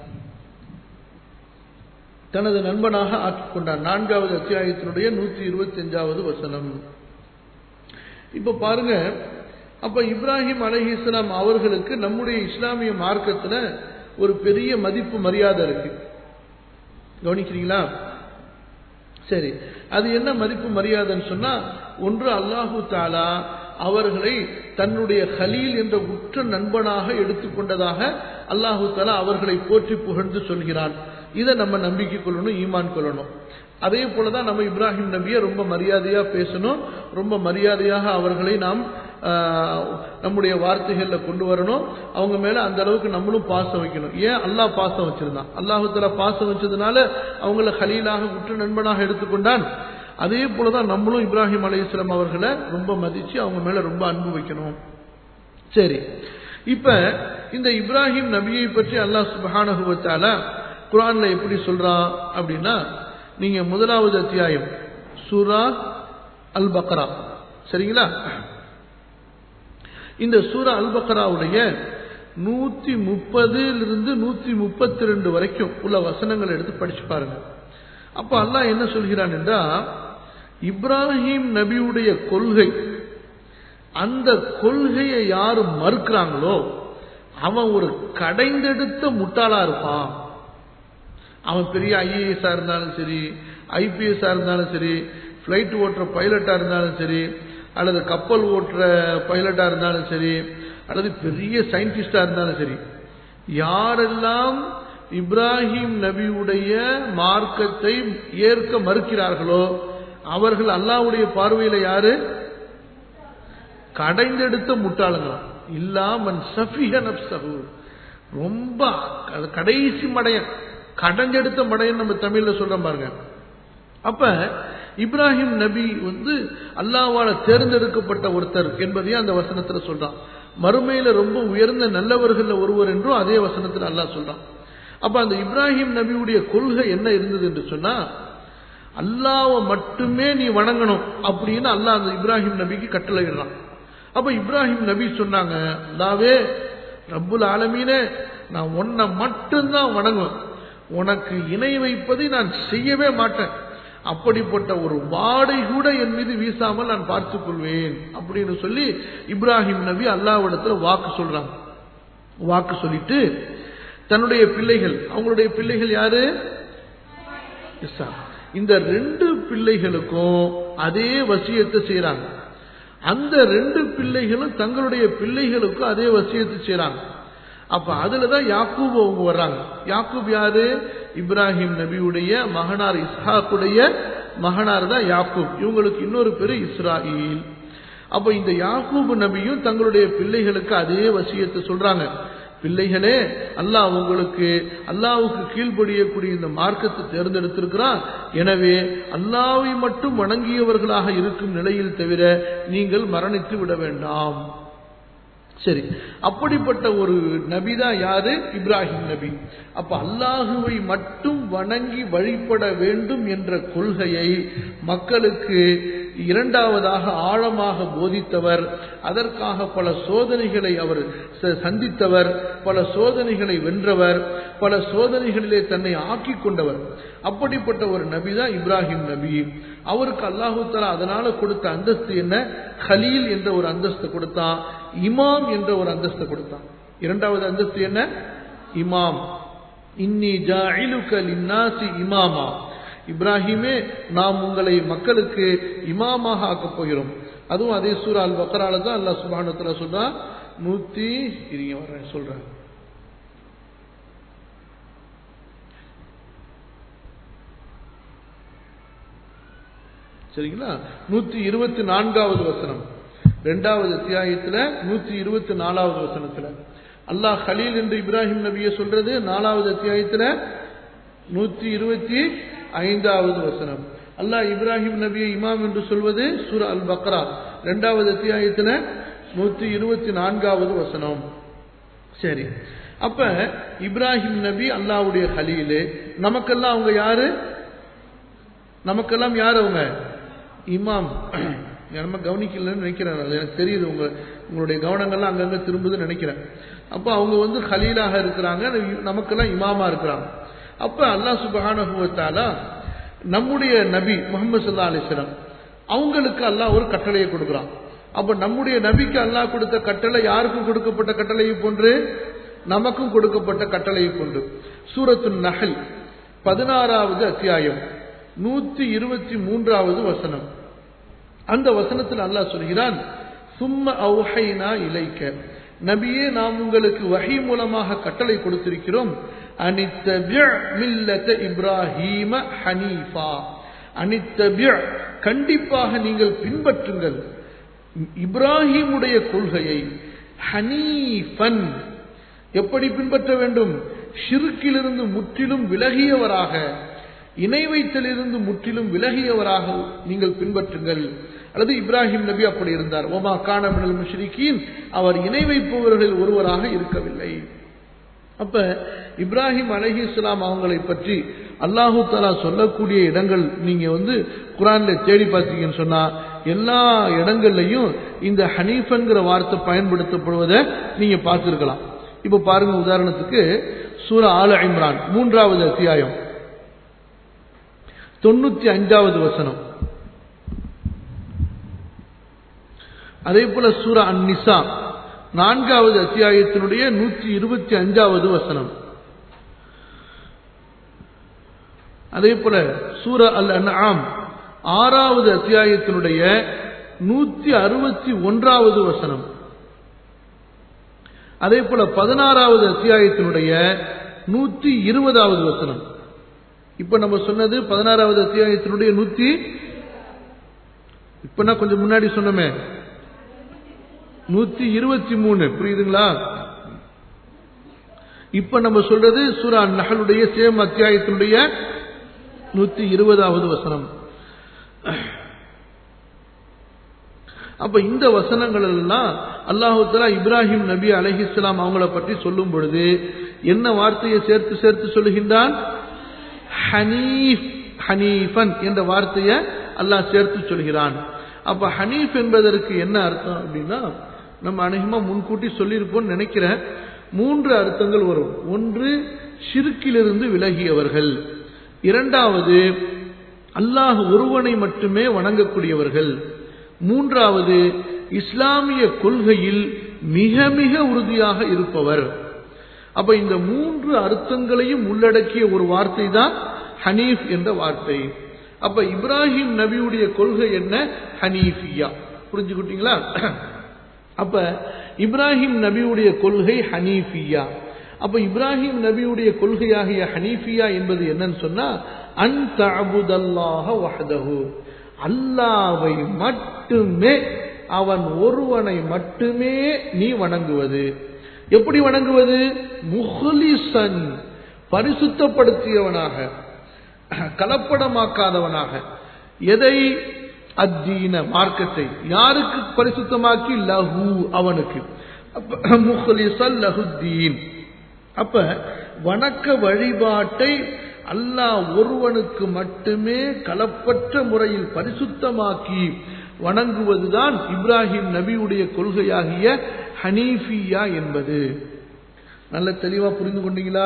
தனது நண்பனாக ஆக்கிக் கொண்டான் நான்காவது அத்தியாயத்தினுடைய நூற்றி இருபத்தி அஞ்சாவது வசனம் இப்ப பாருங்க அப்ப இப்ராஹிம் அலைஹிஸ்லாம் அவர்களுக்கு நம்முடைய இஸ்லாமிய மார்க்கத்துல ஒரு பெரிய மதிப்பு மரியாதை இருக்கு கவனிக்கிறீங்களா சரி அது என்ன மதிப்பு மரியாதைன்னு சொன்னா ஒன்று அல்லாஹு தாலா அவர்களை தன்னுடைய ஹலீல் என்ற உற்ற நண்பனாக எடுத்துக்கொண்டதாக அல்லாஹு தாலா அவர்களை போற்றி புகழ்ந்து சொல்கிறான் இதை நம்ம நம்பிக்கை கொள்ளணும் ஈமான் கொள்ளணும் அதே போலதான் நம்ம இப்ராஹிம் நபியை ரொம்ப மரியாதையா பேசணும் ரொம்ப மரியாதையாக அவர்களை நாம் ஆஹ், நம்முடைய வார்த்தைகள்ல கொண்டு வரணும் அவங்க மேல அந்த அளவுக்கு நம்மளும் பாசம் வைக்கணும் ஏன் அல்லாஹ் பாசம் வச்சிருந்தான் அல்லாஹு தஆலா பாசம் வச்சதுனால அவங்கள ஹலீலாக உற்ற நண்பனாக எடுத்துக்கொண்டான் அதே போலதான் நம்மளும் இப்ராஹிம் அலைஹிஸ்ஸலாம் அவர்களை ரொம்ப மதிச்சு அவங்க மேல ரொம்ப அன்பு வைக்கணும் சரி இப்ப இந்த இப்ராஹிம் நபியை பற்றி அல்லாஹ் சுப்ஹானஹு வ தஆலா குர்ஆன்ல எப்படி சொல்றான் அப்படின்னா நீங்க முதலாவது அத்தியாயம் சூரா அல் பக்ரா சரிங்களா இந்த சூரா அல் பக்ராவுடைய நூத்தி முப்பதிலிருந்து நூத்தி முப்பத்தி ரெண்டு வரைக்கும் உள்ள வசனங்களை எடுத்து படிச்சு பாருங்க அப்ப அல்லாஹ் என்ன சொல்கிறான் என்றா இப்ராஹிம் நபியுடைய கொள்கை அந்த கொள்கையை யாரு மறுக்கிறாங்களோ அவன் ஒரு கடைந்தெடுத்த முட்டாளா இருப்பான் அவன் பெரிய ஐஏஎஸ்ஆ இருந்தாலும் சரி ஐபிஎஸ்ஆ இருந்தாலும் சரி ஃப்ளைட் ஓட்டுற பைலட்டா இருந்தாலும் சரி அல்லது கப்பல் ஓட்டுற பைலட்டா இருந்தாலும் சரி அல்லது பெரிய சயின்டிஸ்டா இருந்தாலும் சரி யாரெல்லாம் இப்ராஹிம் நபியுடைய மார்க்கத்தை ஏற்க மறுக்கிறார்களோ அவர்கள் அல்லாஹ்வுடைய பார்வையில யாரு கடைந்தெடுத்த முட்டாளுங்களாம் இல்லாமன் சஃபிஹ நப்சஹு ரொம்ப அது கடைசி மடையன் கடைஞ்செடுத்த மடையன் நம்ம தமிழ்ல சொல்றோம் பாருங்க அப்ப இப்ராஹிம் நபி வந்து அல்லாஹ்வால தேர்ந்தெடுக்கப்பட்ட ஒருத்தர் என்பதையும் அந்த வசனத்துல சொல்றான் மறுமையில ரொம்ப உயர்ந்த நல்லவர்கள் ஒருவர் என்றும் அதே வசனத்துல அல்லாஹ் சொல்றான் அப்ப அந்த இப்ராஹிம் நபியுடைய கொள்கை என்ன இருந்தது என்று சொன்னா அல்லாவை மட்டுமே நீ வணங்கணும் அப்படின்னு அல்லாஹ் அந்த இப்ராஹிம் நபிக்கு கட்டளையிடுறான் அப்ப இப்ராஹிம் நபி சொன்னாங்க அல்லாவே ரப்புல் ஆலமீனே நான் உன்னை மட்டும்தான் வணங்குவேன் உனக்கு இணை வைப்பதை நான் செய்யவே மாட்டேன் அப்படிப்பட்ட ஒரு வாடை கூட என் மீது வீசாமல் நான் பார்த்துக் கொள்வேன் அப்படின்னு சொல்லி இப்ராஹிம் நபி அல்லாவிடத்துல வாக்கு சொல்றாங்க வாக்கு சொல்லிட்டு தன்னுடைய பிள்ளைகள் அவங்களுடைய பிள்ளைகள் யாரு இஸ்ஸா. இந்த ரெண்டு பிள்ளைகளுக்கும் அதே வசியத்தை செய்றாங்க அந்த ரெண்டு பிள்ளைகளும் தங்களுடைய பிள்ளைகளுக்கும் அதே வசியத்தை செய்றாங்க அப்ப அதுலதான் யாக்கூப் அவங்க வர்றாங்க யாக்கூப் யாரு இப்ராஹிம் நபியுடைய மகனார் இஸ்ஹாக்குடைய மகனார் தான் யாக்கூப் இவங்களுக்கு இன்னொரு பேரு இஸ்ராயில் அப்ப இந்த யாக்கூப் நபியும் தங்களுடைய பிள்ளைகளுக்கு அதே வசியத்தை சொல்றாங்க பிள்ளைகளே அல்லாஹ் உங்களுக்கு அல்லாவுக்கு கீழ்ப்படியக்கூடிய இந்த மார்க்கத்தை தேர்ந்தெடுத்திருக்கிறான் எனவே அல்லாவை மட்டும் வணங்கியவர்களாக இருக்கும் நிலையில் தவிர நீங்கள் மரணித்து விட வேண்டாம் சரி அப்படிப்பட்ட ஒரு நபி தான் யாரு இப்ராஹிம் நபி அப்ப அல்லாஹுவை மட்டும் வணங்கி வழிபட வேண்டும் என்ற கொள்கையை மக்களுக்கு இரண்டாவதாக ஆழமாக போதித்தவர் அதற்காக பல சோதனைகளை அவர் ச- சந்தித்தவர் பல சோதனைகளை வென்றவர் பல சோதனைகளிலே தன்னை ஆக்கிக் கொண்டவர் அப்படிப்பட்ட ஒரு நபி தான் இப்ராஹிம் நபி அவருக்கு அல்லாஹு தஆலா அதனால கொடுத்த அந்தஸ்து என்ன கலீல் என்ற ஒரு அந்தஸ்து கொடுத்தான் இமாம் என்ற ஒரு அந்தஸ்து கொடுத்தான் இரண்டாவது அந்தஸ்து என்ன இமாம் இன்னி ஜாயிலுக லின்னாசி இமாமா இப்ராஹிமே நாம் உங்களை மக்களுக்கு இமாமாக ஆக்கப் போகிறோம் அதுவும் அதே சூரா அல் பக்ரால தான் அல்லாஹ் சுப்ஹானஹு வ தஆலா சொல்றான் நூத்தி இருங்க வரேன் சொல்றேன் சரிங்களா நூத்தி இருபத்தி நான்காவது வசனம் ரெண்டாவது அத்தியாயத்துல நூத்தி இருபத்தி நாலாவது வசனத்துல அல்லாஹ் கலீல் என்று இப்ராஹிம் நபியை சொல்றது நாலாவது அத்தியாயத்துல நூத்தி இருபத்தி ஐந்தாவது வசனம் அல்லாஹ் இப்ராஹிம் நபியை இமாம் என்று சொல்வது சூர அல் பக்ரா ரெண்டாவது அத்தியாயத்துல நூத்தி இருபத்தி நான்காவது வசனம் சரி அப்ப இப்ராஹிம் நபி அல்லாஹ்வுடைய ஹலீலு நமக்கெல்லாம் அவங்க யாரு நமக்கெல்லாம் யார் அவங்க இமாம் நம்ம கவனிக்கலன்னு நினைக்கிறேன் அது எனக்கு தெரியுது உங்க உங்களுடைய கவனங்கள்லாம் அங்கங்க திரும்புதுன்னு நினைக்கிறேன் அப்போ அவங்க வந்து ஹலீலாக இருக்கிறாங்க நமக்கெல்லாம் இமாமா இருக்கிறாங்க அப்ப அல்லாஹ் சுபஹானஹு வ தஆலா நம்முடைய நபி முகமது சல்லா அலிஸ்லாம் அவங்களுக்கு அல்லாஹ் ஒரு கட்டளையை கொடுக்குறான் அப்ப நம்முடைய நபிக்கு அல்லாஹ் கொடுத்த கட்டளை யாருக்கும் கொடுக்கப்பட்ட கட்டளையை போன்று நமக்கும் கொடுக்கப்பட்ட கட்டளையை போன்று சூரத்து நஹல் பதினாறாவது அத்தியாயம் நூத்தி இருபத்தி மூன்றாவது வசனம் அந்த வசனத்தில் அல்லாஹ் சொல்கிறான் சும்ம அவுஹைனா இலைக்க நபியே நாம் உங்களுக்கு வஹி மூலமாக கட்டளை கொடுத்திருக்கிறோம் அனித்தபிய மில்லத இப்ராஹீம ஹனீஃபா அனித்தபிய கண்டிப்பாக நீங்கள் பின்பற்றுங்கள் இப்ராஹிமுடைய கொள்கையை ஹனீஃபன் எப்படி பின்பற்ற வேண்டும் ஷிருக்கிலிருந்து முற்றிலும் விலகியவராக இணை வைத்தலிருந்து முற்றிலும் விலகியவராக நீங்கள் பின்பற்றுங்கள் அல்லது இப்ராஹிம் நபி அப்படி இருந்தார் ஒமா காணமினல் முஷ்ரிகீன் அவர் இணை வைப்பவர்களில் ஒருவராக இருக்கவில்லை அப்ப இப்ராஹிம் அலஹி இஸ்லாம் அவங்களை பற்றி அல்லாஹு தாலா சொல்லக்கூடிய இடங்கள் நீங்க வந்து குரான்ல தேடி பார்த்தீங்கன்னு சொன்னா எல்லா இடங்கள்லையும் இந்த ஹனீஃபன்கிற வார்த்தை பயன்படுத்தப்படுவதை நீங்க பார்த்திருக்கலாம் இப்ப பாருங்க உதாரணத்துக்கு சூரா ஆல இம்ரான் மூன்றாவது அத்தியாயம் தொண்ணூத்தி அஞ்சாவது வசனம் அதே போல சூரா அந்நிசா நான்காவது அத்தியாயத்தினுடைய நூற்றி இருபத்தி அஞ்சாவது வசனம் அதே போல சூர அல் அன்ஆம் ஆறாவது அத்தியாயத்தினுடைய நூத்தி அறுபத்தி ஒன்றாவது வசனம் அதே போல பதினாறாவது அத்தியாயத்தினுடைய நூத்தி இருபதாவது வசனம் இப்ப நம்ம சொன்னது பதினாறாவது அத்தியாயத்தினுடைய நூத்தி இப்ப நான் கொஞ்சம் முன்னாடி சொன்னோமே நூத்தி இருபத்தி மூணு புரியுதுங்களா இப்ப நம்ம சொல்றது சூரா நகலுடைய சேம் அத்தியாயத்தினுடைய நூத்தி இருபதாவது வசனம் அப்ப இந்த வசனங்கள் எல்லாம் அல்லாஹு தலா இப்ராஹிம் நபி அலஹிஸ்லாம் அவங்கள பற்றி சொல்லும் பொழுது என்ன வார்த்தையை சேர்த்து சேர்த்து சொல்லுகின்றான் ஹனீஃப் ஹனீஃபன் என்ற வார்த்தையை அல்லாஹ் சேர்த்து சொல்கிறான் அப்ப ஹனீஃப் என்பதற்கு என்ன அர்த்தம் அப்படின்னா நம்ம அநேகமா முன்கூட்டி சொல்லியிருப்போம்னு நினைக்கிறேன் மூன்று அர்த்தங்கள் வரும் ஒன்று ஷிருக்கிலிருந்து விலகியவர்கள் இரண்டாவது அல்லாஹ் ஒருவனை மட்டுமே வணங்கக்கூடியவர்கள் மூன்றாவது இஸ்லாமிய கொள்கையில் மிக மிக உறுதியாக இருப்பவர் அப்ப இந்த மூன்று அர்த்தங்களையும் உள்ளடக்கிய ஒரு வார்த்தை தான் ஹனீஃப் என்ற வார்த்தை அப்ப இப்ராஹிம் நபியுடைய கொள்கை என்ன ஹனீஃபியா புரிஞ்சுக்கிட்டீங்களா அப்ப இப்ராஹிம் நபியுடைய கொள்கை ஹனீஃபியா அப்ப இப்ராஹிம் நபியுடைய கொள்கையாகிய ஹனீஃபியா என்பது என்னன்னு சொன்னா அன் தஅபுதல்லாஹ வஹதஹு அல்லாவை மட்டுமே அவன் ஒருவனை மட்டுமே நீ வணங்குவது எப்படி வணங்குவது முஹ்லிசன் பரிசுத்தப்படுத்தியவனாக கலப்படமாக்காதவனாக எதை அத்தீன மார்க்கத்தை யாருக்கு பரிசுத்தமாக்கி லஹு அவனுக்கு அப்ப முஹ்லிசன் லஹுத்தீன் அப்ப வணக்க வழிபாட்டை அல்லாஹ் ஒருவனுக்கு மட்டுமே கலப்பற்ற முறையில் பரிசுத்தமாக்கி வணங்குவதுதான் இப்ராஹிம் நபியுடைய கொள்கையாகிய ஹனீஃபியா என்பது நல்ல தெளிவா புரிந்து கொண்டீங்களா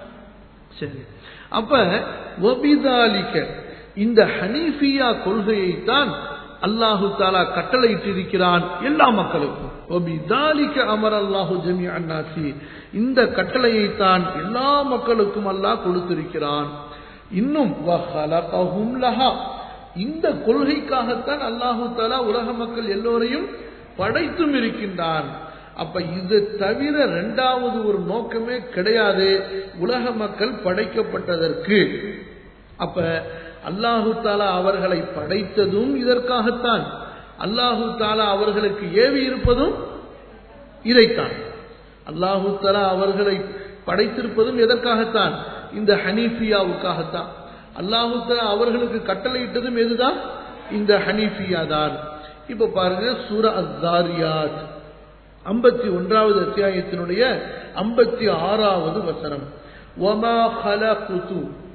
சரி அப்ப ஒபிதாலிக்க இந்த ஹனீஃபியா கொள்கையைத்தான் அல்லாஹு தாலா கட்டளையிட்டிருக்கிறான் எல்லா மக்களுக்கும் ஒபிதாலிக்க அமர் அல்லாஹு ஜமி அன்னாசி இந்த கட்டளையைத்தான் எல்லா மக்களுக்கும் அல்லாஹ் கொடுத்திருக்கிறான் இன்னும் வஹலகஹும் லஹா இந்த கொள்கைக்காகத்தான் அல்லாஹு தாலா உலக மக்கள் எல்லோரையும் படைத்தும் இருக்கின்றான் அப்ப இது தவிர இரண்டாவது ஒரு நோக்கமே கிடையாது உலக மக்கள் படைக்கப்பட்டதற்கு அப்ப அல்லாஹு தாலா அவர்களை படைத்ததும் இதற்காகத்தான் அல்லாஹு தாலா அவர்களுக்கு ஏவி இருப்பதும் இதைத்தான் அல்லாஹு தாலா அவர்களை படைத்திருப்பதும் எதற்காகத்தான் இந்த ஹனீஃபியாவுக்காகத்தான் அல்லாஹு தாலா அவர்களுக்கு கட்டளையிட்டதும் எதுதான் இந்த ஹனீஃபியா தான் இப்ப பாருங்க சூர அஸ்தாரியாத் ஐம்பத்தி ஒன்றாவது அத்தியாயத்தினுடைய ஐம்பத்தி ஆறாவது வசனம் ஒமா ஹலகுது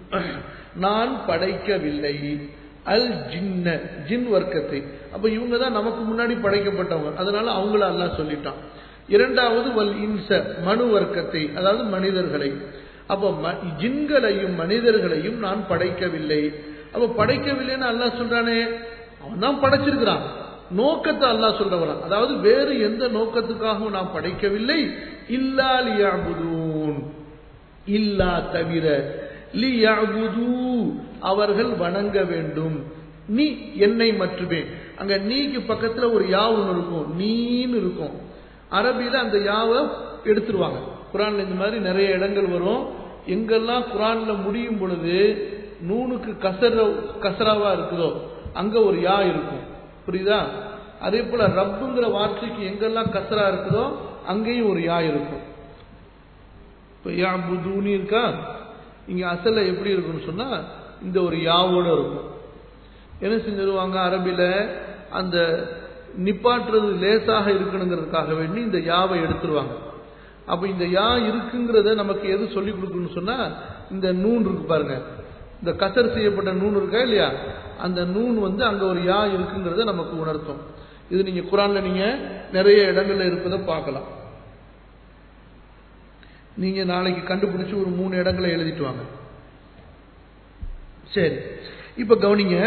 நான் படைக்கவில்லை அல் ஜின்ன ஜின் வர்க்கத்தை அப்ப இவங்க தான் நமக்கு முன்னாடி படைக்கப்பட்டவங்க அதனால அவங்கள அல்லாஹ் சொல்லிட்டான் இரண்டாவது வல் இன்ச மனு வர்க்கத்தை அதாவது மனிதர்களை அப்ப ஜின்களையும் மனிதர்களையும் நான் படைக்கவில்லை அப்ப படைக்கவில்லைன்னு அல்லாஹ் சொல்றானே அவன் தான் படைச்சிருக்கிறான் நோக்கத்தை அல்லாஹ் சொல்றவன் அதாவது வேறு எந்த நோக்கத்துக்காகவும் நான் படைக்கவில்லை இல்லா லியாபுதூன் இல்லா தவிர லியாபுது அவர்கள் வணங்க வேண்டும் நீ என்னை மட்டுமே அங்க நீக்கு பக்கத்துல ஒரு யாவுன்னு இருக்கும் நீன்னு இருக்கும் அரபியில அந்த யாவை எடுத்துருவாங்க குரான்ல இந்த மாதிரி நிறைய இடங்கள் வரும் எங்கெல்லாம் குரான்ல முடியும் பொழுது நூனுக்கு கசர கசராவா இருக்குதோ அங்க ஒரு யா இருக்கும் புரியுதா அதே போல ரப்புங்கிற வார்த்தைக்கு எங்கெல்லாம் கசரா இருக்குதோ அங்கேயும் ஒரு யா இருக்கும் இப்போ யா புதூனி இருக்கா இங்க அசல்ல எப்படி இருக்கும்னு சொன்னா இந்த ஒரு யாவோட இருக்கும் என்ன செஞ்சிருவாங்க அரபில அந்த நிப்பாட்டுறது லேசாக இருக்கணுங்கிறதுக்காக வேண்டி இந்த யாவை எடுத்துருவாங்க அப்ப இந்த யா இருக்குங்கிறத நமக்கு எது சொல்லி கொடுக்குன்னு சொன்னா இந்த நூன் இருக்கு பாருங்க இந்த கசர் செய்யப்பட்ட நூன் இருக்கா இல்லையா அந்த நூன் வந்து அங்க ஒரு யா இருக்குங்கிறத நமக்கு உணர்த்தும் இது நீங்க குரான்ல நீங்க நிறைய இடங்கள்ல இருப்பதை பார்க்கலாம் நீங்க நாளைக்கு கண்டுபிடிச்சு ஒரு மூணு இடங்களை எழுதிட்டு வாங்க சரி இப்ப கவனிங்க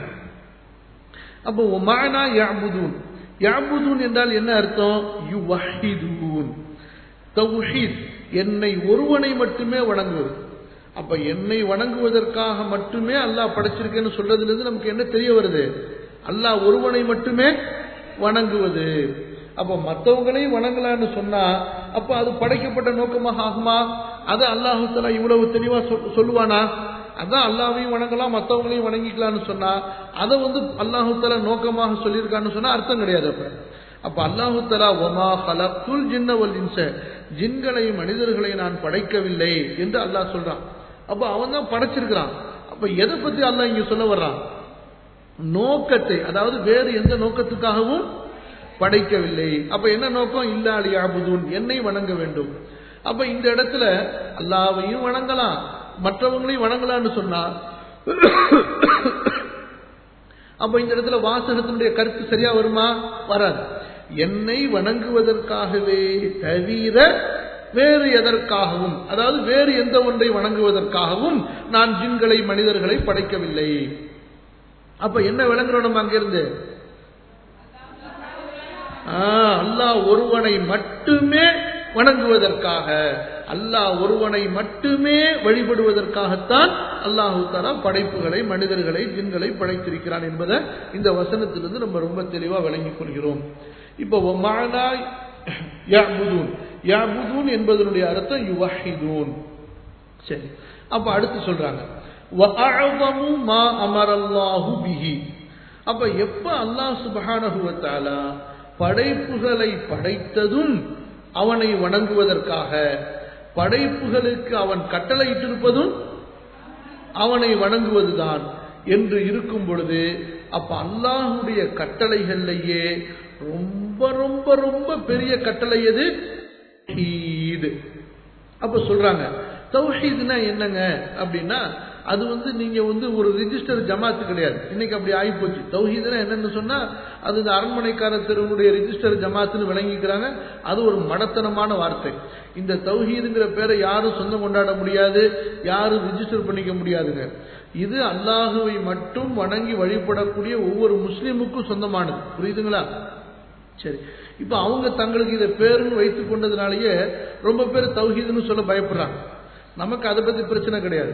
அப்போ மானா யாபுதூன் யாபுதூன் என்றால் என்ன அர்த்தம் யு வஹிதூன் தௌஹீத் என்னை ஒருவனை மட்டுமே வணங்குவது அப்ப என்னை வணங்குவதற்காக மட்டுமே அல்லாஹ் படைச்சிருக்கேன்னு சொல்றதுல இருந்து நமக்கு என்ன தெரிய வருது அல்லாஹ் ஒருவனை மட்டுமே வணங்குவது அப்ப மற்றவங்களையும் வணங்கலான்னு சொன்னா அப்ப அது படைக்கப்பட்ட நோக்கமாக ஆகுமா அதை அல்லாஹு தலா இவ்வளவு தெளிவா சொல்லுவானா அதான் அல்லாவையும் வணங்கலாம் மற்றவங்களையும் வணங்கிக்கலாம்னு சொன்னா அதை வந்து அல்லாஹு தலா நோக்கமாக சொல்லியிருக்கான்னு சொன்னா அர்த்தம் கிடையாது அப்ப அப்ப அல்லாஹு தலா ஒமா ஹலத்துல் ஜின்னவல் இன்ச ஜின்களையும் மனிதர்களையும் நான் படைக்கவில்லை என்று அல்லாஹ் சொல்றான் அப்ப அவன் தான் படைச்சிருக்கிறான் அப்ப எதை பத்தி அல்லாஹ் இங்க சொல்ல வர்றான் நோக்கத்தை அதாவது வேறு எந்த நோக்கத்துக்காகவும் படைக்கவில்லை அப்ப என்ன நோக்கம் இல்லாடி ஆபுதூன் என்னை வணங்க வேண்டும் அப்ப இந்த இடத்துல அல்லாவையும் வணங்கலாம் மற்றவங்களையும் வணங்கலாம்னு சொன்னா அப்ப இந்த இடத்துல வாசகத்தினுடைய கருத்து சரியா வருமா வராது என்னை வணங்குவதற்காகவே தவிர வேறு எதற்காகவும் அதாவது வேறு எந்த ஒன்றை வணங்குவதற்காகவும் நான் ஜின்களை மனிதர்களை படைக்கவில்லை அப்ப என்ன விளங்குறோம் நம்ம அங்கிருந்து அல்லாஹ் ஒருவனை மட்டுமே வணங்குவதற்காக அல்லாஹ் ஒருவனை மட்டுமே வழிபடுவதற்காகத்தான் அல்லாஹு தாலா படைப்புகளை மனிதர்களை ஜின்களை படைத்திருக்கிறான் என்பதை இந்த வசனத்திலிருந்து நம்ம ரொம்ப தெளிவா விளங்கிக் கொள்கிறோம் இப்போ யாபுதூன் யாபுதூன் என்பதனுடைய அர்த்தம் யுவஹிதூன் சரி அப்ப அடுத்து சொல்றாங்க மா அமரல்லாஹு பிஹி அப்ப எப்ப அல்லாஹ் சுபஹானஹுவத்தாலா படைப்புகளை படைத்ததும் அவனை வணங்குவதற்காக படைப்புகளுக்கு அவன் கட்டளையிட்டிருப்பதும் அவனை வணங்குவதுதான் என்று இருக்கும் பொழுது அப்ப அல்லாஹுடைய கட்டளைகள்லையே ரொம்ப ரொம்ப ரொம்ப பெரிய கட்டளை எது அப்ப சொல்றாங்க தௌஹீதுனா என்னங்க அப்படின்னா அது வந்து நீங்க வந்து ஒரு ரிஜிஸ்டர் ஜமாத்து கிடையாது இன்னைக்கு அப்படி ஆகிப்போச்சு தௌஹீதுனா என்னன்னு சொன்னா அது இந்த அரண்மனைக்கார தெருவுடைய ரிஜிஸ்டர் ஜமாத்துன்னு விளங்கிக்கிறாங்க அது ஒரு மடத்தனமான வார்த்தை இந்த தௌஹீதுங்கிற பேரை யாரும் சொந்தம் கொண்டாட முடியாது யாரும் ரிஜிஸ்டர் பண்ணிக்க முடியாதுங்க இது அல்லாஹுவை மட்டும் வணங்கி வழிபடக்கூடிய ஒவ்வொரு முஸ்லீமுக்கும் சொந்தமானது புரியுதுங்களா சரி இப்ப அவங்க தங்களுக்கு இதை பேருன்னு வைத்துக் கொண்டதுனாலயே ரொம்ப பேர் தௌஹீதுன்னு சொல்ல பயப்படுறாங்க நமக்கு அதை பத்தி பிரச்சனை கிடையாது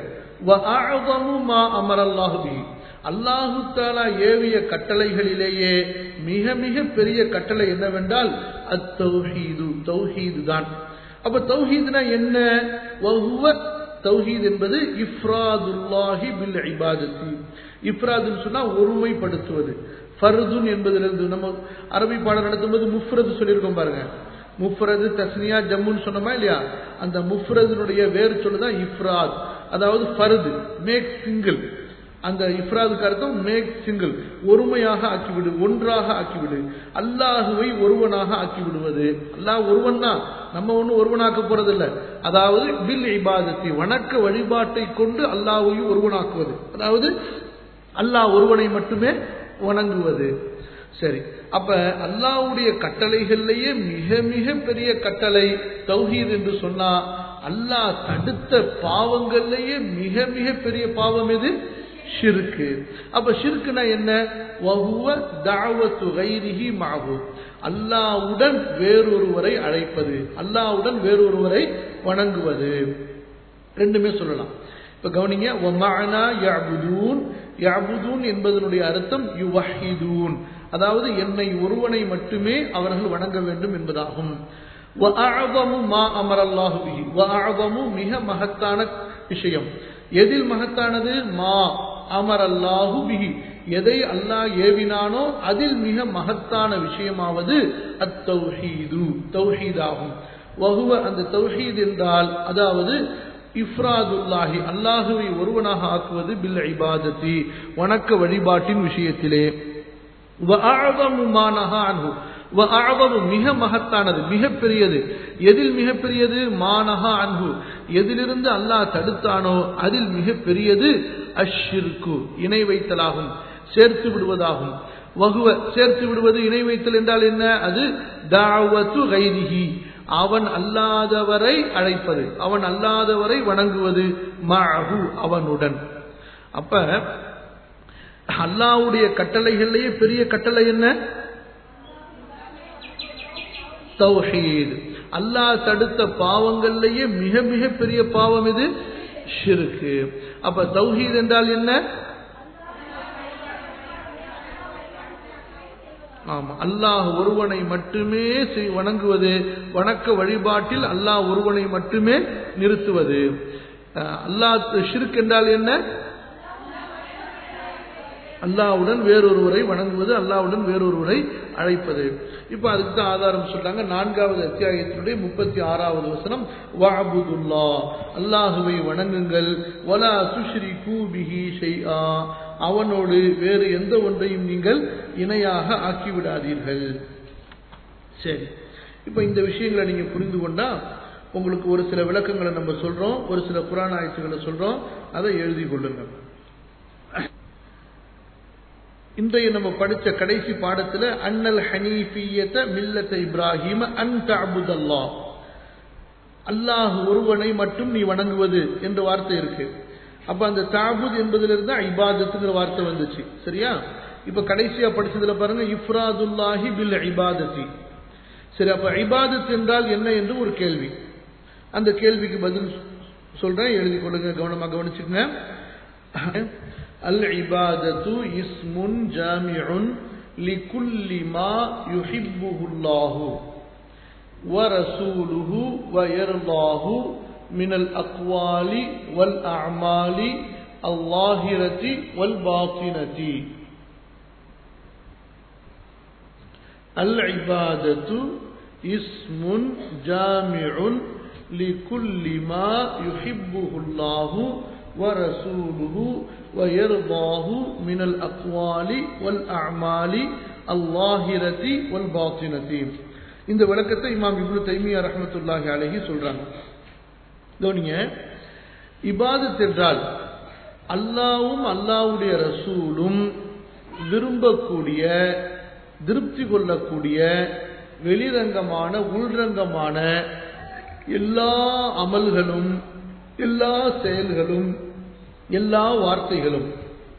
அல்லாஹு தாலா ஏவிய கட்டளைகளிலேயே மிக மிக பெரிய கட்டளை என்னவென்றால் அத்தௌஹீது தௌஹீது தான் அப்ப தௌஹீதுனா என்ன தௌஹீத் என்பது இஃப்ராதுல்லாஹி பில் இபாதத்தி இஃப்ராதுன்னு சொன்னா ஒருமைப்படுத்துவது ஃபர்துன் என்பதிலிருந்து நம்ம அரபி பாடம் நடத்தும்போது முஃப்ரது சொல்லியிருக்கோம் பாருங்க முஃப்ரது தஸ்னியா ஜம்முன்னு சொன்னோமா இல்லையா அந்த முஃப்ரதுனுடைய வேறு சொல்லுதான் இஃப்ராத் அதாவது ஃபர்து மேக் சிங்கிள் அந்த இஃப்ராதுக்கு அர்த்தம் மேக் சிங்கிள் ஒருமையாக ஆக்கிவிடு ஒன்றாக ஆக்கிவிடு அல்லாஹுவை ஒருவனாக ஆக்கி விடுவது அல்லாஹ் ஒருவன் தான் நம்ம ஒன்றும் ஒருவனாக்க போறதில்லை அதாவது பில் இபாதத்தை வணக்க வழிபாட்டை கொண்டு அல்லாஹையும் ஒருவனாக்குவது அதாவது அல்லாஹ் ஒருவனை மட்டுமே வணங்குவது சரி அப்ப அல்லாவுடைய கட்டளைகள்லயே மிக மிக பெரிய கட்டளை தௌஹீத் என்று சொன்னா அல்லாஹ் தடுத்த பாவங்கள்லயே மிக மிக பெரிய பாவம் எது ஷிருக்கு அப்ப ஷிருக்குனா என்ன வஹுவ தாவத்து கைரிஹி மாகு அல்லாவுடன் வேறொருவரை அழைப்பது அல்லாவுடன் வேறொருவரை வணங்குவது ரெண்டுமே சொல்லலாம் இப்ப கவனிங்க ஒமானா யாபுதூன் யாபுதூன் என்பதனுடைய அர்த்தம் யுவஹிதூன் அதாவது என்னை ஒருவனை மட்டுமே அவர்கள் வணங்க வேண்டும் என்பதாகும் மா அமரல்லாஹு பிஹி வஅஅதமு மிக மகத்தான விஷயம் எதில் மகத்தானது மா அமரல்லாஹு பிஹி எதை அல்லாஹ் ஏவினானோ அதில் மிக மகத்தான விஷயமாவது அத்தௌஹீது தௌஹீதாகும் வகுவ அந்த தௌஹீத் என்றால் அதாவது இஃப்ராதுல்லாஹி அல்லாஹுவை ஒருவனாக ஆக்குவது பில் இபாதத்தி வணக்க வழிபாட்டின் விஷயத்திலே மிக மகத்தானது மிக பெரியது எதில் மிக பெரியது மானஹா அன்பு எதிலிருந்து அல்லாஹ் தடுத்தானோ அதில் மிக பெரியது அஷ்ஷிற்கு இணை வைத்தலாகும் சேர்த்து விடுவதாகும் வகுவ சேர்த்து விடுவது இணை வைத்தல் என்றால் என்ன அது தாவத்து கைதிகி அவன் அல்லாதவரை அழைப்பது அவன் அல்லாதவரை வணங்குவது மகு அவனுடன் அப்ப அல்லாவுடைய கட்டளைகள்லயே பெரிய கட்டளை என்ன தௌஹீத் அல்லாஹ் தடுத்த பாவங்கள்லயே மிக மிக பெரிய பாவம் இது ஷிருக்கு அப்ப தௌஹீத் என்றால் என்ன ஆமா அல்லாஹ் ஒருவனை மட்டுமே வணங்குவது வணக்க வழிபாட்டில் அல்லாஹ் ஒருவனை மட்டுமே நிறுத்துவது அல்லாஹ் ஷிர்க் என்றால் என்ன அல்லாவுடன் வேறொருவரை வணங்குவது அல்லாவுடன் வேறொருவரை அழைப்பது இப்ப அதுக்கு தான் ஆதாரம் சொல்றாங்க நான்காவது அத்தியாயத்தினுடைய முப்பத்தி ஆறாவது வசனம் வாபுதுல்லா அல்லாஹுவை வணங்குங்கள் வலா சுஷ்ரி கூபிஹி ஷெய்ஆ அவனோடு வேறு எந்த ஒன்றையும் நீங்கள் இணையாக ஆக்கிவிடாதீர்கள் சரி இப்ப இந்த விஷயங்களை நீங்க புரிந்து கொண்டா உங்களுக்கு ஒரு சில விளக்கங்களை நம்ம சொல்றோம் ஒரு சில புராண ஆயத்துக்களை சொல்றோம் அதை எழுதி கொள்ளுங்கள் இன்றைய நம்ம படிச்ச கடைசி பாடத்துல அன்னல் ஹனீஃபியத மில்லத்த இப்ராஹிம அன் தஅபுதல்லாஹ் அல்லாஹ் ஒருவனை மட்டும் நீ வணங்குவது என்ற வார்த்தை இருக்கு அப்ப அந்த தாபுத் என்பதிலிருந்து இபாதத்துங்கிற வார்த்தை வந்துச்சு சரியா இப்ப கடைசியா படிச்சதுல பாருங்க இஃப்ராதுல்லாஹி பில் இபாதத்தி சரி அப்ப இபாதத் என்றால் என்ன என்று ஒரு கேள்வி அந்த கேள்விக்கு பதில் சொல்றேன் எழுதி கொள்ளுங்க கவனமா கவனிச்சுக்கங்க அல் இபாதத்து இஸ்முன் ஜாமிஉன் லிகுல்லி மா யுஹிப்புஹுல்லாஹு ورسوله ويرضاه من الأقوال والأعمال الظاهرة والباطنة العبادة اسم جامع لكل ما يحبه الله ورسوله ويرضاه من الأقوال والأعمال الظاهرة والباطنة இந்த விளக்கத்தை இமாம் இப்னு தைமியா ரஹமத்துல்லாஹி அலஹி சொல்றாங்க கவனிங்க இபாதத் என்றால் அல்லாவும் அல்லாவுடைய ரசூலும் விரும்பக்கூடிய திருப்தி கொள்ளக்கூடிய வெளிரங்கமான உள்ரங்கமான எல்லா அமல்களும் எல்லா செயல்களும் எல்லா வார்த்தைகளும்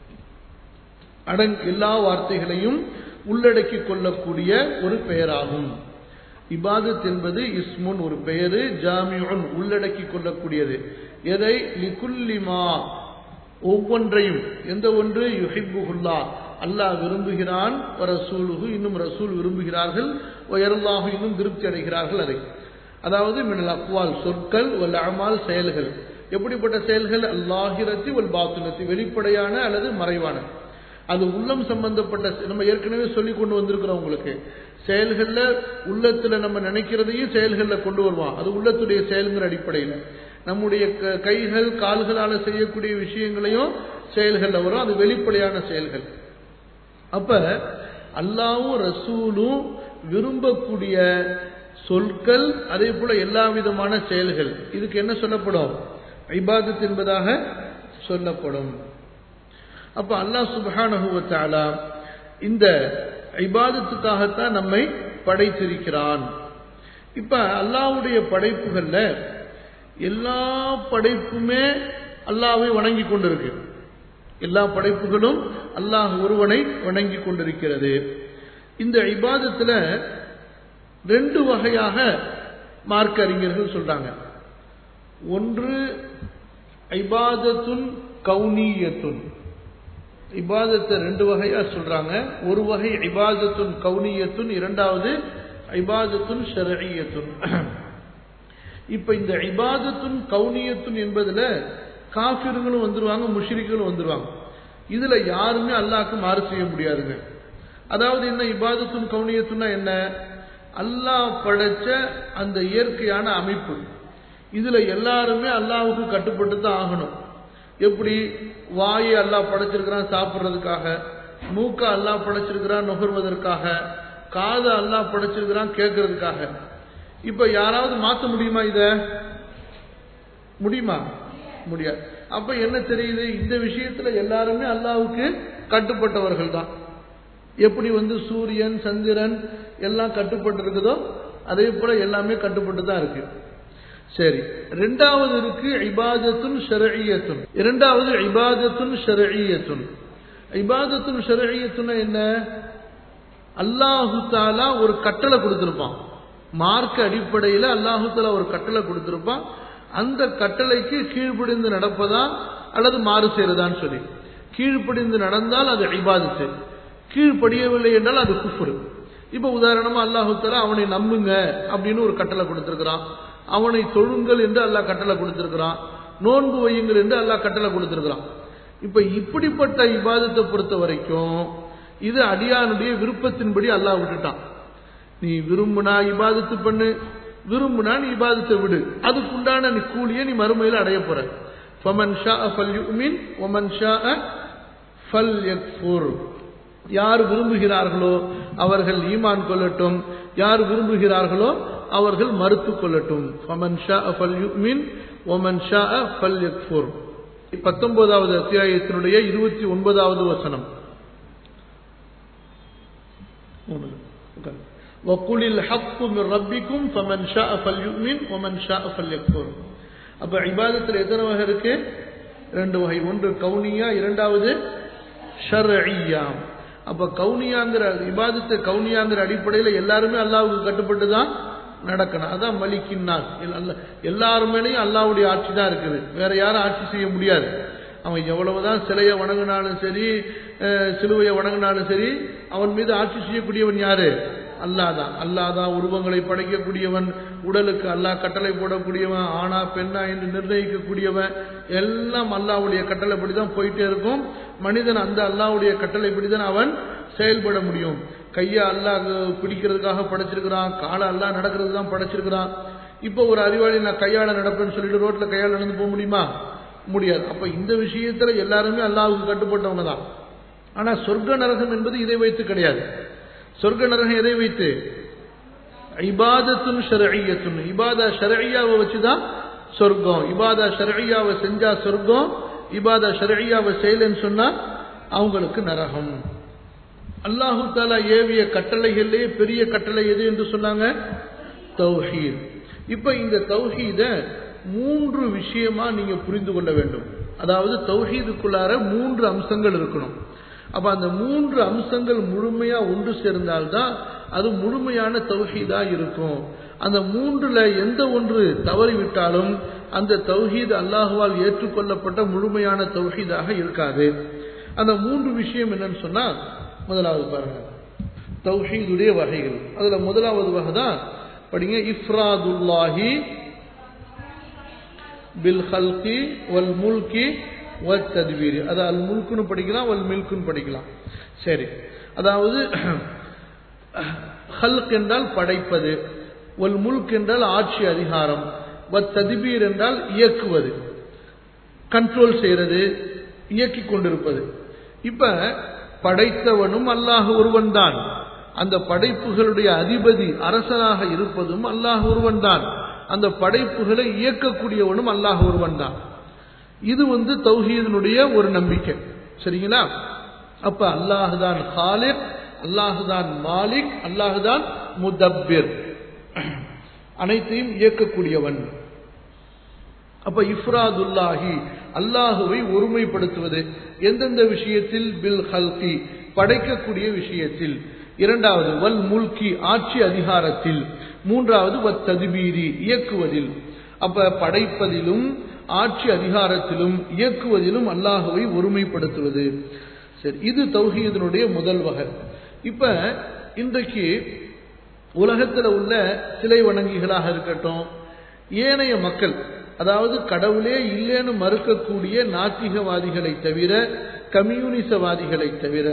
அடங் எல்லா வார்த்தைகளையும் உள்ளடக்கிக் கொள்ளக்கூடிய ஒரு பெயராகும் இபாதத் என்பது இஸ்முன் ஒரு பெயரு ஜாமியுன் உள்ளடக்கி கொள்ளக்கூடியது எதை லிகுல்லிமா ஒவ்வொன்றையும் எந்த ஒன்று யுஹிப்புகுல்லா அல்லாஹ் விரும்புகிறான் ரசூலுகு இன்னும் ரசூல் விரும்புகிறார்கள் உயர்லாக இன்னும் திருப்தி அடைகிறார்கள் அதை அதாவது மினல் அக்வால் சொற்கள் வல் அமால் செயல்கள் எப்படிப்பட்ட செயல்கள் அல்லாஹிரத்தி வல் பாத்துனத்தி வெளிப்படையான அல்லது மறைவான அது உள்ளம் சம்பந்தப்பட்ட நம்ம ஏற்கனவே சொல்லி கொண்டு வந்திருக்கிறோம் உங்களுக்கு செயல்கள்ல உள்ளத்துல நம்ம நினைக்கிறதையும் செயல்கள்ல கொண்டு வருவான் அது உள்ளத்துடைய செயல்கிற அடிப்படையில் நம்முடைய கைகள் கால்களால செய்யக்கூடிய விஷயங்களையும் செயல்கள்ல வரும் அது வெளிப்படையான செயல்கள் அப்ப அல்லாவும் ரசூலும் விரும்பக்கூடிய சொற்கள் அதே போல எல்லா விதமான செயல்கள் இதுக்கு என்ன சொல்லப்படும் ஐபாதத் என்பதாக சொல்லப்படும் அப்ப அல்லாஹ் சுபஹானஹுவத்தாலா இந்த ஐபாதத்துக்காகத்தான் நம்மை படைத்திருக்கிறான் இப்ப அல்லாவுடைய படைப்புகள்ல எல்லா படைப்புமே அல்லாவை வணங்கி கொண்டிருக்கு எல்லா படைப்புகளும் அல்லாஹ் ஒருவனை வணங்கி கொண்டிருக்கிறது இந்த இபாதத்துல ரெண்டு வகையாக மார்க்க அறிஞர்கள் சொல்றாங்க ஒன்று ஐபாதத்துன் கவுனியத்துன் இபாதத்தை ரெண்டு வகையா சொல்றாங்க ஒரு வகை இபாதத்துன் கவுனியத்துன் இரண்டாவது இபாதத்துன் ஷரழியத்துன் இப்ப இந்த இபாதத்துன் கவுனியத்துன் என்பதுல காஃபிர்களும் வந்துருவாங்க முஷ்ரிக்களும் வந்துருவாங்க இதுல யாருமே அல்லாஹ்க்கு மாறு செய்ய முடியாதுங்க அதாவது என்ன இபாதத்துன் கவுனியத்துன்னா என்ன அல்லாஹ் படைச்ச அந்த இயற்கையான அமைப்பு இதுல எல்லாருமே அல்லாவுக்கு கட்டுப்பட்டு தான் ஆகணும் எப்படி வாயை அல்லாஹ் படைச்சிருக்கிறான் சாப்பிட்றதுக்காக மூக்க அல்லாஹ் படைச்சிருக்கிறான் நுகர்வதற்காக காதை அல்லாஹ் படைச்சிருக்கிறான் கேட்கறதுக்காக இப்ப யாராவது மாத்த முடியுமா இத முடியுமா முடியாது அப்ப என்ன தெரியுது இந்த விஷயத்துல எல்லாருமே அல்லாவுக்கு கட்டுப்பட்டவர்கள் தான் எப்படி வந்து சூரியன் சந்திரன் எல்லாம் கட்டுப்பட்டு இருக்குதோ அதே போல எல்லாமே கட்டுப்பட்டு தான் இருக்கு சரி ரெண்டாவது இருக்கு இபாதத்துன் ஷரழியத்துன் இரண்டாவது இபாதத்துன் ஷரழியத்துன் இபாதத்துன் ஷரழியத்துன் என்ன அல்லாஹு தாலா ஒரு கட்டளை கொடுத்திருப்பான் மார்க்க அடிப்படையில் அல்லாஹு தாலா ஒரு கட்டளை கொடுத்திருப்பான் அந்த கட்டளைக்கு கீழ்ப்படிந்து நடப்பதா அல்லது மாறு செய்யறதான்னு சொல்லி கீழ்ப்படிந்து நடந்தால் அது இபாதத்து கீழ்ப்படியவில்லை என்றால் அது குஃபுரு இப்ப உதாரணமா அல்லாஹு தாலா அவனை நம்புங்க அப்படின்னு ஒரு கட்டளை கொடுத்திருக்கிறான் அவனை தொழுங்கள் என்று அல்லாஹ் கட்டளை கொடுத்திருக்கிறான் நோன்பு வையுங்கள் என்று அல்லாஹ் கட்டளை கொடுத்திருக்கிறான் இப்ப இப்படிப்பட்ட இபாதத்தை பொறுத்த வரைக்கும் இது அடியானுடைய விருப்பத்தின்படி அல்லாஹ் விட்டுட்டான் நீ விரும்புனா இபாதத்து பண்ணு விரும்புனா நீ இபாதத்தை விடு அதுக்குண்டான நீ கூலியை நீ மறுமையில் அடைய போற ஃபமன் ஷா ஃபல் யுமின் ஒமன் ஷா ஃபல் யக்ஃபுர் யார் விரும்புகிறார்களோ அவர்கள் ஈமான் கொள்ளட்டும் யார் விரும்புகிறார்களோ அவர்கள் மறுத்து கொள்ளட்டும் ஃபமன் ஷா ஃபல் யுமின் ஒமன் ஷா ஃபல் யக்ஃபுர் பத்தொன்பதாவது அத்தியாயத்தினுடைய இருபத்தி ஒன்பதாவது வசனம் வக்குலில் ஹக்கு மிர் ரப்பிக்கும் ஃபமன் ஷா ஃபல்யுமின் வமன் ஷா ஃபல்யக்ஃபுர் அப்ப இபாதத்தில் எத்தனை வகை இருக்கு ரெண்டு வகை ஒன்று கவுனியா இரண்டாவது ஷர்இயா அப்ப கவுனியாங்கிற இபாதத்தை கவுனியாங்கிற அடிப்படையில் எல்லாருமே அல்லாவுக்கு கட்டுப்பட்டு தான் நடக்கணும் அதான் மலிக்கின்னாஸ் எல்லாருமேலையும் அல்லாவுடைய ஆட்சி தான் இருக்குது வேற யாரும் ஆட்சி செய்ய முடியாது அவன் எவ்வளவுதான் சிலையை வணங்கினாலும் சரி சிலுவையை வணங்கினாலும் சரி அவன் மீது ஆட்சி செய்யக்கூடியவன் யாரு அல்லாதான் அல்லாதான் உருவங்களை படைக்கக்கூடியவன் உடலுக்கு அல்லாஹ் கட்டளை போடக்கூடியவன் ஆனா பெண்ணா என்று நிர்ணயிக்கக்கூடியவன் எல்லாம் அல்லாவுடைய கட்டளைப்படி தான் போயிட்டே இருக்கும் மனிதன் அந்த அல்லாவுடைய கட்டளைப்படி தான் அவன் செயல்பட முடியும் கையை அல்லாஹ் பிடிக்கிறதுக்காக படைச்சிருக்கிறான் காலை அல்லாஹ் நடக்கிறது தான் படைச்சிருக்கிறான் இப்போ ஒரு அறிவாளி நான் கையாள நடப்பேன்னு சொல்லிட்டு ரோட்ல கையால் நடந்து போக முடியுமா முடியாது அப்ப இந்த விஷயத்துல எல்லாருமே அல்லாவுக்கு கட்டுப்பட்டவங்க தான் ஆனா சொர்க்க நரகம் என்பது இதை வைத்து கிடையாது சொர்க்க நரகம் எதை வைத்து இபாதத்துன் ஷரஐயத்துன் இபாதா ஷரஐயாவை வச்சுதான் சொர்க்கம் இபாதா ஷரஐயாவை செஞ்சா சொர்க்கம் இபாதா ஷரஐயாவை செய்யலன்னு சொன்னா அவங்களுக்கு நரகம் அல்லாஹு தாலா ஏவிய கட்டளைகளிலே பெரிய கட்டளை எது என்று சொன்னாங்க தௌஹீத் இப்ப இந்த தௌஹீத மூன்று விஷயமா நீங்க புரிந்து கொள்ள வேண்டும் அதாவது தௌஹீதுக்குள்ளார மூன்று அம்சங்கள் இருக்கணும் அப்ப அந்த மூன்று அம்சங்கள் முழுமையா ஒன்று சேர்ந்தால்தான் அது முழுமையான தௌஹீதா இருக்கும் அந்த மூன்றுல எந்த ஒன்று தவறிவிட்டாலும் அந்த தௌஹீத் அல்லாஹுவால் ஏற்றுக்கொள்ளப்பட்ட முழுமையான தௌஹீதாக இருக்காது அந்த மூன்று விஷயம் என்னன்னு சொன்னா முதலாவது பாருங்க தௌஹீதுடைய வகைகள் அதுல முதலாவது வகை தான் படிங்க இஃப்ராதுல்லாஹி பில் ஹல்கி வல் முல்கி வல் தத்வீர் அது அல் முல்குன்னு படிக்கலாம் வல் மில்குன்னு படிக்கலாம் சரி அதாவது ஹல்க் என்றால் படைப்பது வல் முல்க் என்றால் ஆட்சி அதிகாரம் வத் ததிபீர் என்றால் இயக்குவது கண்ட்ரோல் செய்யறது இயக்கி கொண்டிருப்பது இப்ப படைத்தவனும் அல்லாஹ் ஒருவன் தான் அந்த படைப்புகளுடைய அதிபதி அரசனாக இருப்பதும் அல்லாஹ் ஒருவன் தான் அந்த படைப்புகளை இயக்கக்கூடியவனும் அல்லாஹ் ஒருவன் தான் இது வந்து தௌஹீதனுடைய ஒரு நம்பிக்கை சரிங்களா அப்ப அல்லாஹுதான் ஹாலிக் அல்லாஹுதான் மாலிக் அல்லாஹுதான் முதப்பிர் அனைத்தையும் இயக்கக்கூடியவன் அப்ப இஃப்ராதுல்லாஹி அல்லாஹுவை ஒருமைப்படுத்துவது எந்தெந்த விஷயத்தில் பில் ஹல்கி படைக்கக்கூடிய விஷயத்தில் இரண்டாவது வல் முல்கி ஆட்சி அதிகாரத்தில் மூன்றாவது வத் ததுபீரி இயக்குவதில் அப்ப படைப்பதிலும் ஆட்சி அதிகாரத்திலும் இயக்குவதிலும் அல்லாஹுவை ஒருமைப்படுத்துவது சரி இது தௌஹீதனுடைய முதல் வகை இப்ப இன்றைக்கு உலகத்தில் உள்ள சிலை வணங்கிகளாக இருக்கட்டும் ஏனைய மக்கள் அதாவது கடவுளே இல்லைன்னு மறுக்கக்கூடிய நாத்திகவாதிகளை தவிர கம்யூனிசவாதிகளை தவிர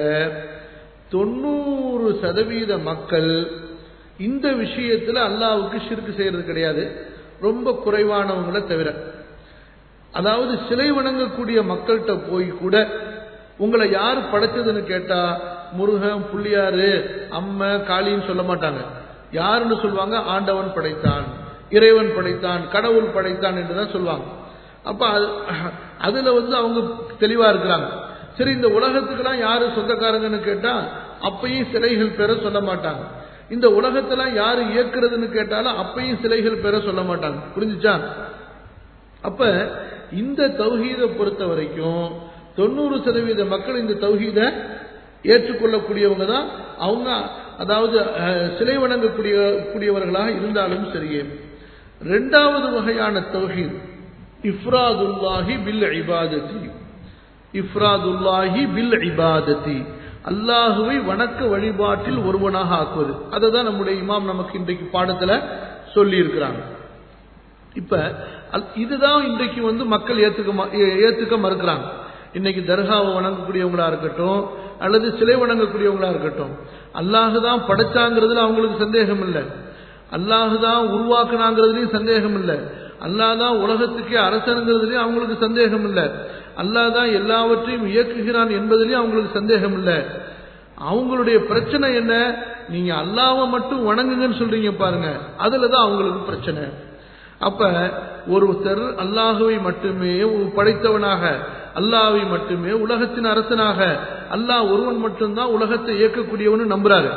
தொண்ணூறு சதவீத மக்கள் இந்த விஷயத்துல அல்லாவுக்கு ஷிர்கு செய்யறது கிடையாது ரொம்ப குறைவானவங்களை தவிர அதாவது சிலை வணங்கக்கூடிய மக்கள்கிட்ட போய் கூட உங்களை யார் படைச்சதுன்னு கேட்டா முருகன் புள்ளியாரு அம்மை காளின்னு சொல்ல மாட்டாங்க யாருன்னு சொல்லுவாங்க ஆண்டவன் படைத்தான் இறைவன் படைத்தான் கடவுள் படைத்தான் என்றுதான் சொல்லுவாங்க அப்ப அதுல வந்து அவங்க தெளிவா இருக்கிறாங்க சரி இந்த உலகத்துக்கெல்லாம் யாரு சொந்தக்காரங்கன்னு கேட்டா அப்பையும் சிலைகள் பெற சொல்ல மாட்டாங்க இந்த உலகத்தெல்லாம் யாரு இயக்குறதுன்னு கேட்டாலும் அப்பையும் சிலைகள் பெற சொல்ல மாட்டாங்க புரிஞ்சுச்சா அப்ப இந்த தௌஹீத பொறுத்த வரைக்கும் தொண்ணூறு சதவீத மக்கள் இந்த தௌஹீத ஏற்றுக்கொள்ளக்கூடியவங்க தான் அவங்க அதாவது சிலை வணங்கக்கூடிய கூடியவர்களாக இருந்தாலும் சரியே ரெண்டாவது வகையான தௌஹீத் இஃப்ராதுல்லாஹி பில் இபாதத்தி இஃப்ராதுல்லாஹி பில் இபாதத்தி அல்லாஹுவை வணக்க வழிபாட்டில் ஒருவனாக ஆக்குவது அதை தான் நம்முடைய இமாம் நமக்கு இன்றைக்கு பாடத்துல சொல்லி இருக்கிறாங்க இப்ப இதுதான் இன்றைக்கு வந்து மக்கள் ஏத்துக்க ஏத்துக்க மறுக்கிறாங்க இன்னைக்கு தர்காவை வணங்கக்கூடியவங்களா இருக்கட்டும் அல்லது சிலை வணங்கக்கூடியவங்களா இருக்கட்டும் அல்லாஹுதான் படைச்சாங்கிறதுல அவங்களுக்கு சந்தேகம் இல்லை அல்லாஹுதான் உருவாக்குனாங்கிறதுலயும் சந்தேகம் இல்லை அல்லாஹ் உலகத்துக்கே அரசனுங்கிறதுலயும் அவங்களுக்கு சந்தேகம் இல்லை அல்லாஹ் தான் எல்லாவற்றையும் இயக்குகிறான் என்பதிலையும் அவங்களுக்கு சந்தேகம் இல்லை அவங்களுடைய பிரச்சனை என்ன நீங்க அல்லாவை மட்டும் வணங்குங்கன்னு சொல்றீங்க பாருங்க அதுலதான் அவங்களுக்கு பிரச்சனை அப்ப ஒருத்தர் அல்லாஹுவை மட்டுமே படைத்தவனாக அல்லாவை மட்டுமே உலகத்தின் அரசனாக அல்லாஹ் ஒருவன் மட்டும்தான் உலகத்தை இயக்கக்கூடியவனு நம்புறாரு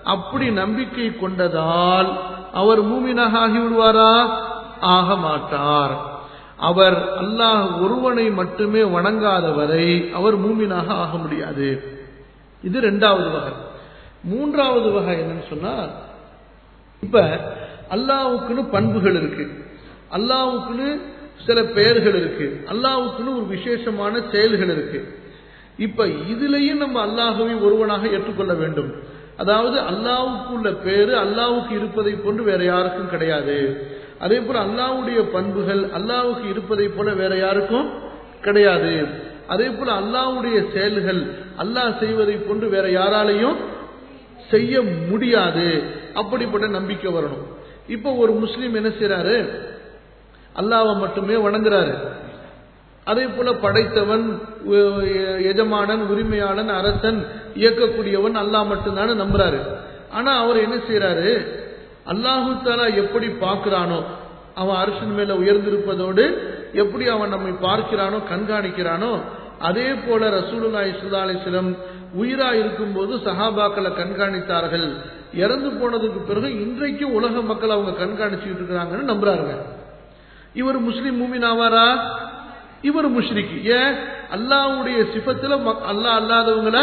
அப்படி நம்பிக்கை கொண்டதால் அவர் மூமினாக ஆகிவிடுவாரா ஆக மாட்டார் அவர் அல்லாஹ் ஒருவனை மட்டுமே வணங்காதவரை அவர் மூமினாக ஆக முடியாது இது ரெண்டாவது வகை மூன்றாவது வகை என்னன்னு சொன்னா இப்ப அல்லாவுக்குன்னு பண்புகள் இருக்கு அல்லாவுக்குன்னு சில பெயர்கள் இருக்கு அல்லாவுக்குன்னு ஒரு விசேஷமான செயல்கள் இருக்கு இப்ப இதுலயும் நம்ம அல்லாஹுவை ஒருவனாக ஏற்றுக்கொள்ள வேண்டும் அதாவது அல்லாவுக்கு உள்ள பேரு அல்லாவுக்கு இருப்பதை போன்று வேற யாருக்கும் கிடையாது அதே போல அல்லாவுடைய பண்புகள் அல்லாவுக்கு இருப்பதை போல வேற யாருக்கும் கிடையாது அதே போல அல்லாவுடைய செயல்கள் அல்லாஹ் செய்வதை போன்று வேற யாராலையும் செய்ய முடியாது அப்படிப்பட்ட நம்பிக்கை வரணும் இப்போ ஒரு முஸ்லீம் என்ன செய்யறாரு அல்லாவை மட்டுமே வணங்குறாரு அதே போல படைத்தவன் எஜமானன் உரிமையாளன் அரசன் இயக்கக்கூடியவன் அல்லாஹ் மட்டும்தானே நம்புறாரு ஆனா அவர் என்ன செய்யறாரு அல்லாஹு தாலா எப்படி பார்க்கிறானோ அவன் அரசன் மேல உயர்ந்திருப்பதோடு எப்படி அவன் நம்மை பார்க்கிறானோ கண்காணிக்கிறானோ அதே போல ரசூலுல்லாஹி ஸல்லல்லாஹு அலைஹி வஸல்லம் உயிரா இருக்கும்போது சஹாபாக்களை கண்காணித்தார்கள் இறந்து போனதுக்கு பிறகு இன்றைக்கும் உலக மக்கள் அவங்க கண்காணிச்சுட்டு இருக்கிறாங்கன்னு நம்புறாருங்க இவர் முஸ்லிம் மூமின் ஆவாரா இவர் முஷ்ரிக்கு ஏன் அல்லாவுடைய சிபத்துல அல்லாஹ் அல்லாதவங்களை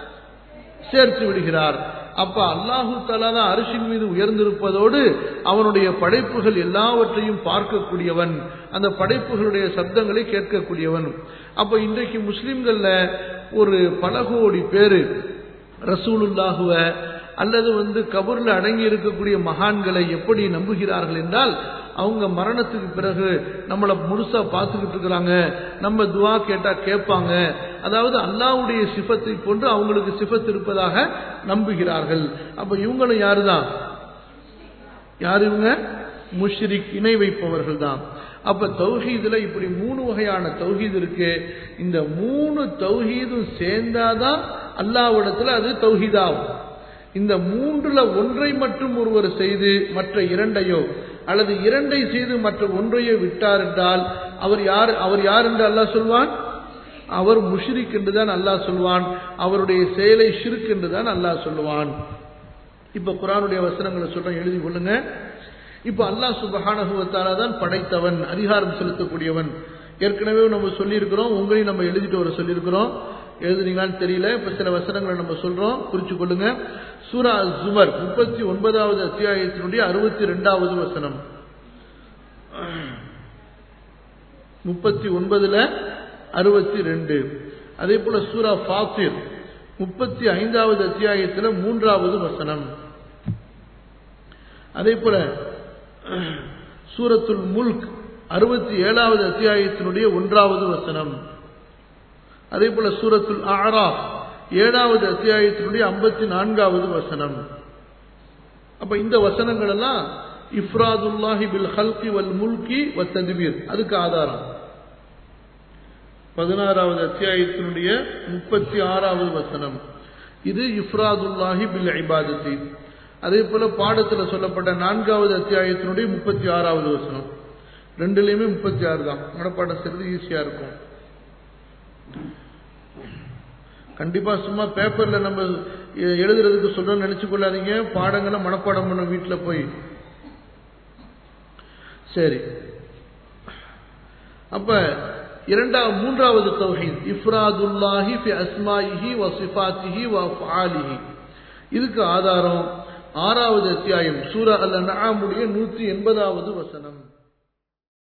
சேர்த்து விடுகிறார் அப்ப அல்லாஹு தலா தான் அரிசின் மீது உயர்ந்திருப்பதோடு அவனுடைய படைப்புகள் எல்லாவற்றையும் பார்க்கக்கூடியவன் அந்த படைப்புகளுடைய சப்தங்களை கேட்கக்கூடியவன் அப்ப இன்றைக்கு முஸ்லிம்கள்ல ஒரு பல கோடி பேரு ரசூலுல்லாகுவ அல்லது வந்து கபூர்ல அடங்கி இருக்கக்கூடிய மகான்களை எப்படி நம்புகிறார்கள் என்றால் அவங்க மரணத்துக்கு பிறகு நம்மளை முழுசா பார்த்துக்கிட்டு இருக்கிறாங்க நம்ம துவா கேட்டா கேட்பாங்க அதாவது அல்லாவுடைய சிஃபத்தை கொண்டு அவங்களுக்கு சிஃபத் இருப்பதாக நம்புகிறார்கள் அப்ப இவங்களும் யாருதான் யாரு இவங்க முஷ்ரிக் இணை வைப்பவர்கள் தான் அப்ப தௌஹீதுல இப்படி மூணு வகையான தௌஹீது இருக்கு இந்த மூணு தௌஹீதும் சேர்ந்தாதான் அல்லாவிடத்துல அது தௌஹீதாகும் இந்த மூன்றுல ஒன்றை மட்டும் ஒருவர் செய்து மற்ற இரண்டையோ அல்லது இரண்டை செய்து மற்ற ஒன்றையோ விட்டார் என்றால் அவர் யார் அவர் யார் என்று அல்லாஹ் சொல்வான் அவர் முஷ்ரிக் என்றுதான் அல்லாஹ் சொல்வான் அவருடைய செயலை ஷிர்க் என்றுதான் அல்லாஹ் சொல்லுவான் இப்ப குரானுடைய வசனங்களை சொல்றேன் எழுதி கொள்ளுங்க இப்ப அல்லாஹ் சுபஹானகுவத்தாலா தான் படைத்தவன் அதிகாரம் செலுத்தக்கூடியவன் ஏற்கனவே நம்ம சொல்லியிருக்கிறோம் உங்களையும் நம்ம எழுதிட்டு வர சொல்லியிருக்கிறோம் எழுதுனீங்களான்னு தெரியல இப்ப சில வசனங்களை நம்ம சொல்றோம் குறிச்சு கொள்ளுங்க சூரா ஜுமர் முப்பத்தி ஒன்பதாவது அத்தியாயத்தினுடைய அறுபத்தி ரெண்டாவது வசனம் முப்பத்தி ஒன்பதுல அறுபத்தி ரெண்டு அதே போல சூரா ஃபாத்திர் முப்பத்தி ஐந்தாவது அத்தியாயத்தில் மூன்றாவது வசனம் அதே போல சூரத்துல் முல்க் அறுபத்தி ஏழாவது அத்தியாயத்தினுடைய ஒன்றாவது வசனம் அதே போல சூரத்துல் ஆரா ஏழாவது அத்தியாயத்தினுடைய ஐம்பத்தி நான்காவது வசனம் அப்ப இந்த வசனங்கள் எல்லாம் இஃப்ராதுல்லாஹி பில் ஹல்கி வல் முல்கி வ தத்பீர் அதுக்கு ஆதாரம் பதினாறாவது அத்தியாயத்தினுடைய முப்பத்தி ஆறாவது வசனம் இது இஃப்ராதுல்லாஹி பில் ஐபாதத்தி அதே போல பாடத்தில் சொல்லப்பட்ட நான்காவது அத்தியாயத்தினுடைய முப்பத்தி ஆறாவது வசனம் ரெண்டுலேயுமே முப்பத்தி ஆறு தான் மனப்பாடம் செய்யறது ஈஸியா இருக்கும் கண்டிப்பா சும்மா பேப்பர்ல நம்ம எழுதுறதுக்கு சொல்றோம்னு நினைச்சு கொள்ளாதீங்க பாடங்களை மனப்பாடம் பண்ண வீட்டுல போய் சரி அப்ப இரண்டாவது மூன்றாவது தௌஹீத் இஃப்ராதுல்லாஹி ஃபி அஸ்மாயிஹி வ சிஃபாத்திஹி வ அஃஆலிஹி இதுக்கு ஆதாரம் ஆறாவது அத்தியாயம் சூரா அல் அன்ஆமுடைய நூற்றி எண்பதாவது வசனம்